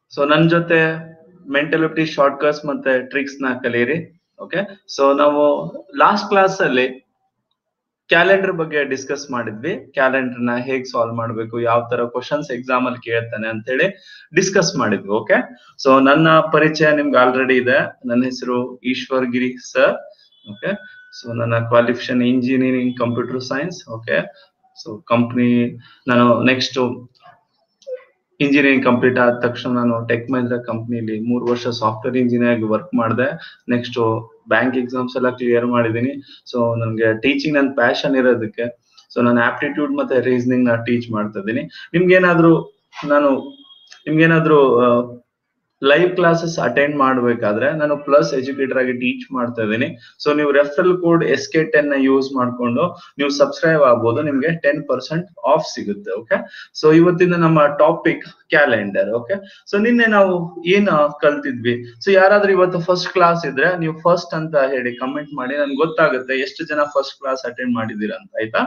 So ನನ್ ಜೊತೆ mentality shortcuts ಮತ್ತೆ ಟ್ರಿಕ್ಸ್ ನ ಕಲೀರಿ ಓಕೆ ಸೊ ನಾವು ಲಾಸ್ಟ್ ಕ್ಲಾಸ್ ಅಲ್ಲಿ ಕ್ಯಾಲೆಂಡರ್ ಬಗ್ಗೆ ಡಿಸ್ಕಸ್ ಮಾಡಿದ್ವಿ ಕ್ಯಾಲೆಂಡರ್ ನ ಹೇಗ್ ಸಾಲ್ವ್ ಮಾಡ್ಬೇಕು ಯಾವ ತರ ಕ್ವಶನ್ಸ್ ಎಕ್ಸಾಮ್ ಅಲ್ಲಿ ಕೇಳ್ತಾನೆ ಅಂತ ಹೇಳಿ ಡಿಸ್ಕಸ್ ಮಾಡಿದ್ವಿ ಓಕೆ ಸೊ ನನ್ನ ಪರಿಚಯ ನಿಮ್ಗೆ ಆಲ್ರೆಡಿ ಇದೆ ನನ್ನ ಹೆಸರು Eshwar Giri sir okay so ನನ್ನ qualification engineering computer science okay so company ನಾನು ನೆಕ್ಸ್ಟ್ ಇಂಜಿನಿಯರಿಂಗ್ ಕಂಪ್ಲೀಟ್ ಆದ ತಕ್ಷಣ ನಾನು ಟೆಕ್ ಮಹಿಂದ್ರ ಕಂಪ್ನಿಲಿ ಮೂರು ವರ್ಷ ಸಾಫ್ಟ್ವೇರ್ ಇಂಜಿನಿಯರ್ ಆಗಿ ವರ್ಕ್ ಮಾಡಿದೆ ನೆಕ್ಸ್ಟ್ ಬ್ಯಾಂಕ್ ಎಕ್ಸಾಮ್ಸ್ ಎಲ್ಲ ಕ್ಲಿಯರ್ ಮಾಡಿದೀನಿ ಸೊ ನನಗೆ ಟೀಚಿಂಗ್ ನನ್ನ ಪ್ಯಾಷನ್ ಇರೋದಕ್ಕೆ ಸೊ ನಾನು ಆಪ್ಟಿಟ್ಯೂಡ್ ಮತ್ತೆ ರೀಸನಿಂಗ್ ನ ಟೀಚ್ ಮಾಡ್ತಾ ಇದ್ದೀನಿ ನಿಮ್ಗೇನಾದ್ರೂ ನಾನು ನಿಮ್ಗೇನಾದ್ರೂ ಲೈವ್ ಕ್ಲಾಸಸ್ ಅಟೆಂಡ್ ಮಾಡ್ಬೇಕಾದ್ರೆ ನಾನು ಪ್ಲಸ್ ಎಜುಕೇಟರ್ ಆಗಿ ಟೀಚ್ ಮಾಡ್ತಾ ಇದ್ದೀನಿ ಸೊ ನೀವು referral code S K ten ನ ಯೂಸ್ ಮಾಡ್ಕೊಂಡು ನೀವು ಸಬ್ಸ್ಕ್ರೈಬ್ ಆಗ್ಬೋದು ನಿಮ್ಗೆ ಟೆನ್ ಪರ್ಸೆಂಟ್ ಆಫ್ ಸಿಗುತ್ತೆ ಓಕೆ ಸೊ ಇವತ್ತಿನ ನಮ್ಮ ಟಾಪಿಕ್ ಕ್ಯಾಲೆಂಡರ್ ಓಕೆ ಸೊ ನಿನ್ನೆ ನಾವು ಏನ್ ಕಲ್ತಿದ್ವಿ ಸೊ ಯಾರಾದ್ರೂ ಇವತ್ತು ಫಸ್ಟ್ ಕ್ಲಾಸ್ ಇದ್ರೆ ನೀವು ಫಸ್ಟ್ ಅಂತ ಹೇಳಿ ಕಮೆಂಟ್ ಮಾಡಿ ನನ್ಗೆ ಗೊತ್ತಾಗುತ್ತೆ ಎಷ್ಟು ಜನ ಫಸ್ಟ್ ಕ್ಲಾಸ್ ಅಟೆಂಡ್ ಮಾಡಿದೀರಾ ಅಂತ ಆಯ್ತಾ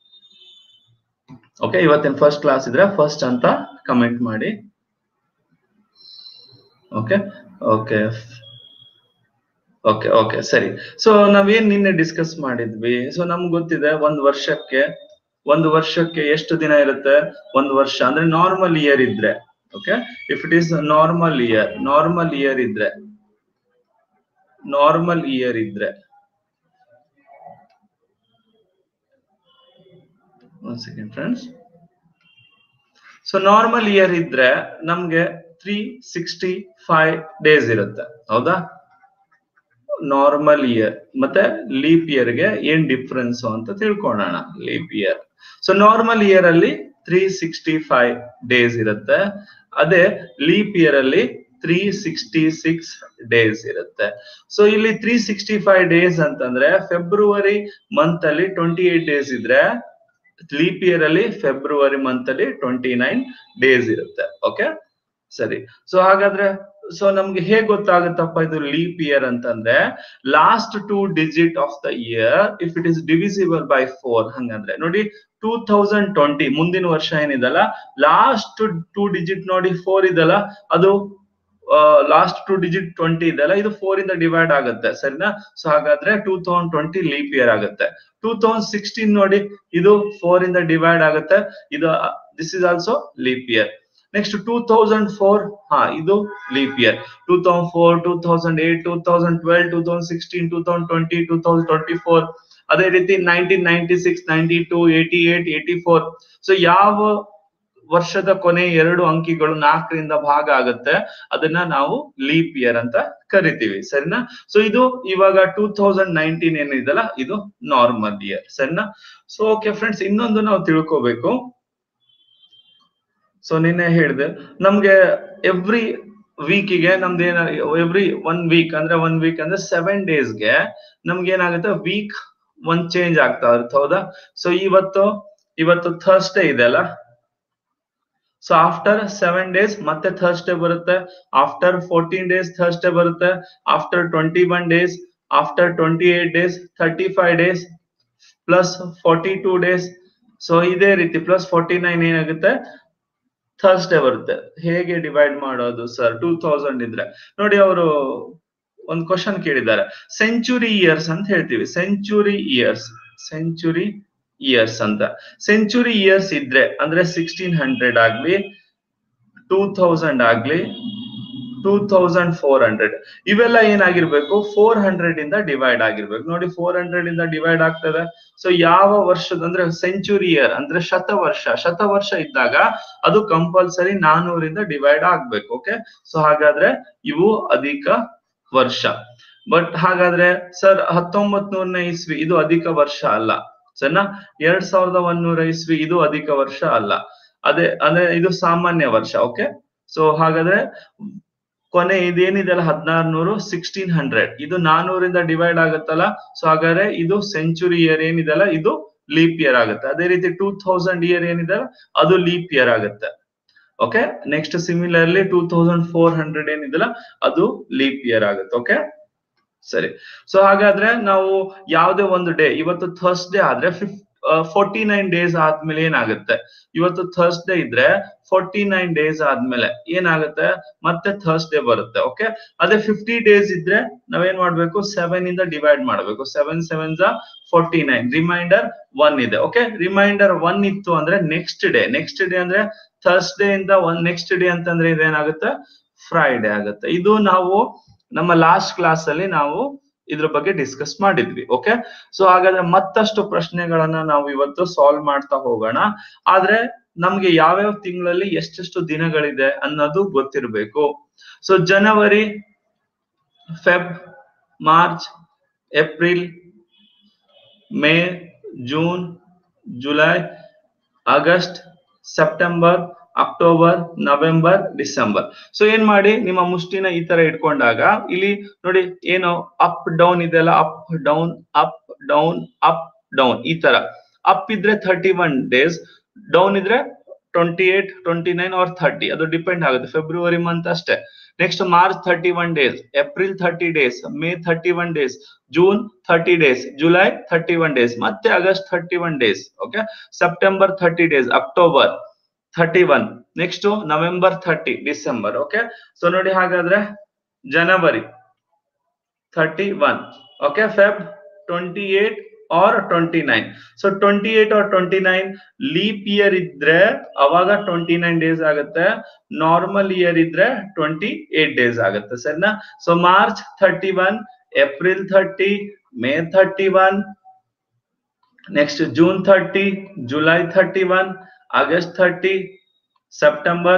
ಓಕೆ ಇವತ್ತಿನ ಫಸ್ಟ್ ಕ್ಲಾಸ್ ಇದ್ರೆ ಫಸ್ಟ್ ಅಂತ ಕಮೆಂಟ್ ಮಾಡಿ ಓಕೆ ಓಕೆ ಓಕೆ ಓಕೆ ಸರಿ ಸೊ ನಾವೇನ್ ನಿನ್ನೆ ಡಿಸ್ಕಸ್ ಮಾಡಿದ್ವಿ ಸೊ ನಮ್ಗೆ ಗೊತ್ತಿದೆ ಒಂದ್ ವರ್ಷಕ್ಕೆ ಒಂದು ವರ್ಷಕ್ಕೆ ಎಷ್ಟು ದಿನ ಇರುತ್ತೆ ಒಂದು ವರ್ಷ ಅಂದ್ರೆ ನಾರ್ಮಲ್ ಇಯರ್ ಇದ್ರೆ okay if it is normal year normal year ಇದ್ರೆ ನಾರ್ಮಲ್ ಇಯರ್ ಇದ್ರೆ ಒಂದ್ second friends so normal year ಇದ್ರೆ ನಮ್ಗೆ ತ್ರೀ ಸಿಕ್ಸ್ಟಿ ಫೈವ್ ಡೇಸ್ ಇರುತ್ತೆ ಹೌದಾ ನಾರ್ಮಲ್ ಇಯರ್ ಮತ್ತೆ ಲೀಪ್ ಇಯರ್ ಗೆ ಏನ್ ಡಿಫ್ರೆನ್ಸ್ ಅಂತ ತಿಳ್ಕೊಳ್ಳೋಣ leap year so normal year ಅಲ್ಲಿ ತ್ರೀ ಸಿಕ್ಸ್ಟಿ ಫೈವ್ ಡೇಸ್ ಇರುತ್ತೆ ಅದೇ ಲೀಪ್ ಇಯರ್ ಅಲ್ಲಿ ತ್ರೀ ಸಿಕ್ಸ್ಟಿ ಸಿಕ್ಸ್ ಡೇಸ್ ಇರುತ್ತೆ ಸೊ ಇಲ್ಲಿ ತ್ರೀ ಸಿಕ್ಸ್ಟಿ ಫೈವ್ ಡೇಸ್ ಅಂತಂದ್ರೆ ಫೆಬ್ರವರಿ ಮಂತ್ ಅಲ್ಲಿ ಟ್ವೆಂಟಿ ಏಟ್ ಡೇಸ್ ಇದ್ರೆ ಲೀಪ್ ಇಯರ್ ಅಲ್ಲಿ ಫೆಬ್ರವರಿ ಮಂತ್ ಅಲ್ಲಿ ಟ್ವೆಂಟಿ ನೈನ್ ಡೇಸ್ ಇರುತ್ತೆ ಓಕೆ ಸರಿ ಸೊ ಹಾಗಾದ್ರೆ ಸೊ ನಮ್ಗೆ ಹೇಗ್ ಗೊತ್ತಾಗುತ್ತಪ್ಪ ಇದು ಲೀಪ್ ಇಯರ್ ಅಂತಂದ್ರೆ last two digit of the year if it is divisible by four ಹಂಗಂದ್ರೆ ನೋಡಿ ಟೂ ತೌಸಂಡ್ ಟ್ವೆಂಟಿ ಮುಂದಿನ ವರ್ಷ ಏನಿದಲ್ಲ ಲಾಸ್ಟ್ ಟೂ ಡಿಜಿಟ್ ನೋಡಿ ಫೋರ್ ಇದಲ್ಲ ಅದು ಲಾಸ್ಟ್ ಟೂ ಡಿಜಿಟ್ ಟ್ವೆಂಟಿ ಇದೆಲ್ಲ ಇದು ಫೋರ್ ಇಂದ ಡಿವೈಡ್ ಆಗುತ್ತೆ ಸರಿನಾ ಸೊ ಹಾಗಾದ್ರೆ two thousand twenty leap year ಆಗುತ್ತೆ ಟೂ ತೌಸಂಡ್ ಸಿಕ್ಸ್ಟೀನ್ ನೋಡಿ ಇದು ಫೋರ್ ಇಂದ ಡಿವೈಡ್ ಆಗುತ್ತೆ ಇದು this is also leap year next two thousand four ಹಾ ಇದು leap year two thousand four two thousand eight two thousand twelve two thousand sixteen two thousand twenty two thousand twenty four ಅದೇ ರೀತಿ nineteen ninety six ninety two eighty eight eighty four so ಯಾವ ವರ್ಷದ ಕೊನೆ ಎರಡು ಅಂಕಿಗಳು ನಾಲ್ಕರಿಂದ ಭಾಗ ಆಗುತ್ತೆ ಅದನ್ನ ನಾವು ಲೀಪ್ ಇಯರ್ ಅಂತ ಕರಿತೀವಿ ಸರಿನಾ ಸೊ ಇದು ಇವಾಗ ಟೂ ತೌಸಂಡ್ ನೈನ್ಟೀನ್ ಏನಿದೆಲ್ಲ ಇದು ನಾರ್ಮಲ್ ಇಯರ್ ಸರಿನಾ ಸೊ ಓಕೆ ಫ್ರೆಂಡ್ಸ್ ಇನ್ನೊಂದು ನಾವು ತಿಳ್ಕೋಬೇಕು ಸೊ ನಿನ್ನೆ ಹೇಳಿದೆ ನಮ್ಗೆ ಎವ್ರಿ ವೀಕಿಗೆ ನಮ್ದು ಏನ ಎವ್ರಿ ಒನ್ ವೀಕ್ ಅಂದ್ರೆ ಒನ್ ವೀಕ್ ಅಂದ್ರೆ ಸೆವೆನ್ ಡೇಸ್ಗೆ ನಮ್ಗೆ ಏನಾಗುತ್ತೆ ವೀಕ್ ಒಂದ್ ಚೇಂಜ್ ಆಗ್ತಾ ಇರುತ್ತೆ ಹೌದಾ ಸೊ ಇವತ್ತು ಇವತ್ತು ಥರ್ಸ್ಡೇ ಇದೆ ಅಲ್ಲ ಸೊ ಆಫ್ಟರ್ ಸೆವೆನ್ ಡೇಸ್ ಮತ್ತೆ ಥರ್ಸ್ಡೇ ಬರುತ್ತೆ ಆಫ್ಟರ್ ಫೋರ್ಟೀನ್ ಡೇಸ್ ಥರ್ಸ್ಡೇ ಬರುತ್ತೆ after twenty one days after twenty eight days thirty five days plus forty two days so ಇದೇ ರೀತಿ ಪ್ಲಸ್ ಫಾರ್ಟಿ ನೈನ್ ಏನಾಗುತ್ತೆ ಥರ್ಸ್ಡೇ ಬರುತ್ತೆ ಹೇಗೆ ಡಿವೈಡ್ ಮಾಡೋದು ಸರ್ ಟೂ ತೌಸಂಡ್ ಇದ್ರೆ ನೋಡಿ ಅವರು ಒಂದು ಕ್ವಶನ್ ಕೇಳಿದ್ದಾರೆ ಸೆಂಚುರಿ ಇಯರ್ಸ್ ಅಂತ ಹೇಳ್ತೀವಿ ಸೆಂಚುರಿ ಇಯರ್ಸ್ ಸೆಂಚುರಿ ಇಯರ್ಸ್ ಅಂತ ಸೆಂಚುರಿ ಇಯರ್ಸ್ ಇದ್ರೆ ಅಂದ್ರೆ ಸಿಕ್ಸ್ಟೀನ್ ಹಂಡ್ರೆಡ್ ಆಗ್ಲಿ ಟೂ ತೌಸಂಡ್ ಆಗ್ಲಿ ಟೂ ತೌಸಂಡ್ ಫೋರ್ ಹಂಡ್ರೆಡ್ ಇವೆಲ್ಲ ಏನಾಗಿರ್ಬೇಕು ಫೋರ್ ಹಂಡ್ರೆಡ್ ಇಂದ ಡಿವೈಡ್ ಆಗಿರ್ಬೇಕು ನೋಡಿ ಫೋರ್ ಹಂಡ್ರೆಡ್ ಇಂದ ಡಿವೈಡ್ ಆಗ್ತದೆ ಸೊ ಯಾವ ವರ್ಷದ ಅಂದ್ರೆ ಸೆಂಚುರಿ ಇಯರ್ ಅಂದ್ರೆ ಶತವರ್ಷ ಶತವರ್ಷ ಇದ್ದಾಗ ಅದು ಕಂಪಲ್ಸರಿ ನಾನೂರಿಂದ ಡಿವೈಡ್ ಆಗ್ಬೇಕು ಓಕೆ ಸೊ ಹಾಗಾದ್ರೆ ಇವು ಅಧಿಕ ವರ್ಷ ಬಟ್ ಹಾಗಾದ್ರೆ ಸರ್ ಹತ್ತೊಂಬತ್ ನೂರನೇ ಇಸ್ವಿ ಇದು ಅಧಿಕ ವರ್ಷ ಅಲ್ಲ ಸರಿನಾ ಎರಡ್ ಸಾವಿರದ ಒಂದೂರ ಇಸ್ವಿ ಇದು ಅಧಿಕ ವರ್ಷ ಅಲ್ಲ ಅದೇ ಅಂದ್ರೆ ಇದು ಸಾಮಾನ್ಯ ವರ್ಷ ಓಕೆ ಸೊ ಹಾಗಾದ್ರೆ ಕೊನೆ ಇದೇನಿದೆಲ್ಲ ಹದಿನಾರು ನೂರು ಸಿಕ್ಸ್ಟೀನ್ ಹಂಡ್ರೆಡ್ ಇದು ನಾನೂರಿಂದ ಡಿವೈಡ್ ಆಗುತ್ತಲ್ಲ ಸೊ ಹಾಗಾದ್ರೆ ಇದು ಸೆಂಚುರಿ ಇಯರ್ ಏನಿದೆಲ್ಲ ಇದು ಲೀಪ್ ಇಯರ್ ಆಗುತ್ತೆ ಅದೇ ರೀತಿ ಟೂ ಥೌಸಂಡ್ ಇಯರ್ ಏನಿದೆಲ್ಲ ಅದು ಲೀಪ್ ಇಯರ್ ಆಗುತ್ತೆ okay next similarly two thousand four hundred ಏನಿದೆಲ್ಲ ಅದು ಲೀಪ್ ಇಯರ್ ಆಗುತ್ತೆ ಓಕೆ ಸರಿ ಸೊ ಹಾಗಾದ್ರೆ ನಾವು ಯಾವುದೇ ಒಂದು ಡೇ ಇವತ್ತು ಥರ್ಸ್ಡೇ ಆದ್ರೆ ಫಿಫ್ ಫೋರ್ಟಿ ನೈನ್ ಡೇಸ್ ಆದ್ಮೇಲೆ ಏನಾಗುತ್ತೆ ಇವತ್ತು ಥರ್ಸ್ಡೇ ಇದ್ರೆ ಫೋರ್ಟಿ ನೈನ್ ಡೇಸ್ ಆದ್ಮೇಲೆ ಏನಾಗುತ್ತೆ ಮತ್ತೆ ಥರ್ಸ್ಡೇ ಬರುತ್ತೆ ಓಕೆ ಅದೇ ಫಿಫ್ಟಿ ಡೇಸ್ ಇದ್ರೆ ನಾವೇನ್ ಮಾಡ್ಬೇಕು ಸೆವೆನ್ ಇಂದ ಡಿವೈಡ್ ಮಾಡ್ಬೇಕು seven seven forty nine reminder one ಇದೆ ಓಕೆ ರಿಮೈಂಡರ್ ಒನ್ ಇತ್ತು ಅಂದ್ರೆ ನೆಕ್ಸ್ಟ್ ಡೇ ನೆಕ್ಸ್ಟ್ ಡೇ ಅಂದ್ರೆ ಥರ್ಸ್ಡೇ ಇಂದ ಒನ್ ನೆಕ್ಸ್ಟ್ ಡೇ ಅಂತಂದ್ರೆ ಇದೇನಾಗುತ್ತೆ ಫ್ರೈಡೆ ಆಗುತ್ತೆ ಇದು ನಾವು ನಮ್ಮ ಲಾಸ್ಟ್ ಕ್ಲಾಸ್ ಅಲ್ಲಿ ನಾವು ಇದ್ರ ಬಗ್ಗೆ ಡಿಸ್ಕಸ್ ಮಾಡಿದ್ವಿ ಓಕೆ ಸೊ ಹಾಗಾದ್ರೆ ಮತ್ತಷ್ಟು ಪ್ರಶ್ನೆಗಳನ್ನ ನಾವು ಇವತ್ತು ಸಾಲ್ವ್ ಮಾಡ್ತಾ ಹೋಗೋಣ ಆದ್ರೆ ನಮ್ಗೆ ಯಾವ್ಯಾವ ತಿಂಗಳಲ್ಲಿ ಎಷ್ಟೆಷ್ಟು ದಿನಗಳಿದೆ ಅನ್ನೋದು ಗೊತ್ತಿರಬೇಕು so January Feb March April May June July August September October November December so ಏನ್ ಮಾಡಿ ನಿಮ್ಮ ಮುಷ್ಟಿನ ಈ ತರ ಇಟ್ಕೊಂಡಾಗ ಇಲ್ಲಿ ನೋಡಿ ಏನು ಅಪ್ ಡೌನ್ ಇದೆಲ್ಲ up down up down up down ಈ ತರ ಅಪ್ ಇದ್ರೆ ಥರ್ಟಿ ಒನ್ ಡೇಸ್ ಡೌನ್ ಇದ್ರೆ twenty eight twenty nine or thirty ಅದು ಡಿಪೆಂಡ್ ಆಗುತ್ತೆ ಫೆಬ್ರವರಿ ಮಂತ್ ಅಷ್ಟೇ next March thirty one days April thirty days May thirty one days June thirty days July thirty one days ಮತ್ತೆ August thirty one days okay September thirty days October thirty one next November thirty December okay so ನೋಡಿ ಹಾಗಾದ್ರೆ January thirty one okay Feb twenty eight or twenty nine so twenty eight or twenty nine leap year ಇದ್ರೆ ಅವಾಗ twenty nine days ಆಗುತ್ತೆ normal year ಇದ್ರೆ twenty eight days ಆಗುತ್ತೆ ಸರಿನಾ so March thirty one April thirty May thirty one next June thirty July thirty one August thirty September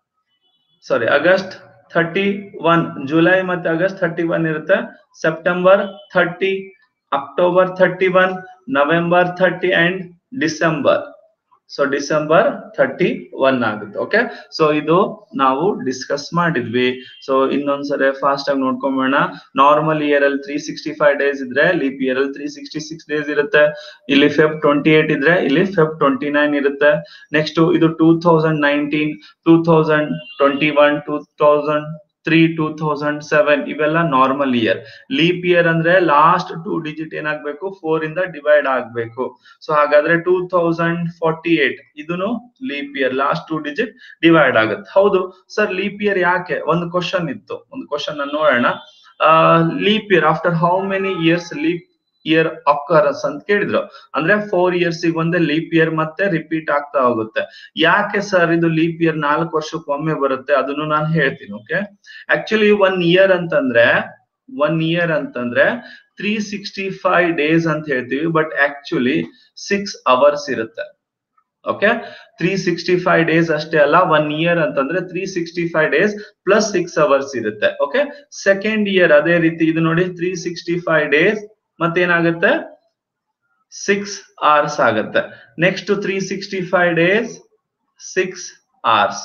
sorry August thirty one July ಮತ್ತೆ August thirty one ಇರುತ್ತೆ September thirty October thirty one November thirty and December so December thirty one ಆಗುತ್ತೆ okay so ಇದು ನಾವು discuss ಮಾಡಿದ್ವಿ so ಇನ್ನೊಂದ್ಸರಿ fast ಆಗಿ ನೋಡ್ಕೊಂಬೋಣ normal year ಅಲ್ಲಿ ತ್ರೀ ಸಿಕ್ಸ್ಟಿ ಫೈವ್ ಡೇಸ್ ಇದ್ರೆ ಲೀಪ್ ಇಯರ್ ಅಲ್ಲಿ ತ್ರೀ ಸಿಕ್ಸ್ಟಿ ಸಿಕ್ಸ್ ಡೇಸ್ ಇರುತ್ತೆ ಇಲ್ಲಿ ಫೆಬ್ ಟ್ವೆಂಟಿ ಏಟ್ ಇದ್ರೆ ಇಲ್ಲಿ ಫೆಬ್ ಟ್ವೆಂಟಿ ನೈನ್ ಇರುತ್ತೆ ನೆಕ್ಸ್ಟ್ ಇದು two thousand nineteen two thousand twenty one two thousand three two thousand seven ಇವೆಲ್ಲ ನಾರ್ಮಲ್ ಇಯರ್ ಲೀಪ್ ಇಯರ್ ಅಂದ್ರೆ ಲಾಸ್ಟ್ ಟೂ ಡಿಜಿಟ್ ಏನಾಗ್ಬೇಕು four ಇಂದ ಡಿವೈಡ್ ಆಗ್ಬೇಕು ಸೊ ಹಾಗಾದ್ರೆ ಟೂ ತೌಸಂಡ್ ಫಾರ್ಟಿ ಏಟ್ ಇದನ್ನು leap year last two digit divide ಆಗುತ್ತೆ ಹೌದು sir leap year ಯಾಕೆ ಒಂದು ಕ್ವಶನ್ ಇತ್ತು ಒಂದು ಕ್ವಶನ್ ನೋಡೋಣ leap year after how many years leap year occurs ಅಂತ ಕೇಳಿದ್ರು ಅಂದ್ರೆ ಫೋರ್ ಇಯರ್ಸ್ ಒಂದೇ ಲೀಪ್ ಇಯರ್ ಮತ್ತೆ ರಿಪೀಟ್ ಆಗ್ತಾ ಹೋಗುತ್ತೆ ಯಾಕೆ ಸರ್ ಇದು ಲೀಪ್ ಇಯರ್ ನಾಲ್ಕು ವರ್ಷಕ್ಕೆ ಒಮ್ಮೆ ಬರುತ್ತೆ ಅದನ್ನು ನಾನು ಹೇಳ್ತೀನಿ ಓಕೆ ಆಕ್ಚುಲಿ ಒನ್ ಇಯರ್ ಅಂತಂದ್ರೆ ಒನ್ ಇಯರ್ ಅಂತಂದ್ರೆ ತ್ರೀ ಸಿಕ್ಸ್ಟಿ ಫೈವ್ ಡೇಸ್ ಅಂತ ಹೇಳ್ತೀವಿ ಬಟ್ ಆಕ್ಚುಲಿ ಸಿಕ್ಸ್ ಅವರ್ಸ್ ಇರುತ್ತೆ okay three sixty five days ಅಷ್ಟೇ ಅಲ್ಲ ಒನ್ ಇಯರ್ ಅಂತಂದ್ರೆ three sixty five days plus six hours ಇರುತ್ತೆ ಓಕೆ ಸೆಕೆಂಡ್ ಇಯರ್ ಅದೇ ರೀತಿ ಇದು ನೋಡಿ ತ್ರೀ ಸಿಕ್ಸ್ಟಿ ಫೈವ್ ಡೇಸ್ ಮತ್ತೇನಾಗುತ್ತೆ ಸಿಕ್ಸ್ ಅವರ್ಸ್ ಆಗುತ್ತೆ next three sixty five days six hours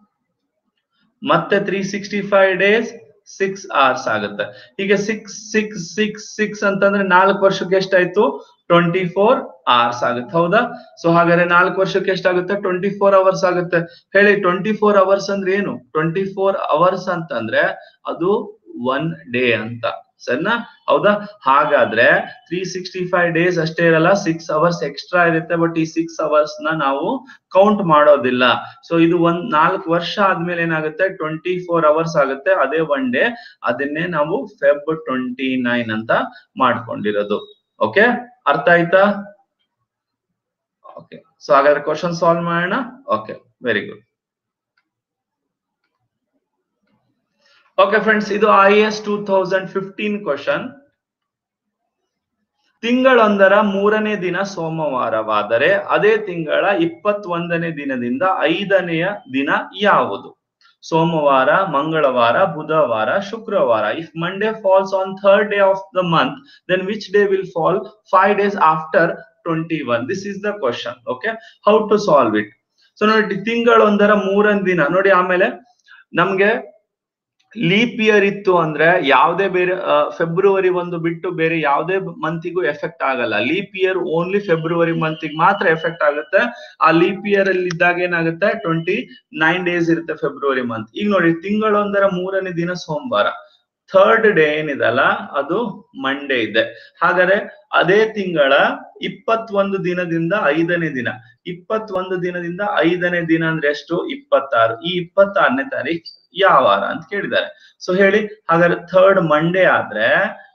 ಮತ್ತೆ three sixty five days six hours ಆಗುತ್ತೆ ಹೀಗೆ ಸಿಕ್ಸ್ ಸಿಕ್ಸ್ ಸಿಕ್ಸ್ ಸಿಕ್ಸ್ ಅಂತಂದ್ರೆ ನಾಲ್ಕು ವರ್ಷಕ್ಕೆ ಎಷ್ಟಾಯ್ತು ಟ್ವೆಂಟಿ ಫೋರ್ ಅವರ್ಸ್ ಆಗುತ್ತೆ ಹೌದಾ ಸೊ ಹಾಗಾದ್ರೆ ನಾಲ್ಕು ವರ್ಷಕ್ಕೆ ಎಷ್ಟಾಗುತ್ತೆ ಟ್ವೆಂಟಿ ಫೋರ್ ಅವರ್ಸ್ ಆಗುತ್ತೆ ಹೇಳಿ ಟ್ವೆಂಟಿ ಫೋರ್ ಅವರ್ಸ್ ಅಂದ್ರೆ ಏನು ಟ್ವೆಂಟಿ ಫೋರ್ ಅವರ್ಸ್ ಅಂತಂದ್ರೆ ಅದು ಒನ್ ಡೇ ಅಂತ ಸರಿನಾ ಹೌದಾ ಹಾಗಾದ್ರೆ ತ್ರೀ ಸಿಕ್ಸ್ಟಿ ಫೈವ್ ಡೇಸ್ ಅಷ್ಟೇ ಇರಲ್ಲ ಸಿಕ್ಸ್ ಅವರ್ಸ್ ಎಕ್ಸ್ಟ್ರಾ ಇರುತ್ತೆ ಬಟ್ ಈ ಸಿಕ್ಸ್ ಅವರ್ಸ್ ನ ನಾವು ಕೌಂಟ್ ಮಾಡೋದಿಲ್ಲ ಸೊ ಇದು ಒಂದ್ ನಾಲ್ಕು ವರ್ಷ ಆದ್ಮೇಲೆ ಏನಾಗುತ್ತೆ ಟ್ವೆಂಟಿ ಫೋರ್ ಅವರ್ಸ್ ಆಗುತ್ತೆ ಅದೇ ಒನ್ ಡೇ ಅದನ್ನೇ ನಾವು ಫೆಬ್ ಟ್ವೆಂಟಿ ನೈನ್ ಅಂತ ಮಾಡ್ಕೊಂಡಿರೋದು ಓಕೆ ಅರ್ಥ ಆಯ್ತಾ ಓಕೆ ಸೊ ಹಾಗಾದ್ರೆ ಕ್ವಶನ್ ಸಾಲ್ವ್ ಮಾಡೋಣ okay very good okay friends ಇದು I S two thousand fifteen question ತಿಂಗಳೊಂದರ ಮೂರನೇ ದಿನ ಸೋಮವಾರವಾದರೆ ಅದೇ ತಿಂಗಳ ಇಪ್ಪತ್ತೊಂದನೇ ದಿನದಿಂದ ಐದನೆಯ ದಿನ ಯಾವುದು ಸೋಮವಾರ ಮಂಗಳವಾರ ಬುಧವಾರ ಶುಕ್ರವಾರ if Monday falls on third day of the month then which day will fall five days after twenty one this is the question okay how to solve it so ನೋಡಿ ತಿಂಗಳೊಂದರ ಮೂರನೇ ದಿನ ನೋಡಿ ಆಮೇಲೆ ನಮ್ಗೆ ಲೀಪ್ ಇಯರ್ ಇತ್ತು ಅಂದ್ರೆ ಯಾವುದೇ ಬೇರೆ ಫೆಬ್ರವರಿ ಒಂದು ಬಿಟ್ಟು ಬೇರೆ ಯಾವುದೇ ಮಂತಿಗೂ ಎಫೆಕ್ಟ್ ಆಗಲ್ಲ ಲೀಪ್ ಇಯರ್ ಓನ್ಲಿ ಫೆಬ್ರವರಿ ಮಂತಿಗೆ ಮಾತ್ರ ಎಫೆಕ್ಟ್ ಆಗುತ್ತೆ ಆ ಲೀಪ್ ಇಯರ್ ಅಲ್ಲಿ ಇದ್ದಾಗ ಏನಾಗುತ್ತೆ ಟ್ವೆಂಟಿ ನೈನ್ ಡೇಸ್ ಇರುತ್ತೆ ಫೆಬ್ರವರಿ ಮಂತ್ ಈಗ ನೋಡಿ ತಿಂಗಳೊಂದರ ಮೂರನೇ ದಿನ ಸೋಮವಾರ ಥರ್ಡ್ ಡೇ ಏನಿದಲ್ಲ ಅದು ಮಂಡೇ ಇದೆ ಹಾಗಾದ್ರೆ ಅದೇ ತಿಂಗಳ ಇಪ್ಪತ್ತೊಂದು ದಿನದಿಂದ ಐದನೇ ದಿನ ಇಪ್ಪತ್ತೊಂದು ದಿನದಿಂದ ಐದನೇ ದಿನ ಅಂದ್ರೆ ಎಷ್ಟು ಇಪ್ಪತ್ತಾರು ಈ ಇಪ್ಪತ್ತಾರನೇ ತಾರೀಖ್ ಯಾವ ವಾರ ಅಂತ ಕೇಳಿದ್ದಾರೆ ಸೊ ಹೇಳಿ ಹಾಗಾದ್ರೆ ಥರ್ಡ್ ಮಂಡೇ ಆದ್ರೆ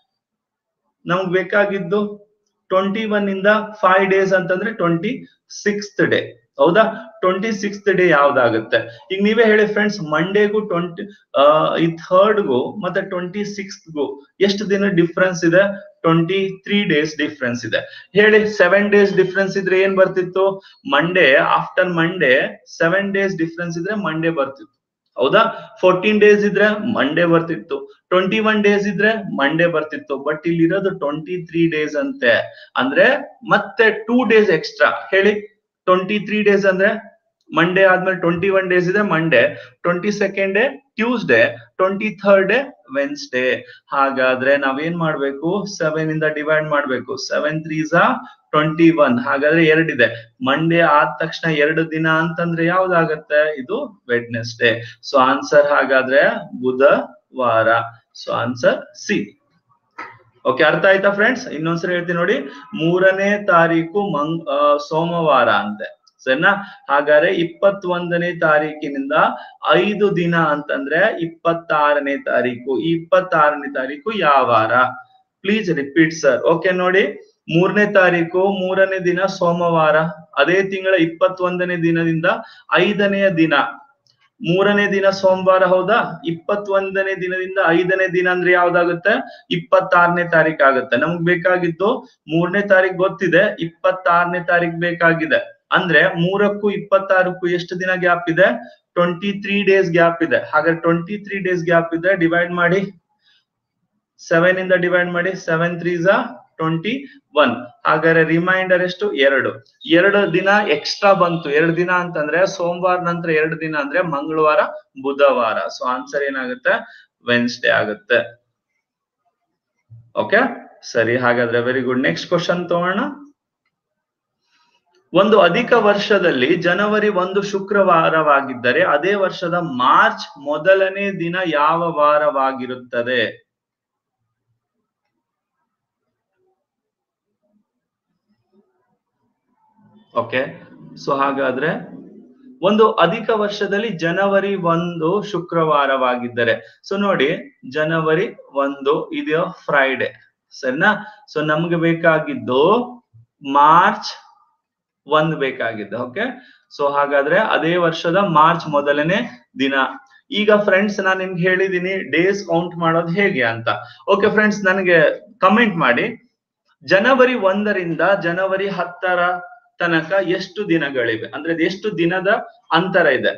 ನಮ್ಗ್ ಬೇಕಾಗಿದ್ದು ಟ್ವೆಂಟಿ ಒನ್ ಇಂದ ಫೈವ್ ಡೇಸ್ ಅಂತಂದ್ರೆ ಟ್ವೆಂಟಿ ಸಿಕ್ಸ್ತ್ ಡೇ ಹೌದಾ ಟ್ವೆಂಟಿ ಸಿಕ್ಸ್ತ್ ಡೇ ಯಾವ್ದಾಗುತ್ತೆ ಈಗ ನೀವೇ ಹೇಳಿ ಫ್ರೆಂಡ್ಸ್ ಮಂಡೇಗೂ ಟ್ವೆಂಟಿ ಈ ಥರ್ಡ್ಗೂ ಮತ್ತೆ ಟ್ವೆಂಟಿ ಸಿಕ್ಸ್ತ್ಗೂ ಎಷ್ಟು ದಿನ ಡಿಫ್ರೆನ್ಸ್ ಇದೆ ಟ್ವೆಂಟಿ ತ್ರೀ ಡೇಸ್ ಡಿಫ್ರೆನ್ಸ್ ಇದೆ ಹೇಳಿ ಸೆವೆನ್ ಡೇಸ್ ಡಿಫ್ರೆನ್ಸ್ ಇದ್ರೆ ಏನ್ ಬರ್ತಿತ್ತು Monday after Monday seven days difference ಇದ್ರೆ ಮಂಡೇ ಬರ್ತಿತ್ತು ಹೌದಾ ಫೋರ್ಟೀನ್ ಡೇಸ್ ಇದ್ರೆ ಮಂಡೇ ಬರ್ತಿತ್ತು ಟ್ವೆಂಟಿ ಒನ್ ಡೇಸ್ ಇದ್ರೆ ಮಂಡೇ ಬರ್ತಿತ್ತು ಬಟ್ ಇಲ್ಲಿ ಇರೋದು ಟ್ವೆಂಟಿ ತ್ರೀ ಡೇಸ್ ಅಂತೆ ಅಂದ್ರೆ ಮತ್ತೆ ಟೂ ಡೇಸ್ ಎಕ್ಸ್ಟ್ರಾ ಹೇಳಿ ಟ್ವೆಂಟಿ ತ್ರೀ ಡೇಸ್ ಅಂದ್ರೆ ಮಂಡೇ ಆದ್ಮೇಲೆ ಟ್ವೆಂಟಿ ಒನ್ ಡೇಸ್ ಇದೆ Monday twenty second day Tuesday twenty third day Wednesday ಹಾಗಾದ್ರೆ ನಾವೇನ್ ಮಾಡ್ಬೇಕು ಸೆವೆನ್ ಇಂದ ಡಿವೈಡ್ ಮಾಡ್ಬೇಕು ಸೆವೆನ್ ತ್ರೀಸ ಟ್ವೆಂಟಿ ಒನ್ ಹಾಗಾದ್ರೆ ಎರಡಿದೆ ಮಂಡೇ ಆದ ತಕ್ಷಣ ಎರಡು ದಿನ ಅಂತಂದ್ರೆ ಯಾವ್ದಾಗತ್ತೆ ಇದು ವೆಡ್ನೆಸ್ಡೇ ಸೊ ಆನ್ಸರ್ ಹಾಗಾದ್ರೆ ಬುಧವಾರ ಸೊ ಆನ್ಸರ್ ಸಿ ಓಕೆ ಅರ್ಥ ಆಯ್ತಾ ಫ್ರೆಂಡ್ಸ್ ಇನ್ನೊಂದ್ಸರಿ ಹೇಳ್ತೀನಿ ನೋಡಿ ಮೂರನೇ ತಾರೀಕು ಮಂಗ್ ಆ, ಸೋಮವಾರ ಅಂತೆ ಸರಿನಾ ಹಾಗಾದ್ರೆ ಇಪ್ಪತ್ತೊಂದನೇ ತಾರೀಕಿನಿಂದ ಐದು ದಿನ ಅಂತಂದ್ರೆ ಇಪ್ಪತ್ತಾರನೇ ತಾರೀಕು ಈ ಇಪ್ಪತ್ತಾರನೇ ತಾರೀಕು ಯಾವ ವಾರ ಪ್ಲೀಸ್ ರಿಪೀಟ್ ಸರ್ ಓಕೆ ನೋಡಿ ಮೂರನೇ ತಾರೀಕು ಮೂರನೇ ದಿನ ಸೋಮವಾರ ಅದೇ ತಿಂಗಳ ಇಪ್ಪತ್ತೊಂದನೇ ದಿನದಿಂದ ಐದನೆಯ ದಿನ ಮೂರನೇ ದಿನ ಸೋಮವಾರ ಹೌದಾ ಇಪ್ಪತ್ತೊಂದನೇ ದಿನದಿಂದ ಐದನೇ ದಿನ ಅಂದ್ರೆ ಯಾವ್ದಾಗುತ್ತೆ ಇಪ್ಪತ್ತಾರನೇ ತಾರೀಕು ಆಗುತ್ತೆ ನಮ್ಗ್ ಬೇಕಾಗಿದ್ದು ಮೂರನೇ ತಾರೀಕು ಗೊತ್ತಿದೆ ಇಪ್ಪತ್ತಾರನೇ ತಾರೀಕು ಬೇಕಾಗಿದೆ ಅಂದ್ರೆ ಮೂರಕ್ಕೂ ಇಪ್ಪತ್ತಾರಕ್ಕೂ ಎಷ್ಟು ದಿನ ಗ್ಯಾಪ್ ಇದೆ ಟ್ವೆಂಟಿ ತ್ರೀ ಡೇಸ್ ಗ್ಯಾಪ್ ಇದೆ ಹಾಗಾದ್ರೆ ಟ್ವೆಂಟಿ ತ್ರೀ ಡೇಸ್ ಗ್ಯಾಪ್ ಇದೆ ಡಿವೈಡ್ ಮಾಡಿ ಸೆವೆನ್ ಇಂದ ಡಿವೈಡ್ ಮಾಡಿ ಸೆವೆನ್ ತ್ರೀಸ ಟ್ವೆಂಟಿ ಒನ್ ಹಾಗಾದ್ರೆ ರಿಮೈಂಡರ್ ಎಷ್ಟು ಎರಡು ಎರಡು ದಿನ ಎಕ್ಸ್ಟ್ರಾ ಬಂತು ಎರಡು ದಿನ ಅಂತಂದ್ರೆ ಸೋಮವಾರ ನಂತರ ಎರಡು ದಿನ ಅಂದ್ರೆ ಮಂಗಳವಾರ ಬುಧವಾರ ಸೊ ಆನ್ಸರ್ ಏನಾಗುತ್ತೆ ವೆನ್ಸ್ಡೇ ಆಗುತ್ತೆ ಓಕೆ ಸರಿ ಹಾಗಾದ್ರೆ ವೆರಿ ಗುಡ್ ನೆಕ್ಸ್ಟ್ ಕ್ವಶನ್ ತಗೋಣ ಒಂದು ಅಧಿಕ ವರ್ಷದಲ್ಲಿ ಜನವರಿ ಒಂದು ಶುಕ್ರವಾರವಾಗಿದ್ದರೆ ಅದೇ ವರ್ಷದ ಮಾರ್ಚ್ ಮೊದಲನೇ ದಿನ ಯಾವ ವಾರವಾಗಿರುತ್ತದೆ ಓಕೆ ಸೊ ಹಾಗಾದ್ರೆ ಒಂದು ಅಧಿಕ ವರ್ಷದಲ್ಲಿ ಜನವರಿ ಒಂದು ಶುಕ್ರವಾರವಾಗಿದ್ದರೆ ಸೊ ನೋಡಿ ಜನವರಿ ಒಂದು ಇದು ಫ್ರೈಡೆ ಸರಿನಾ ಸೊ ನಮ್ಗೆ ಬೇಕಾಗಿದ್ದು ಮಾರ್ಚ್ ಒಂದ್ ಬೇಕಾಗಿದ್ದು ಓಕೆ ಸೊ ಹಾಗಾದ್ರೆ ಅದೇ ವರ್ಷದ ಮಾರ್ಚ್ ಮೊದಲನೇ ದಿನ ಈಗ ಫ್ರೆಂಡ್ಸ್ ನಾನು ನಿಮ್ಗೆ ಹೇಳಿದೀನಿ ಡೇಸ್ ಕೌಂಟ್ ಮಾಡೋದು ಹೇಗೆ ಅಂತ ಓಕೆ ಫ್ರೆಂಡ್ಸ್ ನನಗೆ ಕಮೆಂಟ್ ಮಾಡಿ ಜನವರಿ ಒಂದರಿಂದ ಜನವರಿ ಹತ್ತರ ತನಕ ಎಷ್ಟು ದಿನಗಳಿವೆ ಅಂದ್ರೆ ಅದು ಎಷ್ಟು ದಿನದ ಅಂತರ ಇದೆ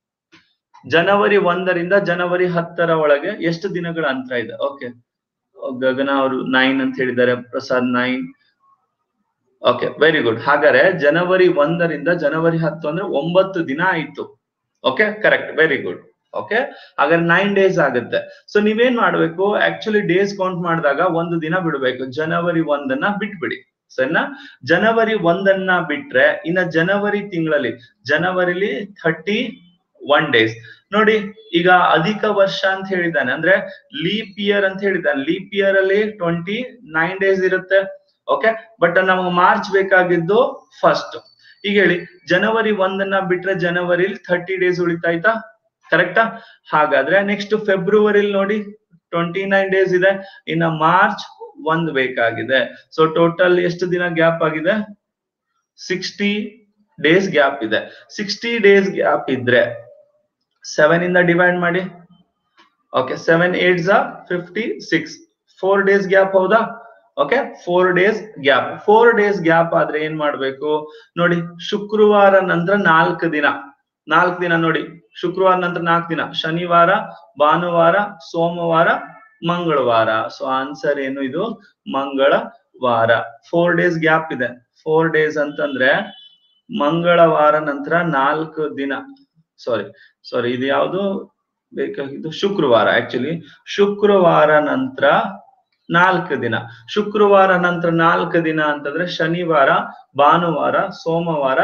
ಜನವರಿ ಒಂದರಿಂದ ಜನವರಿ ಹತ್ತರ ಒಳಗೆ ಎಷ್ಟು ದಿನಗಳ ಅಂತರ ಇದೆ ಓಕೆ ಗಗನ ಅವರು ನೈನ್ ಅಂತ ಹೇಳಿದ್ದಾರೆ Prasad nine okay very good ಹಾಗಾದ್ರೆ ಜನವರಿ ಒಂದರಿಂದ ಜನವರಿ ಹತ್ತು ಅಂದ್ರೆ ಒಂಬತ್ತು ದಿನ ಆಯ್ತು okay correct very good okay ಹಾಗಾದ್ರೆ ನೈನ್ ಡೇಸ್ ಆಗುತ್ತೆ ಸೊ ನೀವೇನ್ ಮಾಡ್ಬೇಕು ಆಕ್ಚುಲಿ ಡೇಸ್ ಕೌಂಟ್ ಮಾಡಿದಾಗ ಒಂದು ದಿನ ಬಿಡ್ಬೇಕು ಜನವರಿ ಒಂದನ್ನ ಬಿಟ್ಬಿಡಿ ಸರಿನಾ ಜನವರಿ ಒಂದನ್ನ ಬಿಟ್ರೆ ಇನ್ನ ಜನವರಿ ತಿಂಗಳಲ್ಲಿ ಜನವರಿಲಿ ಥರ್ಟಿ ಒನ್ ಡೇಸ್ ನೋಡಿ ಈಗ ಅಧಿಕ ವರ್ಷ ಅಂತ ಹೇಳಿದ್ದಾನೆ ಅಂದ್ರೆ ಲೀಪ್ ಇಯರ್ ಅಂತ ಹೇಳಿದ್ದಾನೆ ಲೀಪ್ ಇಯರ್ ಅಲ್ಲಿ ಟ್ವೆಂಟಿ ನೈನ್ ಡೇಸ್ ಇರುತ್ತೆ ಓಕೆ ಬಟ್ ನಮಗೆ ಮಾರ್ಚ್ ಬೇಕಾಗಿದ್ದು ಫಸ್ಟ್ ಈಗ ಹೇಳಿ ಜನವರಿ ಒಂದನ್ನ ಬಿಟ್ರೆ ಜನವರಿಲಿ ಥರ್ಟಿ ಡೇಸ್ ಉಳಿತಾಯ್ತಾ ಕರೆಕ್ಟಾ ಹಾಗಾದ್ರೆ ನೆಕ್ಸ್ಟ್ ಫೆಬ್ರವರಿಲಿ ನೋಡಿ ಟ್ವೆಂಟಿ ನೈನ್ ಡೇಸ್ ಇದೆ ಇನ್ನ ಮಾರ್ಚ್ ಒಂದ್ ಬೇಕಾಗಿದೆ ಸೊ ಟೋಟಲ್ ಎಷ್ಟು ದಿನ ಗ್ಯಾಪ್ ಆಗಿದೆ ಸಿಕ್ಸ್ಟಿ ಡೇಸ್ ಗ್ಯಾಪ್ ಇದೆ ಸಿಕ್ಸ್ಟಿ ಡೇಸ್ ಗ್ಯಾಪ್ ಇದ್ರೆ ಸೆವೆನ್ ಇಂದ ಡಿವೈಡ್ ಮಾಡಿ okay seven eight fifty six four days gap ಹೌದಾ okay four days gap four days gap ಆದ್ರೆ ಏನ್ ಮಾಡ್ಬೇಕು ನೋಡಿ ಶುಕ್ರವಾರ ನಂತರ ನಾಲ್ಕು ದಿನ ನಾಲ್ಕು ದಿನ ನೋಡಿ ಶುಕ್ರವಾರ ನಂತರ ನಾಲ್ಕು ದಿನ ಶನಿವಾರ ಭಾನುವಾರ ಸೋಮವಾರ ಮಂಗಳವಾರ ಸೊ ಆನ್ಸರ್ ಏನು ಇದು ಮಂಗಳವಾರ ಫೋರ್ ಡೇಸ್ ಗ್ಯಾಪ್ ಇದೆ ಫೋರ್ ಡೇಸ್ ಅಂತಂದ್ರೆ ಮಂಗಳವಾರ ನಂತರ ನಾಲ್ಕು ದಿನ ಸಾರಿ ಸಾರಿ ಇದು ಯಾವುದು ಬೇಕಾಗಿದ್ದು ಶುಕ್ರವಾರ ಆಕ್ಚುಲಿ ಶುಕ್ರವಾರ ನಂತರ ನಾಲ್ಕು ದಿನ ಶುಕ್ರವಾರ ನಂತರ ನಾಲ್ಕು ದಿನ ಅಂತಂದ್ರೆ ಶನಿವಾರ ಭಾನುವಾರ ಸೋಮವಾರ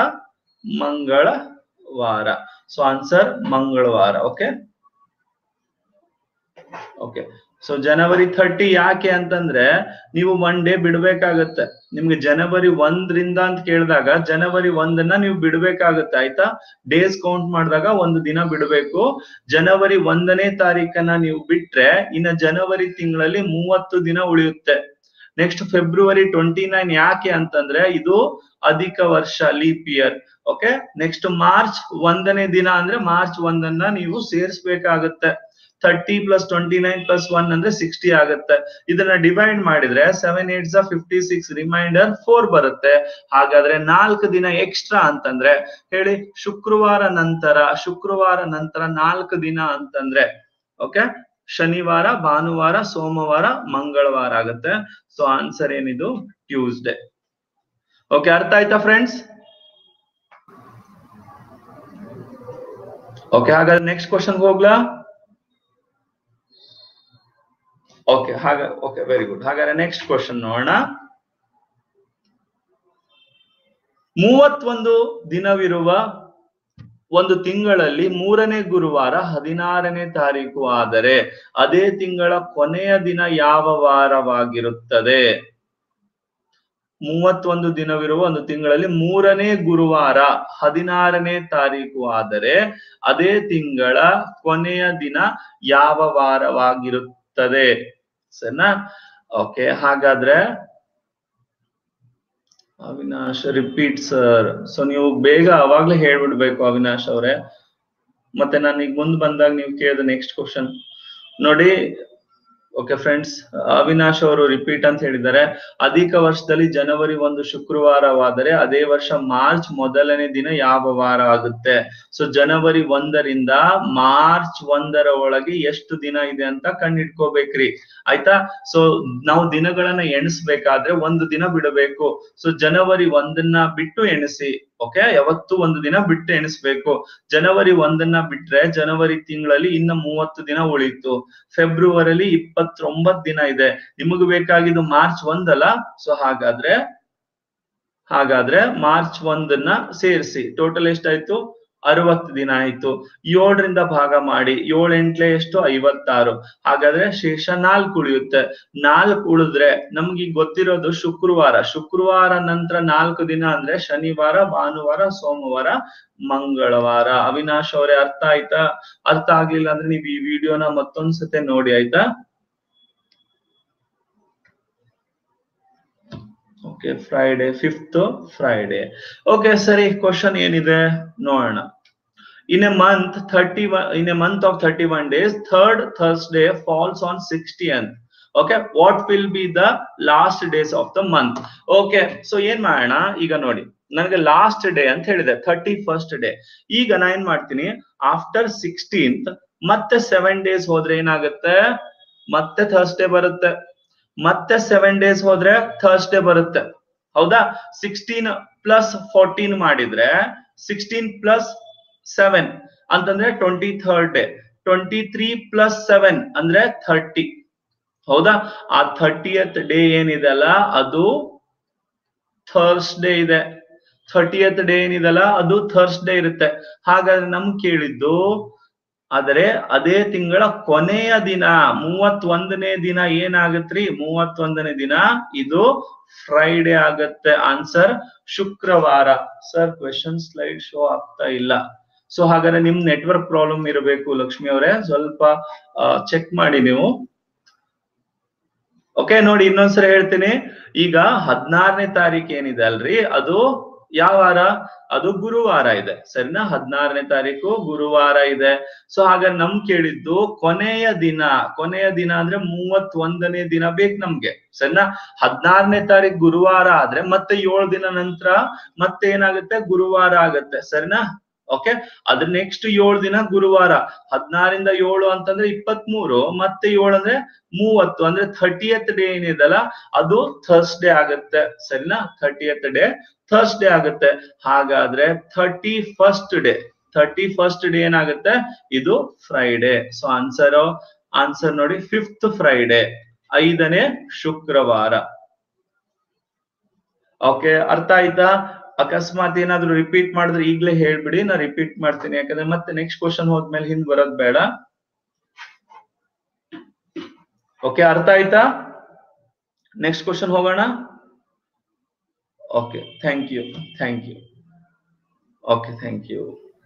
ಮಂಗಳವಾರ ಸೊ ಆನ್ಸರ್ ಮಂಗಳವಾರ okay okay so January thirty ಯಾಕೆ ಅಂತಂದ್ರೆ ನೀವು ಒನ್ ಡೇ ಬಿಡ್ಬೇಕಾಗತ್ತೆ ನಿಮ್ಗೆ ಜನವರಿ ಒಂದ್ರಿಂದ ಅಂತ ಕೇಳಿದಾಗ ಜನವರಿ ಒಂದನ್ನ ನೀವು ಬಿಡ್ಬೇಕಾಗತ್ತೆ ಆಯ್ತಾ ಡೇಸ್ ಕೌಂಟ್ ಮಾಡಿದಾಗ ಒಂದು ದಿನ ಬಿಡಬೇಕು ಜನವರಿ ಒಂದನೇ ತಾರೀಕನ್ನ ನೀವು ಬಿಟ್ರೆ ಇನ್ನ ಜನವರಿ ತಿಂಗಳಲ್ಲಿ ಮೂವತ್ತು ದಿನ ಉಳಿಯುತ್ತೆ ನೆಕ್ಸ್ಟ್ ಫೆಬ್ರವರಿ ಟ್ವೆಂಟಿ ನೈನ್ ಯಾಕೆ ಅಂತಂದ್ರೆ ಇದು ಅಧಿಕ ವರ್ಷ leap year okay next March ಒಂದನೇ ದಿನ ಅಂದ್ರೆ ಮಾರ್ಚ್ ಒಂದನ್ನ ನೀವು ಸೇರಿಸ್ಬೇಕಾಗತ್ತೆ thirty plus twenty nine plus one ಅಂದ್ರೆ ಸಿಕ್ಸ್ಟಿ ಆಗುತ್ತೆ ಇದನ್ನ ಡಿವೈಡ್ ಮಾಡಿದ್ರೆ seven eight fifty six reminder four ಬರುತ್ತೆ ಹಾಗಾದ್ರೆ ನಾಲ್ಕು ದಿನ ಎಕ್ಸ್ಟ್ರಾ ಅಂತಂದ್ರೆ ಹೇಳಿ ಶುಕ್ರವಾರ ನಂತರ ಶುಕ್ರವಾರ ನಂತರ ನಾಲ್ಕು ದಿನ ಅಂತಂದ್ರೆ ಓಕೆ ಶನಿವಾರ ಭಾನುವಾರ ಸೋಮವಾರ ಮಂಗಳವಾರ ಆಗುತ್ತೆ ಸೊ ಆನ್ಸರ್ ಏನಿದು ಟ್ಯೂಸ್ಡೇ ಓಕೆ ಅರ್ಥ ಆಯ್ತಾ ಫ್ರೆಂಡ್ಸ್ ಓಕೆ ಹಾಗಾದ್ರೆ ನೆಕ್ಸ್ಟ್ ಕ್ವಶನ್ ಹೋಗ್ಲಾ ಓಕೆ ಹಾಗ ಓಕೆ ವೆರಿ ಗುಡ್ ಹಾಗಾದ್ರೆ ನೆಕ್ಸ್ಟ್ ಕ್ವಶನ್ ನೋಡೋಣ ಮೂವತ್ತೊಂದು ದಿನವಿರುವ ಒಂದು ತಿಂಗಳಲ್ಲಿ ಮೂರನೇ ಗುರುವಾರ ಹದಿನಾರನೇ ತಾರೀಕು ಆದರೆ ಅದೇ ತಿಂಗಳ ಕೊನೆಯ ದಿನ ಯಾವ ವಾರವಾಗಿರುತ್ತದೆ ಮೂವತ್ತೊಂದು ದಿನವಿರುವ ಒಂದು ತಿಂಗಳಲ್ಲಿ ಮೂರನೇ ಗುರುವಾರ ಹದಿನಾರನೇ ತಾರೀಕು ಆದರೆ ಅದೇ ತಿಂಗಳ ಕೊನೆಯ ದಿನ ಯಾವ ವಾರವಾಗಿರುತ್ತದೆ ಸರಿನಾ ಓಕೆ ಹಾಗಾದ್ರೆ ಅವಿನಾಶ್ ರಿಪೀಟ್ ಸರ್ ಸೊ ನೀವು ಬೇಗ ಅವಾಗ್ಲೇ ಹೇಳ್ಬಿಡ್ಬೇಕು ಅವಿನಾಶ್ ಅವ್ರೆ ಮತ್ತೆ ನಾನು ಈಗ ಮುಂದ್ ಬಂದಾಗ ನೀವು ಕೇಳಿದ ನೆಕ್ಸ್ಟ್ ಕ್ವಶನ್ ನೋಡಿ ಓಕೆ ಫ್ರೆಂಡ್ಸ್ ಅವಿನಾಶ್ ಅವರು ರಿಪೀಟ್ ಅಂತ ಹೇಳಿದ್ದಾರೆ ಅಧಿಕ ವರ್ಷದಲ್ಲಿ ಜನವರಿ ಒಂದು ಶುಕ್ರವಾರವಾದರೆ ಅದೇ ವರ್ಷ ಮಾರ್ಚ್ ಮೊದಲನೇ ದಿನ ಯಾವ ವಾರ ಆಗುತ್ತೆ ಸೊ ಜನವರಿ ಒಂದರಿಂದ ಮಾರ್ಚ್ ಒಂದರ ಒಳಗೆ ಎಷ್ಟು ದಿನ ಇದೆ ಅಂತ ಕಂಡಿಡ್ಕೋಬೇಕ್ರಿ ಆಯ್ತಾ ಸೊ ನಾವು ದಿನಗಳನ್ನ ಎಣಿಸ್ಬೇಕಾದ್ರೆ ಒಂದು ದಿನ ಬಿಡಬೇಕು ಸೊ ಜನವರಿ ಒಂದನ್ನ ಬಿಟ್ಟು ಎಣಿಸಿ ಓಕೆ ಯಾವತ್ತು ಒಂದು ದಿನ ಬಿಟ್ಟು ಎಣಿಸ್ಬೇಕು ಜನವರಿ ಒಂದನ್ನ ಬಿಟ್ರೆ ಜನವರಿ ತಿಂಗಳಲ್ಲಿ ಇನ್ನ ಮೂವತ್ತು ದಿನ ಉಳಿತು ಫೆಬ್ರವರಿಲಿ ಇಪ್ಪತ್ತೊಂಬತ್ ದಿನ ಇದೆ ನಿಮಗ್ ಬೇಕಾಗಿದ್ದು ಮಾರ್ಚ್ ಒಂದಲ್ಲ ಸೊ ಹಾಗಾದ್ರೆ ಹಾಗಾದ್ರೆ ಮಾರ್ಚ್ ಒಂದನ್ನ ಸೇರಿಸಿ ಟೋಟಲ್ ಎಷ್ಟಾಯ್ತು ಅರವತ್ತು ದಿನ ಆಯ್ತು ಏಳರಿಂದ ಭಾಗ ಮಾಡಿ ಏಳು ಎಂಟ್ಲೆ ಎಷ್ಟು ಐವತ್ತಾರು ಹಾಗಾದ್ರೆ ಶೇಷ ನಾಲ್ಕು ಉಳಿಯುತ್ತೆ ನಾಲ್ಕು ಉಳಿದ್ರೆ ನಮ್ಗೆ ಈಗ ಗೊತ್ತಿರೋದು ಶುಕ್ರವಾರ ಶುಕ್ರವಾರ ನಂತರ ನಾಲ್ಕು ದಿನ ಅಂದ್ರೆ ಶನಿವಾರ ಭಾನುವಾರ ಸೋಮವಾರ ಮಂಗಳವಾರ ಅವಿನಾಶ್ ಅವರೇ ಅರ್ಥ ಆಯ್ತಾ ಅರ್ಥ ಆಗ್ಲಿಲ್ಲ ಅಂದ್ರೆ ನೀವು ಈ ವಿಡಿಯೋನ ಮತ್ತೊಂದ್ಸತೆ ನೋಡಿ ಆಯ್ತಾ okay Friday fifth Friday okay ಸರಿ ಕ್ವಶನ್ ಏನಿದೆ ನೋಡೋಣ in a month 31 in a month of 31 days third thursday falls on 60th okay what will be the last days of the month okay so ಏನ್ ಮಾಡೋಣ ಈಗ ನೋಡಿ ನನಗೆ last day ಅಂತ ಹೇಳಿದೆ ಥರ್ಟಿ ಫಸ್ಟ್ ಡೇ ಈಗ ನಾ ಏನ್ ಮಾಡ್ತೀನಿ ಆಫ್ಟರ್ ಸಿಕ್ಸ್ಟೀನ್ತ್ ಮತ್ತೆ ಸೆವೆನ್ ಡೇಸ್ ಹೋದ್ರೆ ಏನಾಗುತ್ತೆ ಮತ್ತೆ ಥರ್ಸ್ಡೇ ಬರುತ್ತೆ ಮತ್ತೆ ಸೆವೆನ್ ಡೇಸ್ ಹೋದ್ರೆ ಥರ್ಸ್ಡೇ ಬರುತ್ತೆ ಹೌದಾ ಸಿಕ್ಸ್ಟೀನ್ ಪ್ಲಸ್ ಫೋರ್ಟೀನ್ ಮಾಡಿದ್ರೆ ಸಿಕ್ಸ್ಟೀನ್ ಪ್ಲಸ್ ಸೆವೆನ್ ಅಂತಂದ್ರೆ twenty third day twenty three plus seven ಅಂದ್ರೆ ಥರ್ಟಿ ಹೌದಾ ಆ ಥರ್ಟಿಯತ್ ಡೇ ಏನಿದೆಲ್ಲ ಅದು ಥರ್ಸ್ಡೇ ಇದೆ ಥರ್ಟಿಯತ್ ಡೇ ಏನಿದೆಲ್ಲ ಅದು ಥರ್ಸ್ಡೇ ಇರುತ್ತೆ ಹಾಗಾದ್ರೆ ನಮ್ ಕೇಳಿದ್ದು ಆದರೆ ಅದೇ ತಿಂಗಳ ಕೊನೆಯ ದಿನ ಮೂವತ್ತೊಂದನೇ ದಿನ ಏನಾಗತ್ರಿ ಮೂವತ್ತೊಂದನೇ ದಿನ ಇದು ಫ್ರೈಡೆ ಆಗತ್ತೆ ಆನ್ಸರ್ ಶುಕ್ರವಾರ ಸರ್ ಕ್ವೆಶನ್ ಸ್ಲೈಡ್ ಶೋ ಆಗ್ತಾ ಇಲ್ಲ ಸೊ ಹಾಗಾದ್ರೆ ನಿಮ್ ನೆಟ್ವರ್ಕ್ ಪ್ರಾಬ್ಲಮ್ ಇರಬೇಕು ಲಕ್ಷ್ಮಿ ಅವರೇ ಸ್ವಲ್ಪ ಚೆಕ್ ಮಾಡಿ ನೀವು ಓಕೆ ನೋಡಿ ಇನ್ನೊಂದ್ಸರಿ ಹೇಳ್ತೀನಿ ಈಗ ಹದಿನಾರನೇ ತಾರೀಕು ಏನಿದೆ ಅಲ್ರಿ ಅದು ಯಾವ ವಾರ ಅದು ಗುರುವಾರ ಇದೆ ಸರಿನಾ ಹದಿನಾರನೇ ತಾರೀಕು ಗುರುವಾರ ಇದೆ ಸೊ ಹಾಗ ನಮ್ ಕೇಳಿದ್ದು ಕೊನೆಯ ದಿನ ಕೊನೆಯ ದಿನ ಅಂದ್ರೆ ಮೂವತ್ತೊಂದನೇ ದಿನ ಬೇಕು ನಮ್ಗೆ ಸರಿನಾ ಹದಿನಾರನೇ ತಾರೀಕು ಗುರುವಾರ ಆದ್ರೆ ಮತ್ತೆ ಏಳು ದಿನ ನಂತರ ಮತ್ತೆ ಏನಾಗುತ್ತೆ ಗುರುವಾರ ಆಗತ್ತೆ ಸರಿನಾ ಓಕೆ ಅದ್ರ ನೆಕ್ಸ್ಟ್ ಏಳು ದಿನ ಗುರುವಾರ ಹದಿನಾರಿಂದ ಏಳು ಅಂತಂದ್ರೆ ಇಪ್ಪತ್ ಮೂರು ಮತ್ತೆ ಏಳು ಅಂದ್ರೆ ಮೂವತ್ತು ಅಂದ್ರೆ ಥರ್ಟಿಯತ್ ಡೇ ಏನಿದೆಲ್ಲ ಅದು ಥರ್ಸ್ಡೇ ಆಗತ್ತೆ ಸರಿನಾ ಥರ್ಟಿಯತ್ ಡೇ ಥರ್ಸ್ಡೇ ಆಗುತ್ತೆ ಹಾಗಾದ್ರೆ thirty first day thirty first day ಏನಾಗುತ್ತೆ ಇದು ಫ್ರೈಡೆ ಸೊ ಆನ್ಸರ್ ಆನ್ಸರ್ ನೋಡಿ ಫಿಫ್ತ್ ಫ್ರೈಡೆ ಐದನೇ ಶುಕ್ರವಾರ ಓಕೆ ಅರ್ಥ ಆಯ್ತಾ ಅಕಸ್ಮಾತ್ ಏನಾದ್ರು ರಿಪೀಟ್ ಮಾಡಿದ್ರೆ ಈಗ್ಲೇ ಹೇಳ್ಬಿಡಿ ನಾ ರಿಪೀಟ್ ಮಾಡ್ತೀನಿ ಯಾಕಂದ್ರೆ ಮತ್ತೆ ನೆಕ್ಸ್ಟ್ ಕ್ವಶನ್ ಹೋದ್ಮೇಲೆ ಹಿಂದ್ ಬರೋದ್ ಬೇಡ ಓಕೆ ಅರ್ಥ ಆಯ್ತಾ ನೆಕ್ಸ್ಟ್ ಕ್ವಶನ್ ಹೋಗೋಣ okay thank you thank you okay thank you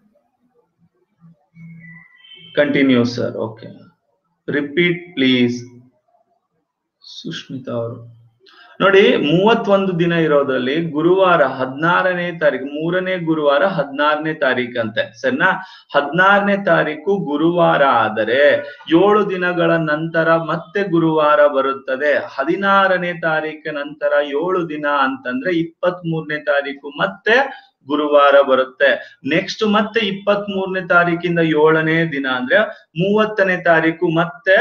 continue sir okay repeat please Sushmita ಅವರು ನೋಡಿ ಮೂವತ್ತೊಂದು ದಿನ ಇರೋದ್ರಲ್ಲಿ ಗುರುವಾರ ಹದಿನಾರನೇ ತಾರೀಕು ಮೂರನೇ ಗುರುವಾರ ಹದಿನಾರನೇ ತಾರೀಕು ಅಂತೆ ಸರಿನಾ ಹದಿನಾರನೇ ತಾರೀಕು ಗುರುವಾರ ಆದರೆ ಏಳು ದಿನಗಳ ನಂತರ ಮತ್ತೆ ಗುರುವಾರ ಬರುತ್ತದೆ ಹದಿನಾರನೇ ತಾರೀಕು ನಂತರ ಏಳು ದಿನ ಅಂತಂದ್ರೆ ಇಪ್ಪತ್ತ್ ಮೂರನೇ ತಾರೀಕು ಮತ್ತೆ ಗುರುವಾರ ಬರುತ್ತೆ ನೆಕ್ಸ್ಟ್ ಮತ್ತೆ ಇಪ್ಪತ್ತ್ ಮೂರನೇ ತಾರೀಕಿಂದ ಏಳನೇ ದಿನ ಅಂದ್ರೆ ಮೂವತ್ತನೇ ತಾರೀಕು ಮತ್ತೆ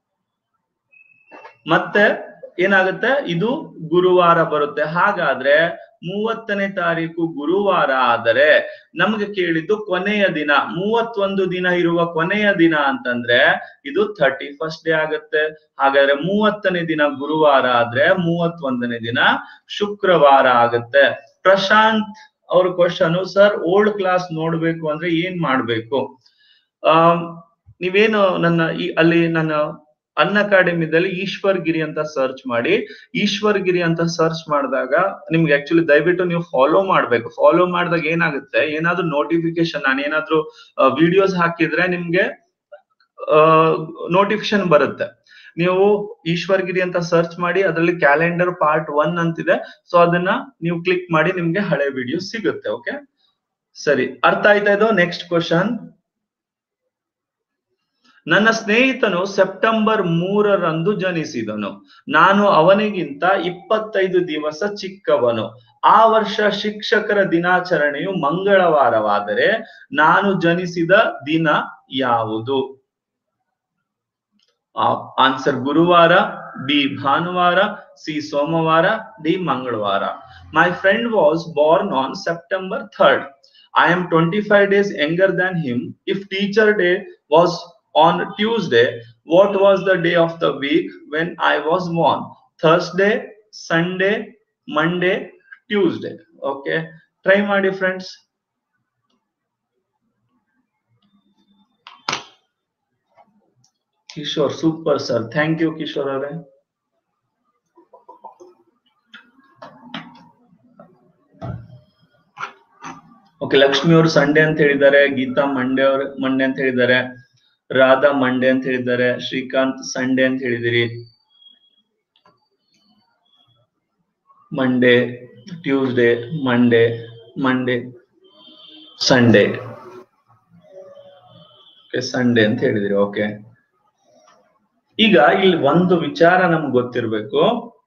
ಮತ್ತೆ ಏನಾಗುತ್ತೆ ಇದು ಗುರುವಾರ ಬರುತ್ತೆ ಹಾಗಾದ್ರೆ ಮೂವತ್ತನೇ ತಾರೀಕು ಗುರುವಾರ ಆದರೆ ನಮ್ಗೆ ಕೇಳಿದ್ದು ಕೊನೆಯ ದಿನ ಮೂವತ್ತೊಂದು ದಿನ ಇರುವ ಕೊನೆಯ ದಿನ ಅಂತಂದ್ರೆ ಇದು ಥರ್ಟಿ ಫಸ್ಟ್ ಡೇ ಆಗುತ್ತೆ ಹಾಗಾದ್ರೆ ಮೂವತ್ತನೇ ದಿನ ಗುರುವಾರ ಆದ್ರೆ ಮೂವತ್ತೊಂದನೇ ದಿನ ಶುಕ್ರವಾರ ಆಗುತ್ತೆ ಪ್ರಶಾಂತ್ ಅವ್ರ ಕ್ವಶನ್ ಸರ್ ಓಲ್ಡ್ ಕ್ಲಾಸ್ ನೋಡ್ಬೇಕು ಅಂದ್ರೆ ಏನ್ ಮಾಡ್ಬೇಕು ಆ ನೀವೇನು ನನ್ನ ಈ ಅಲ್ಲಿ ನನ್ನ ಅನ್ ಅಕಾಡೆಮಿದಲ್ಲಿ ಈಶ್ವರ್ ಗಿರಿ ಅಂತ ಸರ್ಚ್ ಮಾಡಿ ಈಶ್ವರ್ ಗಿರಿ ಅಂತ ಸರ್ಚ್ ಮಾಡಿದಾಗ ನಿಮ್ಗೆ ಆಕ್ಚುಲಿ ದಯವಿಟ್ಟು ನೀವು ಫಾಲೋ ಮಾಡ್ಬೇಕು ಫಾಲೋ ಮಾಡಿದಾಗ ಏನಾಗುತ್ತೆ ಏನಾದ್ರೂ ನೋಟಿಫಿಕೇಶನ್ ನಾನು ಏನಾದ್ರೂ ವಿಡಿಯೋಸ್ ಹಾಕಿದ್ರೆ ನಿಮ್ಗೆ ನೋಟಿಫಿಕೇಶನ್ ಬರುತ್ತೆ ನೀವು ಈಶ್ವರ್ ಗಿರಿ ಅಂತ ಸರ್ಚ್ ಮಾಡಿ ಅದರಲ್ಲಿ ಕ್ಯಾಲೆಂಡರ್ ಪಾರ್ಟ್ ಒನ್ ಅಂತಿದೆ ಸೊ ಅದನ್ನ ನೀವು ಕ್ಲಿಕ್ ಮಾಡಿ ನಿಮ್ಗೆ ಹಳೆ ವಿಡಿಯೋ ಸಿಗುತ್ತೆ ಓಕೆ ಸರಿ ಅರ್ಥ ಆಯ್ತಾ ಇದು ನೆಕ್ಸ್ಟ್ ಕ್ವಶನ್ ನನ್ನ ಸ್ನೇಹಿತನು ಸೆಪ್ಟೆಂಬರ್ ಮೂರರಂದು ಜನಿಸಿದನು ನಾನು ಅವನಿಗಿಂತ ಇಪ್ಪತ್ತೈದು ದಿವಸ ಚಿಕ್ಕವನು ಆ ವರ್ಷ ಶಿಕ್ಷಕರ ದಿನಾಚರಣೆಯು ಮಂಗಳವಾರವಾದರೆ ನಾನು ಜನಿಸಿದ ದಿನ ಯಾವುದು ಆನ್ಸರ್ ಗುರುವಾರ ಬಿ ಭಾನುವಾರ ಸಿ ಸೋಮವಾರ ಡಿ ಮಂಗಳವಾರ my friend was born on September third I am twenty five days younger than him if teacher day was on Tuesday, what was the day of the week when I was born? Thursday, Sunday, Monday, Tuesday. Okay. Try ಮಾಡಿ friends. Kishore super sir thank you Kishore ಅವರೇ okay Lakshmi ಅವರು Sunday ಅಂತ ಹೇಳಿದ್ದಾರೆ Geetha Monday ಅವರು Monday ಅಂತ ಹೇಳಿದ್ದಾರೆ Radha Monday ಅಂತ ಹೇಳಿದ್ದಾರೆ ಶ್ರೀಕಾಂತ್ ಸಂಡೇ ಅಂತ ಹೇಳಿದಿರಿ Monday Tuesday Monday Monday Sunday Sunday ಅಂತ ಹೇಳಿದಿರಿ ಓಕೆ ಈಗ ಇಲ್ಲಿ ಒಂದು ವಿಚಾರ ನಮ್ಗೆ ಗೊತ್ತಿರ್ಬೇಕು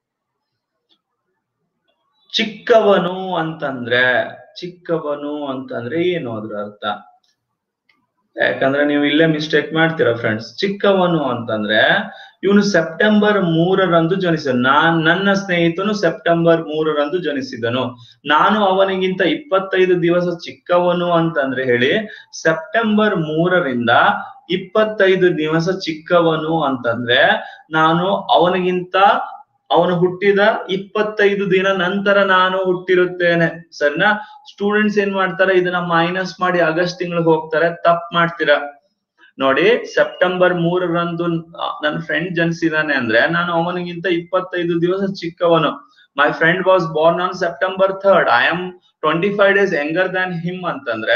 ಚಿಕ್ಕವನು ಅಂತಂದ್ರೆ ಚಿಕ್ಕವನು ಅಂತಂದ್ರೆ ಏನು ಅದ್ರ ಅರ್ಥ ಯಾಕಂದ್ರೆ ನೀವು ಇಲ್ಲೇ ಮಿಸ್ಟೇಕ್ ಮಾಡ್ತೀರಾ ಫ್ರೆಂಡ್ಸ್ ಚಿಕ್ಕವನು ಅಂತಂದ್ರೆ ಇವನು ಸೆಪ್ಟೆಂಬರ್ ಮೂರರಂದು ಜನಿಸಿದ ನಾನ್ ನನ್ನ ಸ್ನೇಹಿತನು ಸೆಪ್ಟೆಂಬರ್ ಮೂರರಂದು ಜನಿಸಿದನು ನಾನು ಅವನಿಗಿಂತ ಇಪ್ಪತ್ತೈದು ದಿವಸ ಚಿಕ್ಕವನು ಅಂತಂದ್ರೆ ಹೇಳಿ ಸೆಪ್ಟೆಂಬರ್ ಮೂರರಿಂದ ಇಪ್ಪತ್ತೈದು ದಿವಸ ಚಿಕ್ಕವನು ಅಂತಂದ್ರೆ ನಾನು ಅವನಿಗಿಂತ ಅವನು ಹುಟ್ಟಿದ ಇಪ್ಪತ್ತೈದು ದಿನ ನಂತರ ನಾನು ಹುಟ್ಟಿರುತ್ತೇನೆ ಸರಿನಾ ಸ್ಟೂಡೆಂಟ್ಸ್ ಏನ್ ಮಾಡ್ತಾರೆ ಇದನ್ನ ಮೈನಸ್ ಮಾಡಿ ಆಗಸ್ಟ್ ತಿಂಗಳಿಗೆ ಹೋಗ್ತಾರೆ ತಪ್ಪು ಮಾಡ್ತೀರಾ ನೋಡಿ ಸೆಪ್ಟೆಂಬರ್ ಮೂರರಂದು ನನ್ನ ಫ್ರೆಂಡ್ ಜನಿಸಿದಾನೆ ಅಂದ್ರೆ ನಾನು ಅವನಿಗಿಂತ ಇಪ್ಪತ್ತೈದು ದಿವಸ ಚಿಕ್ಕವನು my friend was born on September third I am twenty five days younger than him ಅಂತಂದ್ರೆ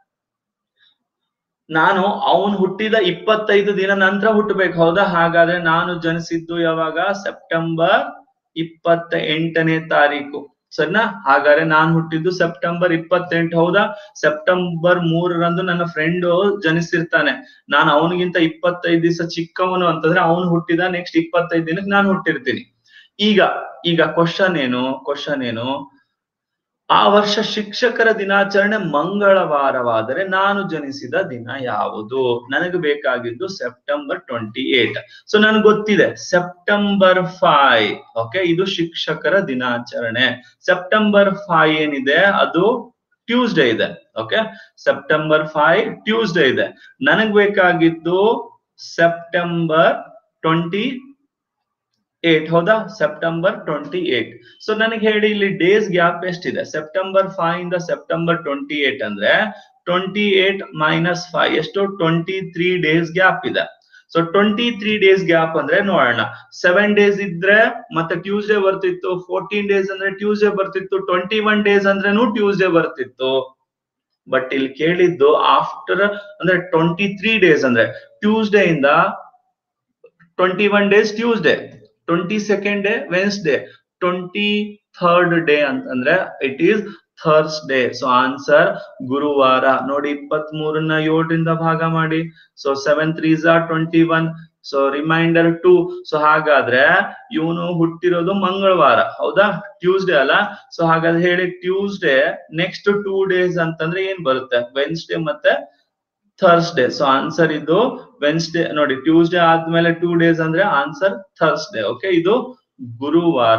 ನಾನು ಅವನ್ ಹುಟ್ಟಿದ ಇಪ್ಪತ್ತೈದು ದಿನ ನಂತರ ಹುಟ್ಟಬೇಕು ಹೌದಾ ಹಾಗಾದ್ರೆ ನಾನು ಜನಿಸಿದ್ದು ಯಾವಾಗ ಸೆಪ್ಟೆಂಬರ್ ಇಪ್ಪತ್ತ ಎಂಟನೇ ತಾರೀಕು ಸರಿನಾ ಹಾಗಾದ್ರೆ ನಾನು ಹುಟ್ಟಿದ್ದು ಸೆಪ್ಟೆಂಬರ್ ಇಪ್ಪತ್ತೆಂಟು ಹೌದಾ ಸೆಪ್ಟೆಂಬರ್ ಮೂರರಂದು ನನ್ನ ಫ್ರೆಂಡ್ ಜನಿಸಿರ್ತಾನೆ ನಾನು ಅವನಿಗಿಂತ ಇಪ್ಪತ್ತೈದು ದಿವಸ ಚಿಕ್ಕವನು ಅಂತಂದ್ರೆ ಅವನು ಹುಟ್ಟಿದ ನೆಕ್ಸ್ಟ್ ಇಪ್ಪತ್ತೈದು ದಿನಕ್ಕೆ ನಾನು ಹುಟ್ಟಿರ್ತೀನಿ ಈಗ ಈಗ ಕ್ವಶನ್ ಏನು ಕ್ವಶನ್ ಏನು ಆ ವರ್ಷ ಶಿಕ್ಷಕರ ದಿನಾಚರಣೆ ಮಂಗಳವಾರವಾದರೆ ನಾನು ಜನಿಸಿದ ದಿನ ಯಾವುದು ನನಗೆ ಬೇಕಾಗಿದ್ದು ಸೆಪ್ಟೆಂಬರ್ ಟ್ವೆಂಟಿ ಏಟ್ ಸೊ ನನ್ಗೆ ಗೊತ್ತಿದೆ ಸೆಪ್ಟೆಂಬರ್ ಫೈವ್ ಓಕೆ ಇದು ಶಿಕ್ಷಕರ ದಿನಾಚರಣೆ ಸೆಪ್ಟೆಂಬರ್ ಫೈವ್ ಏನಿದೆ ಅದು ಟ್ಯೂಸ್ಡೇ ಇದೆ ಓಕೆ ಸೆಪ್ಟೆಂಬರ್ ಫೈವ್ ಟ್ಯೂಸ್ಡೇ ಇದೆ ನನಗ್ ಬೇಕಾಗಿದ್ದು ಸೆಪ್ಟೆಂಬರ್ ಟ್ವೆಂಟಿ ಏಟ್ ಹೌದಾ ಸೆಪ್ಟೆಂಬರ್ ಟ್ವೆಂಟಿ ಏಟ್ ಸೊ ನನಗೆ ಹೇಳಿ ಇಲ್ಲಿ ಡೇಸ್ ಗ್ಯಾಪ್ ಎಷ್ಟಿದೆ ಸೆಪ್ಟೆಂಬರ್ ಫೈವ್ ಇಂದ ಸೆಪ್ಟೆಂಬರ್ ಟ್ವೆಂಟಿ ಏಟ್ ಅಂದ್ರೆ ಟ್ವೆಂಟಿ ಏಟ್ ಮೈನಸ್ ಫೈವ್ ಎಷ್ಟು ಟ್ವೆಂಟಿ ತ್ರೀ ಡೇಸ್ ಗ್ಯಾಪ್ ಇದೆ so twenty three days gap ಅಂದ್ರೆ ನೋಡೋಣ ಸೆವೆನ್ ಡೇಸ್ ಇದ್ರೆ ಮತ್ತೆ ಟ್ಯೂಸ್ಡೇ ಬರ್ತಿತ್ತು ಫೋರ್ಟೀನ್ ಡೇಸ್ ಅಂದ್ರೆ ಟ್ಯೂಸ್ಡೇ ಬರ್ತಿತ್ತು ಟ್ವೆಂಟಿ ಒನ್ ಡೇಸ್ ಅಂದ್ರೇನು ಟ್ಯೂಸ್ಡೇ ಬರ್ತಿತ್ತು ಬಟ್ ಇಲ್ಲಿ ಕೇಳಿದ್ದು ಆಫ್ಟರ್ ಅಂದ್ರೆ ಟ್ವೆಂಟಿ ತ್ರೀ ಡೇಸ್ ಅಂದ್ರೆ ಟ್ಯೂಸ್ಡೇ ಇಂದ twenty one days Tuesday twenty second day Wednesday twenty third day ಅಂತಂದ್ರೆ it is Thursday so answer ಗುರುವಾರ ನೋಡಿ ಇಪ್ಪತ್ತ್ ಮೂರನ್ನ ಏಳರಿಂದ ಭಾಗ ಮಾಡಿ so seven threes twenty one so reminder two so ಹಾಗಾದ್ರೆ ಇವನು ಹುಟ್ಟಿರೋದು ಮಂಗಳವಾರ ಹೌದಾ ಟ್ಯೂಸ್ಡೇ ಅಲ್ಲ ಸೊ ಹಾಗಾದ್ರೆ ಹೇಳಿ ಟ್ಯೂಸ್ಡೇ ನೆಕ್ಸ್ಟ್ ಟೂ ಡೇಸ್ ಅಂತಂದ್ರೆ ಏನ್ ಬರುತ್ತೆ ವೆನ್ಸ್ಡೇ ಮತ್ತೆ ಥರ್ಸ್ಡೇ ಸೊ ಆನ್ಸರ್ ಇದು ವೆನ್ಸ್ಡೇ ನೋಡಿ ಟ್ಯೂಸ್ಡೇ ಆದ್ಮೇಲೆ ಟೂ ಡೇಸ್ ಅಂದ್ರೆ ಆನ್ಸರ್ ಥರ್ಸ್ಡೇ ಓಕೆ ಇದು ಗುರುವಾರ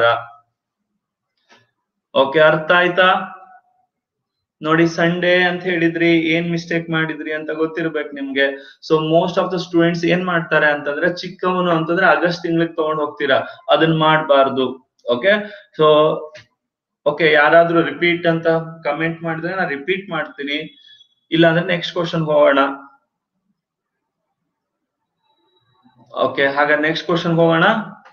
ಓಕೆ ಅರ್ಥ ಆಯ್ತಾ ನೋಡಿ ಸಂಡೇ ಅಂತ ಹೇಳಿದ್ರಿ ಏನ್ ಮಿಸ್ಟೇಕ್ ಮಾಡಿದ್ರಿ ಅಂತ ಗೊತ್ತಿರ್ಬೇಕು ನಿಮ್ಗೆ so most of the students ಏನ್ ಮಾಡ್ತಾರೆ ಅಂತಂದ್ರೆ ಚಿಕ್ಕವನು ಅಂತಂದ್ರೆ ಆಗಸ್ಟ್ ತಿಂಗಳಿಗೆ ತಗೊಂಡ್ ಹೋಗ್ತೀರಾ ಅದನ್ನ ಮಾಡಬಾರ್ದು ಓಕೆ ಸೊ ಓಕೆ ಯಾರಾದ್ರೂ ರಿಪೀಟ್ ಅಂತ ಕಮೆಂಟ್ ಮಾಡಿದ್ರೆ ನಾನು ರಿಪೀಟ್ ಮಾಡ್ತೀನಿ ಇಲ್ಲ ಅಂದ್ರೆ ನೆಕ್ಸ್ಟ್ ಕ್ವಶನ್ ಹೋಗೋಣ ಓಕೆ ಹಾಗಾದ್ರೆ ನೆಕ್ಸ್ಟ್ ಕ್ವಶನ್ ಹೋಗೋಣ